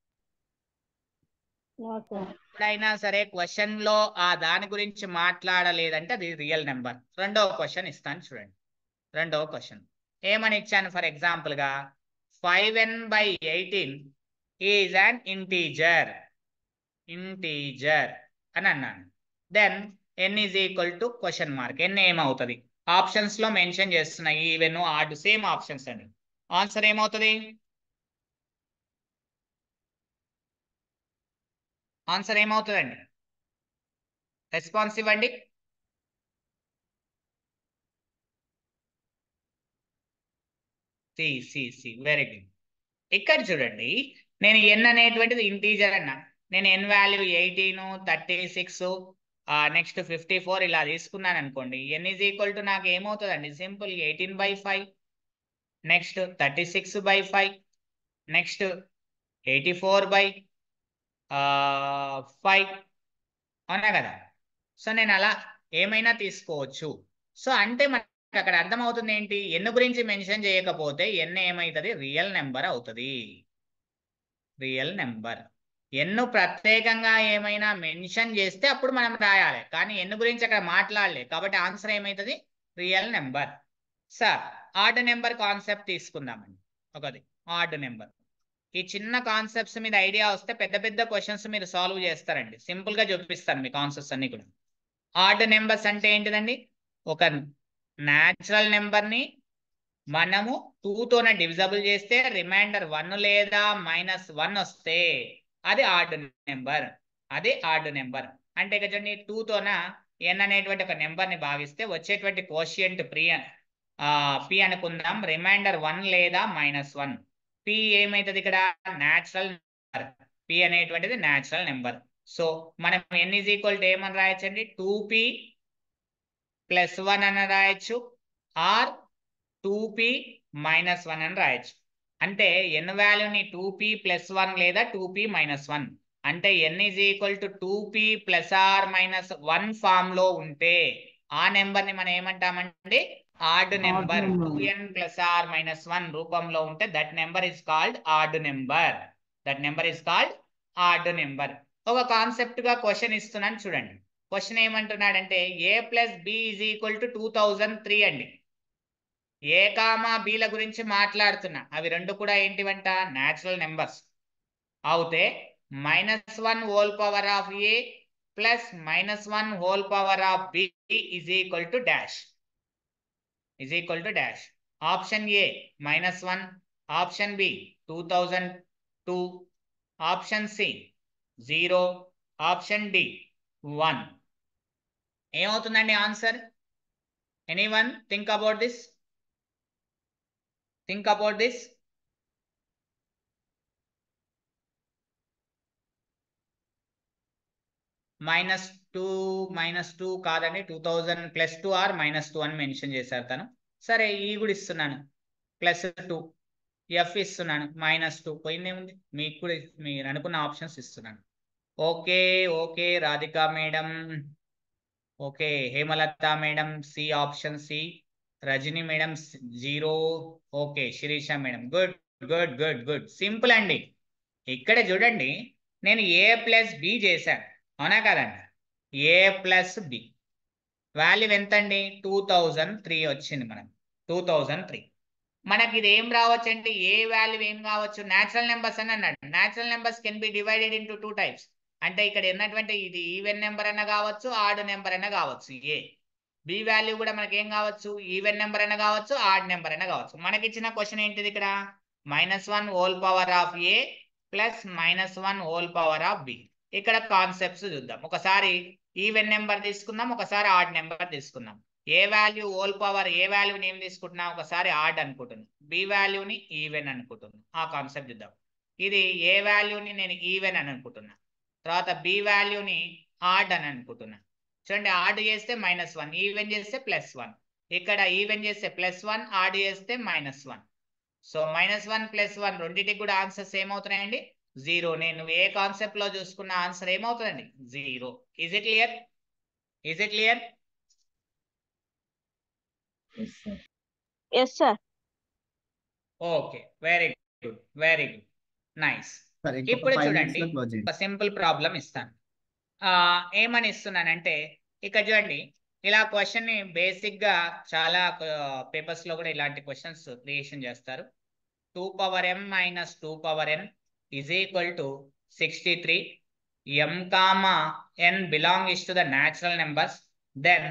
ఎప్పుడైనా సరే క్వశ్చన్ లో ఆ దాని గురించి మాట్లాడలేదంటే అది రియల్ నెంబర్ రెండవ క్వశ్చన్ ఇస్తాను చూడండి రెండవ క్వశ్చన్ ఏమని ఇచ్చాను ఫర్ ఎగ్జాంపుల్ గా five n by eighteen is an integer integer అని అన్నాను then n is equal to question mark n ఏమవుతుంది ఆప్షన్స్ లో మెన్షన్ చేస్తున్నా ఈవెన్ ఆడ్ సేమ్ ఆప్షన్స్ అండి ఆన్సర్ ఏమవుతుంది ఆన్సర్ ఏమవుతుందండి రెస్పాన్స్ ఇవ్వండి C C C very good ఇక్కడ చూడండి నేను ఎన్ అనేటువంటిది ఇంటీజర్ అన్నా నేను n value eighteen thirty six next fifty four ఇలా తీసుకున్నాను అనుకోండి ఎన్ ఈజ్ ఈక్వల్ టు నాకు ఏమవుతుందండి simple eighteen by five next thirty six by five next eighty four by five అవునా కదా సో నేను అలా ఏమైనా తీసుకోవచ్చు సో అంటే మనకి అక్కడ అర్థమవుతుంది ఏంటి ఎన్ గురించి మెన్షన్ చేయకపోతే ఎన్ ఏమవుతుంది రియల్ నెంబర్ అవుతుంది రియల్ నెంబర్ ఎన్ను ప్రత్యేకంగా ఏమైనా మెన్షన్ చేస్తే అప్పుడు మనం రాయాలి కానీ ఎన్ను గురించి అక్కడ మాట్లాడలే కాబట్టి ఆన్సర్ ఏమవుతుంది real number sir odd number concept తీసుకుందామండి ఒకది ఆర్డ్ నెంబర్ ఈ చిన్న కాన్సెప్ట్స్ మీద ఐడియా వస్తే పెద్ద పెద్ద క్వశ్చన్స్ మీరు సాల్వ్ చేస్తారండి సింపుల్ గా చూపిస్తాను మీ కాన్సెప్ట్స్ అన్ని కూడా ఆర్డ్ నెంబర్స్ అంటే ఏంటిదండి ఒక న్యాచురల్ నెంబర్ ని మనము టూ తోనే డివిజబుల్ చేస్తే రిమైండర్ వన్ లేదా మైనస్ వన్ వస్తే అది ఆర్డ్ నెంబర్ అది ఆర్డ్ నెంబర్ అంటే ఇక్కడ చూడండి టూ తోన ఎన్ అనేటువంటి ఒక నెంబర్ ని భావిస్తే వచ్చేటువంటి కోషియంట్ ప్రి పి అనుకుందాం రిమైండర్ వన్ లేదా మైనస్ వన్ పి ఏమైతుంది ఇక్కడ న్యాచురల్ నెంబర్ పి అనేటువంటిది న్యాచురల్ నెంబర్ సో మనం ఎన్ ఈజ్ ఈక్వల్ టు ఏమని రాయొచ్చండి టూ పి ప్లస్ వన్ అని రాయొచ్చు or two p minus one అని రాయొచ్చు అంటే ఎన్ వాల్యూని టూ పి ప్లస్ వన్ లేదా టూ పి మైనస్ వన్ అంటే n is equal to two p plus or minus one form లో ఉంటే ఆ నెంబర్ ని మనం ఏమంటామండి odd number number. Two n plus or minus one రూపంలో ఉంటే that number is called odd number that number is called odd number ఒక concept గా క్వశ్చన్ ఇస్తున్నాను చూడండి క్వశ్చన్ ఏమంటున్నాడంటే a plus b is equal to two thousand three అండి a comma బీల గురించి మాట్లాడుతున్నా అవి రెండు కూడా ఏంటివంట న్యాచురల్ నెంబర్స్ అవుతే minus one whole power of a plus minus one whole power of B is equal to dash is equal to dash option A minus one option B two thousand two option C zero option D one ఏమవుతుందండి answer any one think about this think about this minus two minus two కాదండి two thousand plus two or minus two అని mention చేశారు తను సరే ఈ కూడా ఇస్తున్నాను plus two ఎఫ్ ఇస్తున్నాను మైనస్ టూ పోయిందేముంది మీకు కూడా మీరు అనుకున్న ఆప్షన్స్ ఇస్తున్నాను okay okay Radhika madam okay Hemalatha madam C option C Rajani madam zero okay Sirisha madam good good good good simple అండి ఇక్కడ చూడండి నేను ఏ ప్లస్ బి చేశాను అవునా కదండి ఏ ప్లస్ బి వాల్యూ ఎంత అండి టూ థౌజండ్ త్రీ వచ్చింది మనకు టూ థౌజండ్ త్రీ మనకి ఇది ఏం రావచ్చు అంటే ఏ వాల్యూ ఏం కావచ్చు న్యాచురల్ నెంబర్స్ అని అన్నాడు natural numbers can be divided into two types అంటే ఇక్కడ ఉన్నటువంటి ఇది ఈవెన్ నెంబర్ అన్న కావచ్చు ఆడ్ నెంబర్ అన్న కావచ్చు ఏ బి వాల్యూ కూడా మనకి ఏం కావచ్చు ఈవెన్ నెంబర్ అన్న కావచ్చు ఆడ్ నెంబర్ అన్న కావచ్చు మనకి ఇచ్చిన క్వశ్చన్ ఏంటిది ఇక్కడ minus one whole power of a plus minus one whole power of b ఇక్కడ కాన్సెప్ట్స్ చూద్దాం ఒకసారి ఈవెన్ నెంబర్ తీసుకుందాం ఒకసారి ఆడ్ నెంబర్ తీసుకుందాం a value whole power a వాల్యూని ఏం తీసుకుంటున్నాం ఒకసారి ఆడ్ అనుకుంటున్నాం బి వాల్యూని ఈవెన్ అనుకుంటున్నాం ఆ కాన్సెప్ట్ చూద్దాం ఇది ఏ వాల్యూని నేను ఈవెన్ అని అనుకుంటున్నా తర్వాత బి వాల్యూని ఆడ్ అని అనుకుంటున్నా చూడండి ఆడ్ చేస్తే మైనస్ వన్ ఈవెన్ చేస్తే ప్లస్ వన్ ఇక్కడ ఈవెన్ చేస్తే ప్లస్ వన్ ఆడ్ చేస్తే minus one so minus one plus one రెండింటికి కూడా ఆన్సర్స్ ఏమవుతున్నాయండి జీరో నేను ఏ కాన్సెప్ట్ లో చూసుకున్న ఆన్సర్ ఏమవుతుందండి zero is it clear is it clear yes sir yes sir okay very good very good nice sir ఇప్పుడు ఇంకొక five చూడండి. మినిట్స్ లో క్లోజ్ చేయండి ఒక సింపుల్ ప్రాబ్లం ఇస్తాను ఆ, ఏమని ఇస్తున్నానంటే ఇక్కడ చూడండి ఇలా క్వశ్చన్ ని బేసిక్ గా చాలా పేపర్స్ లో కూడా ఇలాంటి క్వశ్చన్స్ క్రియేషన్ చేస్తారు two power m minus two power n is equal to sixty three m comma n belongs to the natural numbers then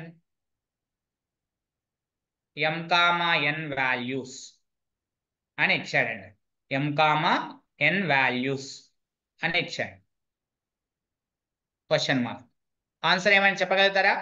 m comma n values అని ఇచ్చాడండి ఎం కామా ఎన్ వాల్యూస్ అని ఇచ్చాడు question mark answer ఏమైనా చెప్పగలుగుతారా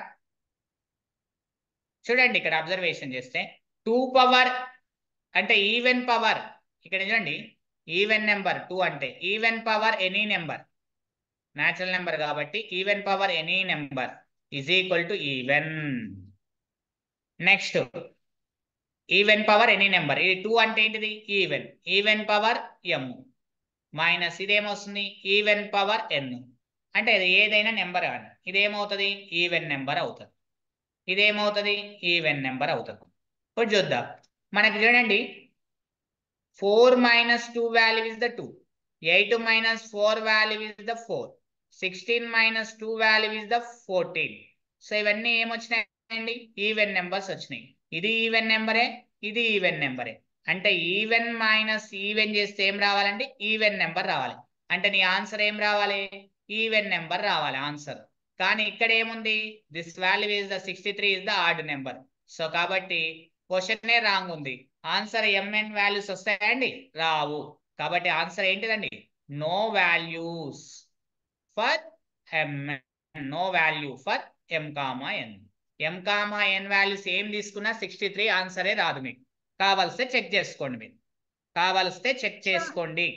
చూడండి ఇక్కడ observation చేస్తే two power అంటే ఈవెన్ పవర్ ఇక్కడ చూడండి ఈవెన్ నెంబర్ టూ అంటే even power any number natural number కాబట్టి even power any number is equal to even next even power any number ఈ టూ అంటే ఏంటిది even even power m minus ఇదేమొస్తుంది even power n అంటే ఇది ఏదైనా number కానీ ఇదేమవుతుంది ఈవెన్ నెంబర్ అవుతుంది ఇదేమవుతుంది ఈవెన్ నెంబర్ అవుతుంది ఇప్పుడు చూద్దాం మనకి చూడండి four minus two value is the two eight minus four value is the four sixteen minus two value is the fourteen so ఇవన్నీ ఏమొచ్చినాయండి ఈవెన్ నెంబర్స్ వచ్చినాయి ఇది ఈవెన్ నెంబరే ఇది ఈవెన్ నెంబరే అంటే ఈవెన్ మైనస్ ఈవెన్ చేస్తే ఏం రావాలండి ఈవెన్ నెంబర్ రావాలి అంటే నీ ఆన్సర్ ఏం రావాలి ఈవెన్ నెంబర్ రావాలి ఆన్సర్ కానీ ఇక్కడ ఏముంది this value is the sixty three is the odd number so కాబట్టి క్వశ్చన్ రాంగ్ ఉంది ఆన్సర్ ఎంఎన్ వాల్యూస్ వస్తాయండి రావు కాబట్టి ఆన్సర్ ఏంటిదండి no values for m n no value for m comma n m comma n values ఏం తీసుకున్నా sixty three ఆన్సరే రాదు మీకు కావలిస్తే చెక్ చేసుకోండి మీరు కావలిస్తే చెక్ చేసుకోండి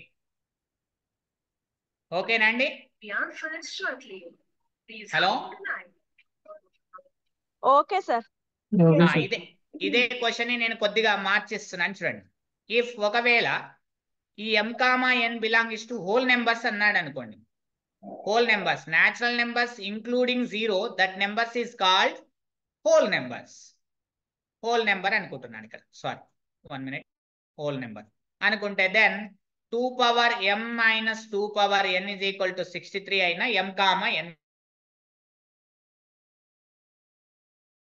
ఓకేనండి హలో ఓకే సార్ ఆ, ఇదే ఇదే క్వశ్చన్ ని నేను కొద్దిగా మార్చిస్తున్నాను చూడండి ఇఫ్ ఒకవేళ ఈ m comma n belongs to whole numbers అన్నాడు అనుకోండి whole numbers natural numbers including zero that numbers is called whole numbers whole number అనుకుంటున్నాను ఇక్కడ sorry one minute whole number అనుకుంటే then two power m minus two power n is equal to sixty three అయినా m comma ఎన్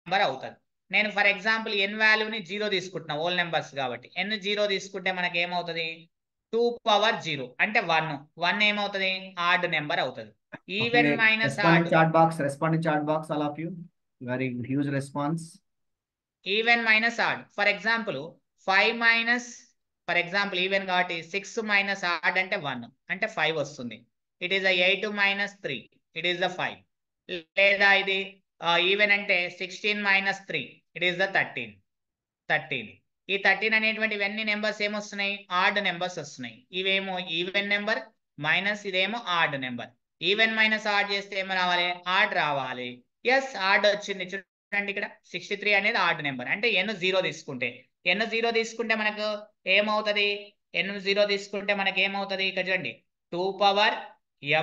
number అవుతుంది నేను for example ఎన్ వాల్యూని zero తీసుకుంటున్నా whole numbers కాబట్టి ఎన్ zero తీసుకుంటే మనకి ఏమవుతుంది టూ పవర్ జీరో అంటే వన్ వన్ ఏమవుతుంది ఆడ్ నెంబర్ అవుతుంది even minus odd chat box respond chat box all of you very huge response even minus odd for example five minus for example even కాబట్టి six minus odd అంటే one అంటే five వస్తుంది it is the eight minus three it is the five లేదా ఇది even అంటే sixteen minus three it is the thirteen thirteen ఈ thirteen అనేటువంటి ఇవన్నీ నెంబర్స్ ఏమొస్తున్నాయి ఆడ్ నెంబర్స్ వస్తున్నాయి ఇవేమో ఈవెన్ నెంబర్ మైనస్ ఇదేమో odd number even minus odd చేస్తే ఏమో రావాలి ఆడ్ రావాలి ఎస్ ఆడ్ వచ్చింది చూడండి ఇక్కడ సిక్స్టీ త్రీ అనేది ఆడ్ నెంబర్ అంటే ఎన్ జీరో తీసుకుంటే ఎన్ జీరో తీసుకుంటే మనకు ఏమవుతుంది ఎన్ జీరో తీసుకుంటే మనకి ఏమవుతుంది ఇక్కడ చూడండి two power m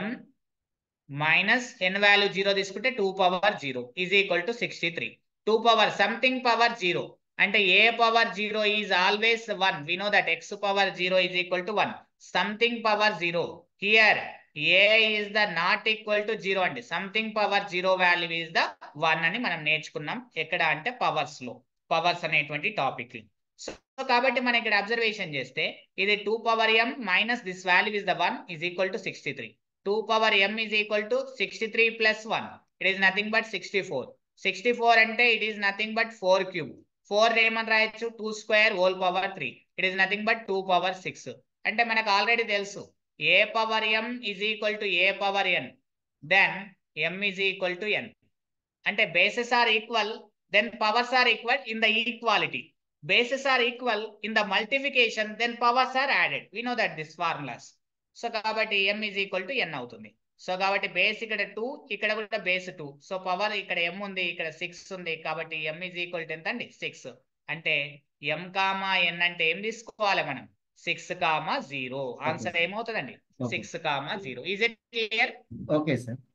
minus n value zero తీసుకుంటే two power zero is equal to sixty three two power something power zero అంటే a power zero is always one we know that x power zero is equal to one something power zero here a is the not equal to zero అండి something power zero value is the one అని మనం నేర్చుకున్నాం ఎక్కడ అంటే powers లో powers అనేటువంటి topic so కాబట్టి మనం ఇక్కడ అబ్జర్వేషన్ చేస్తే ఇది two power m minus this value is the one is equal to sixty three two power m is equal to sixty three plus one it is nothing but sixty four sixty four అంటే it is nothing but four cube four ఏమని రాయొచ్చు two square whole power three it is nothing but two power six అంటే మనకు already తెలుసు a power m is equal to a power N then m is equal to n అంటే bases are equal then powers are equal in the equality bases are equal in the multiplication then powers are added we know that this formulas so కాబట్టి m is equal to n అవుతుంది so కాబట్టి base ఇక్కడ two ఇక్కడ కూడా base two so power ఇక్కడ ఎం ఉంది ఇక్కడ six ఉంది కాబట్టి ఎం ఈజ్ ఈక్వల్ టు ఎంత అండి సిక్స్ అంటే ఎం కామా ఎన్ అంటే ఏం తీసుకోవాలి మనం సిక్స్ కామా జీరో ఆన్సర్ ఏమవుతుందండి Okay. Six comma zero is it clear okay sir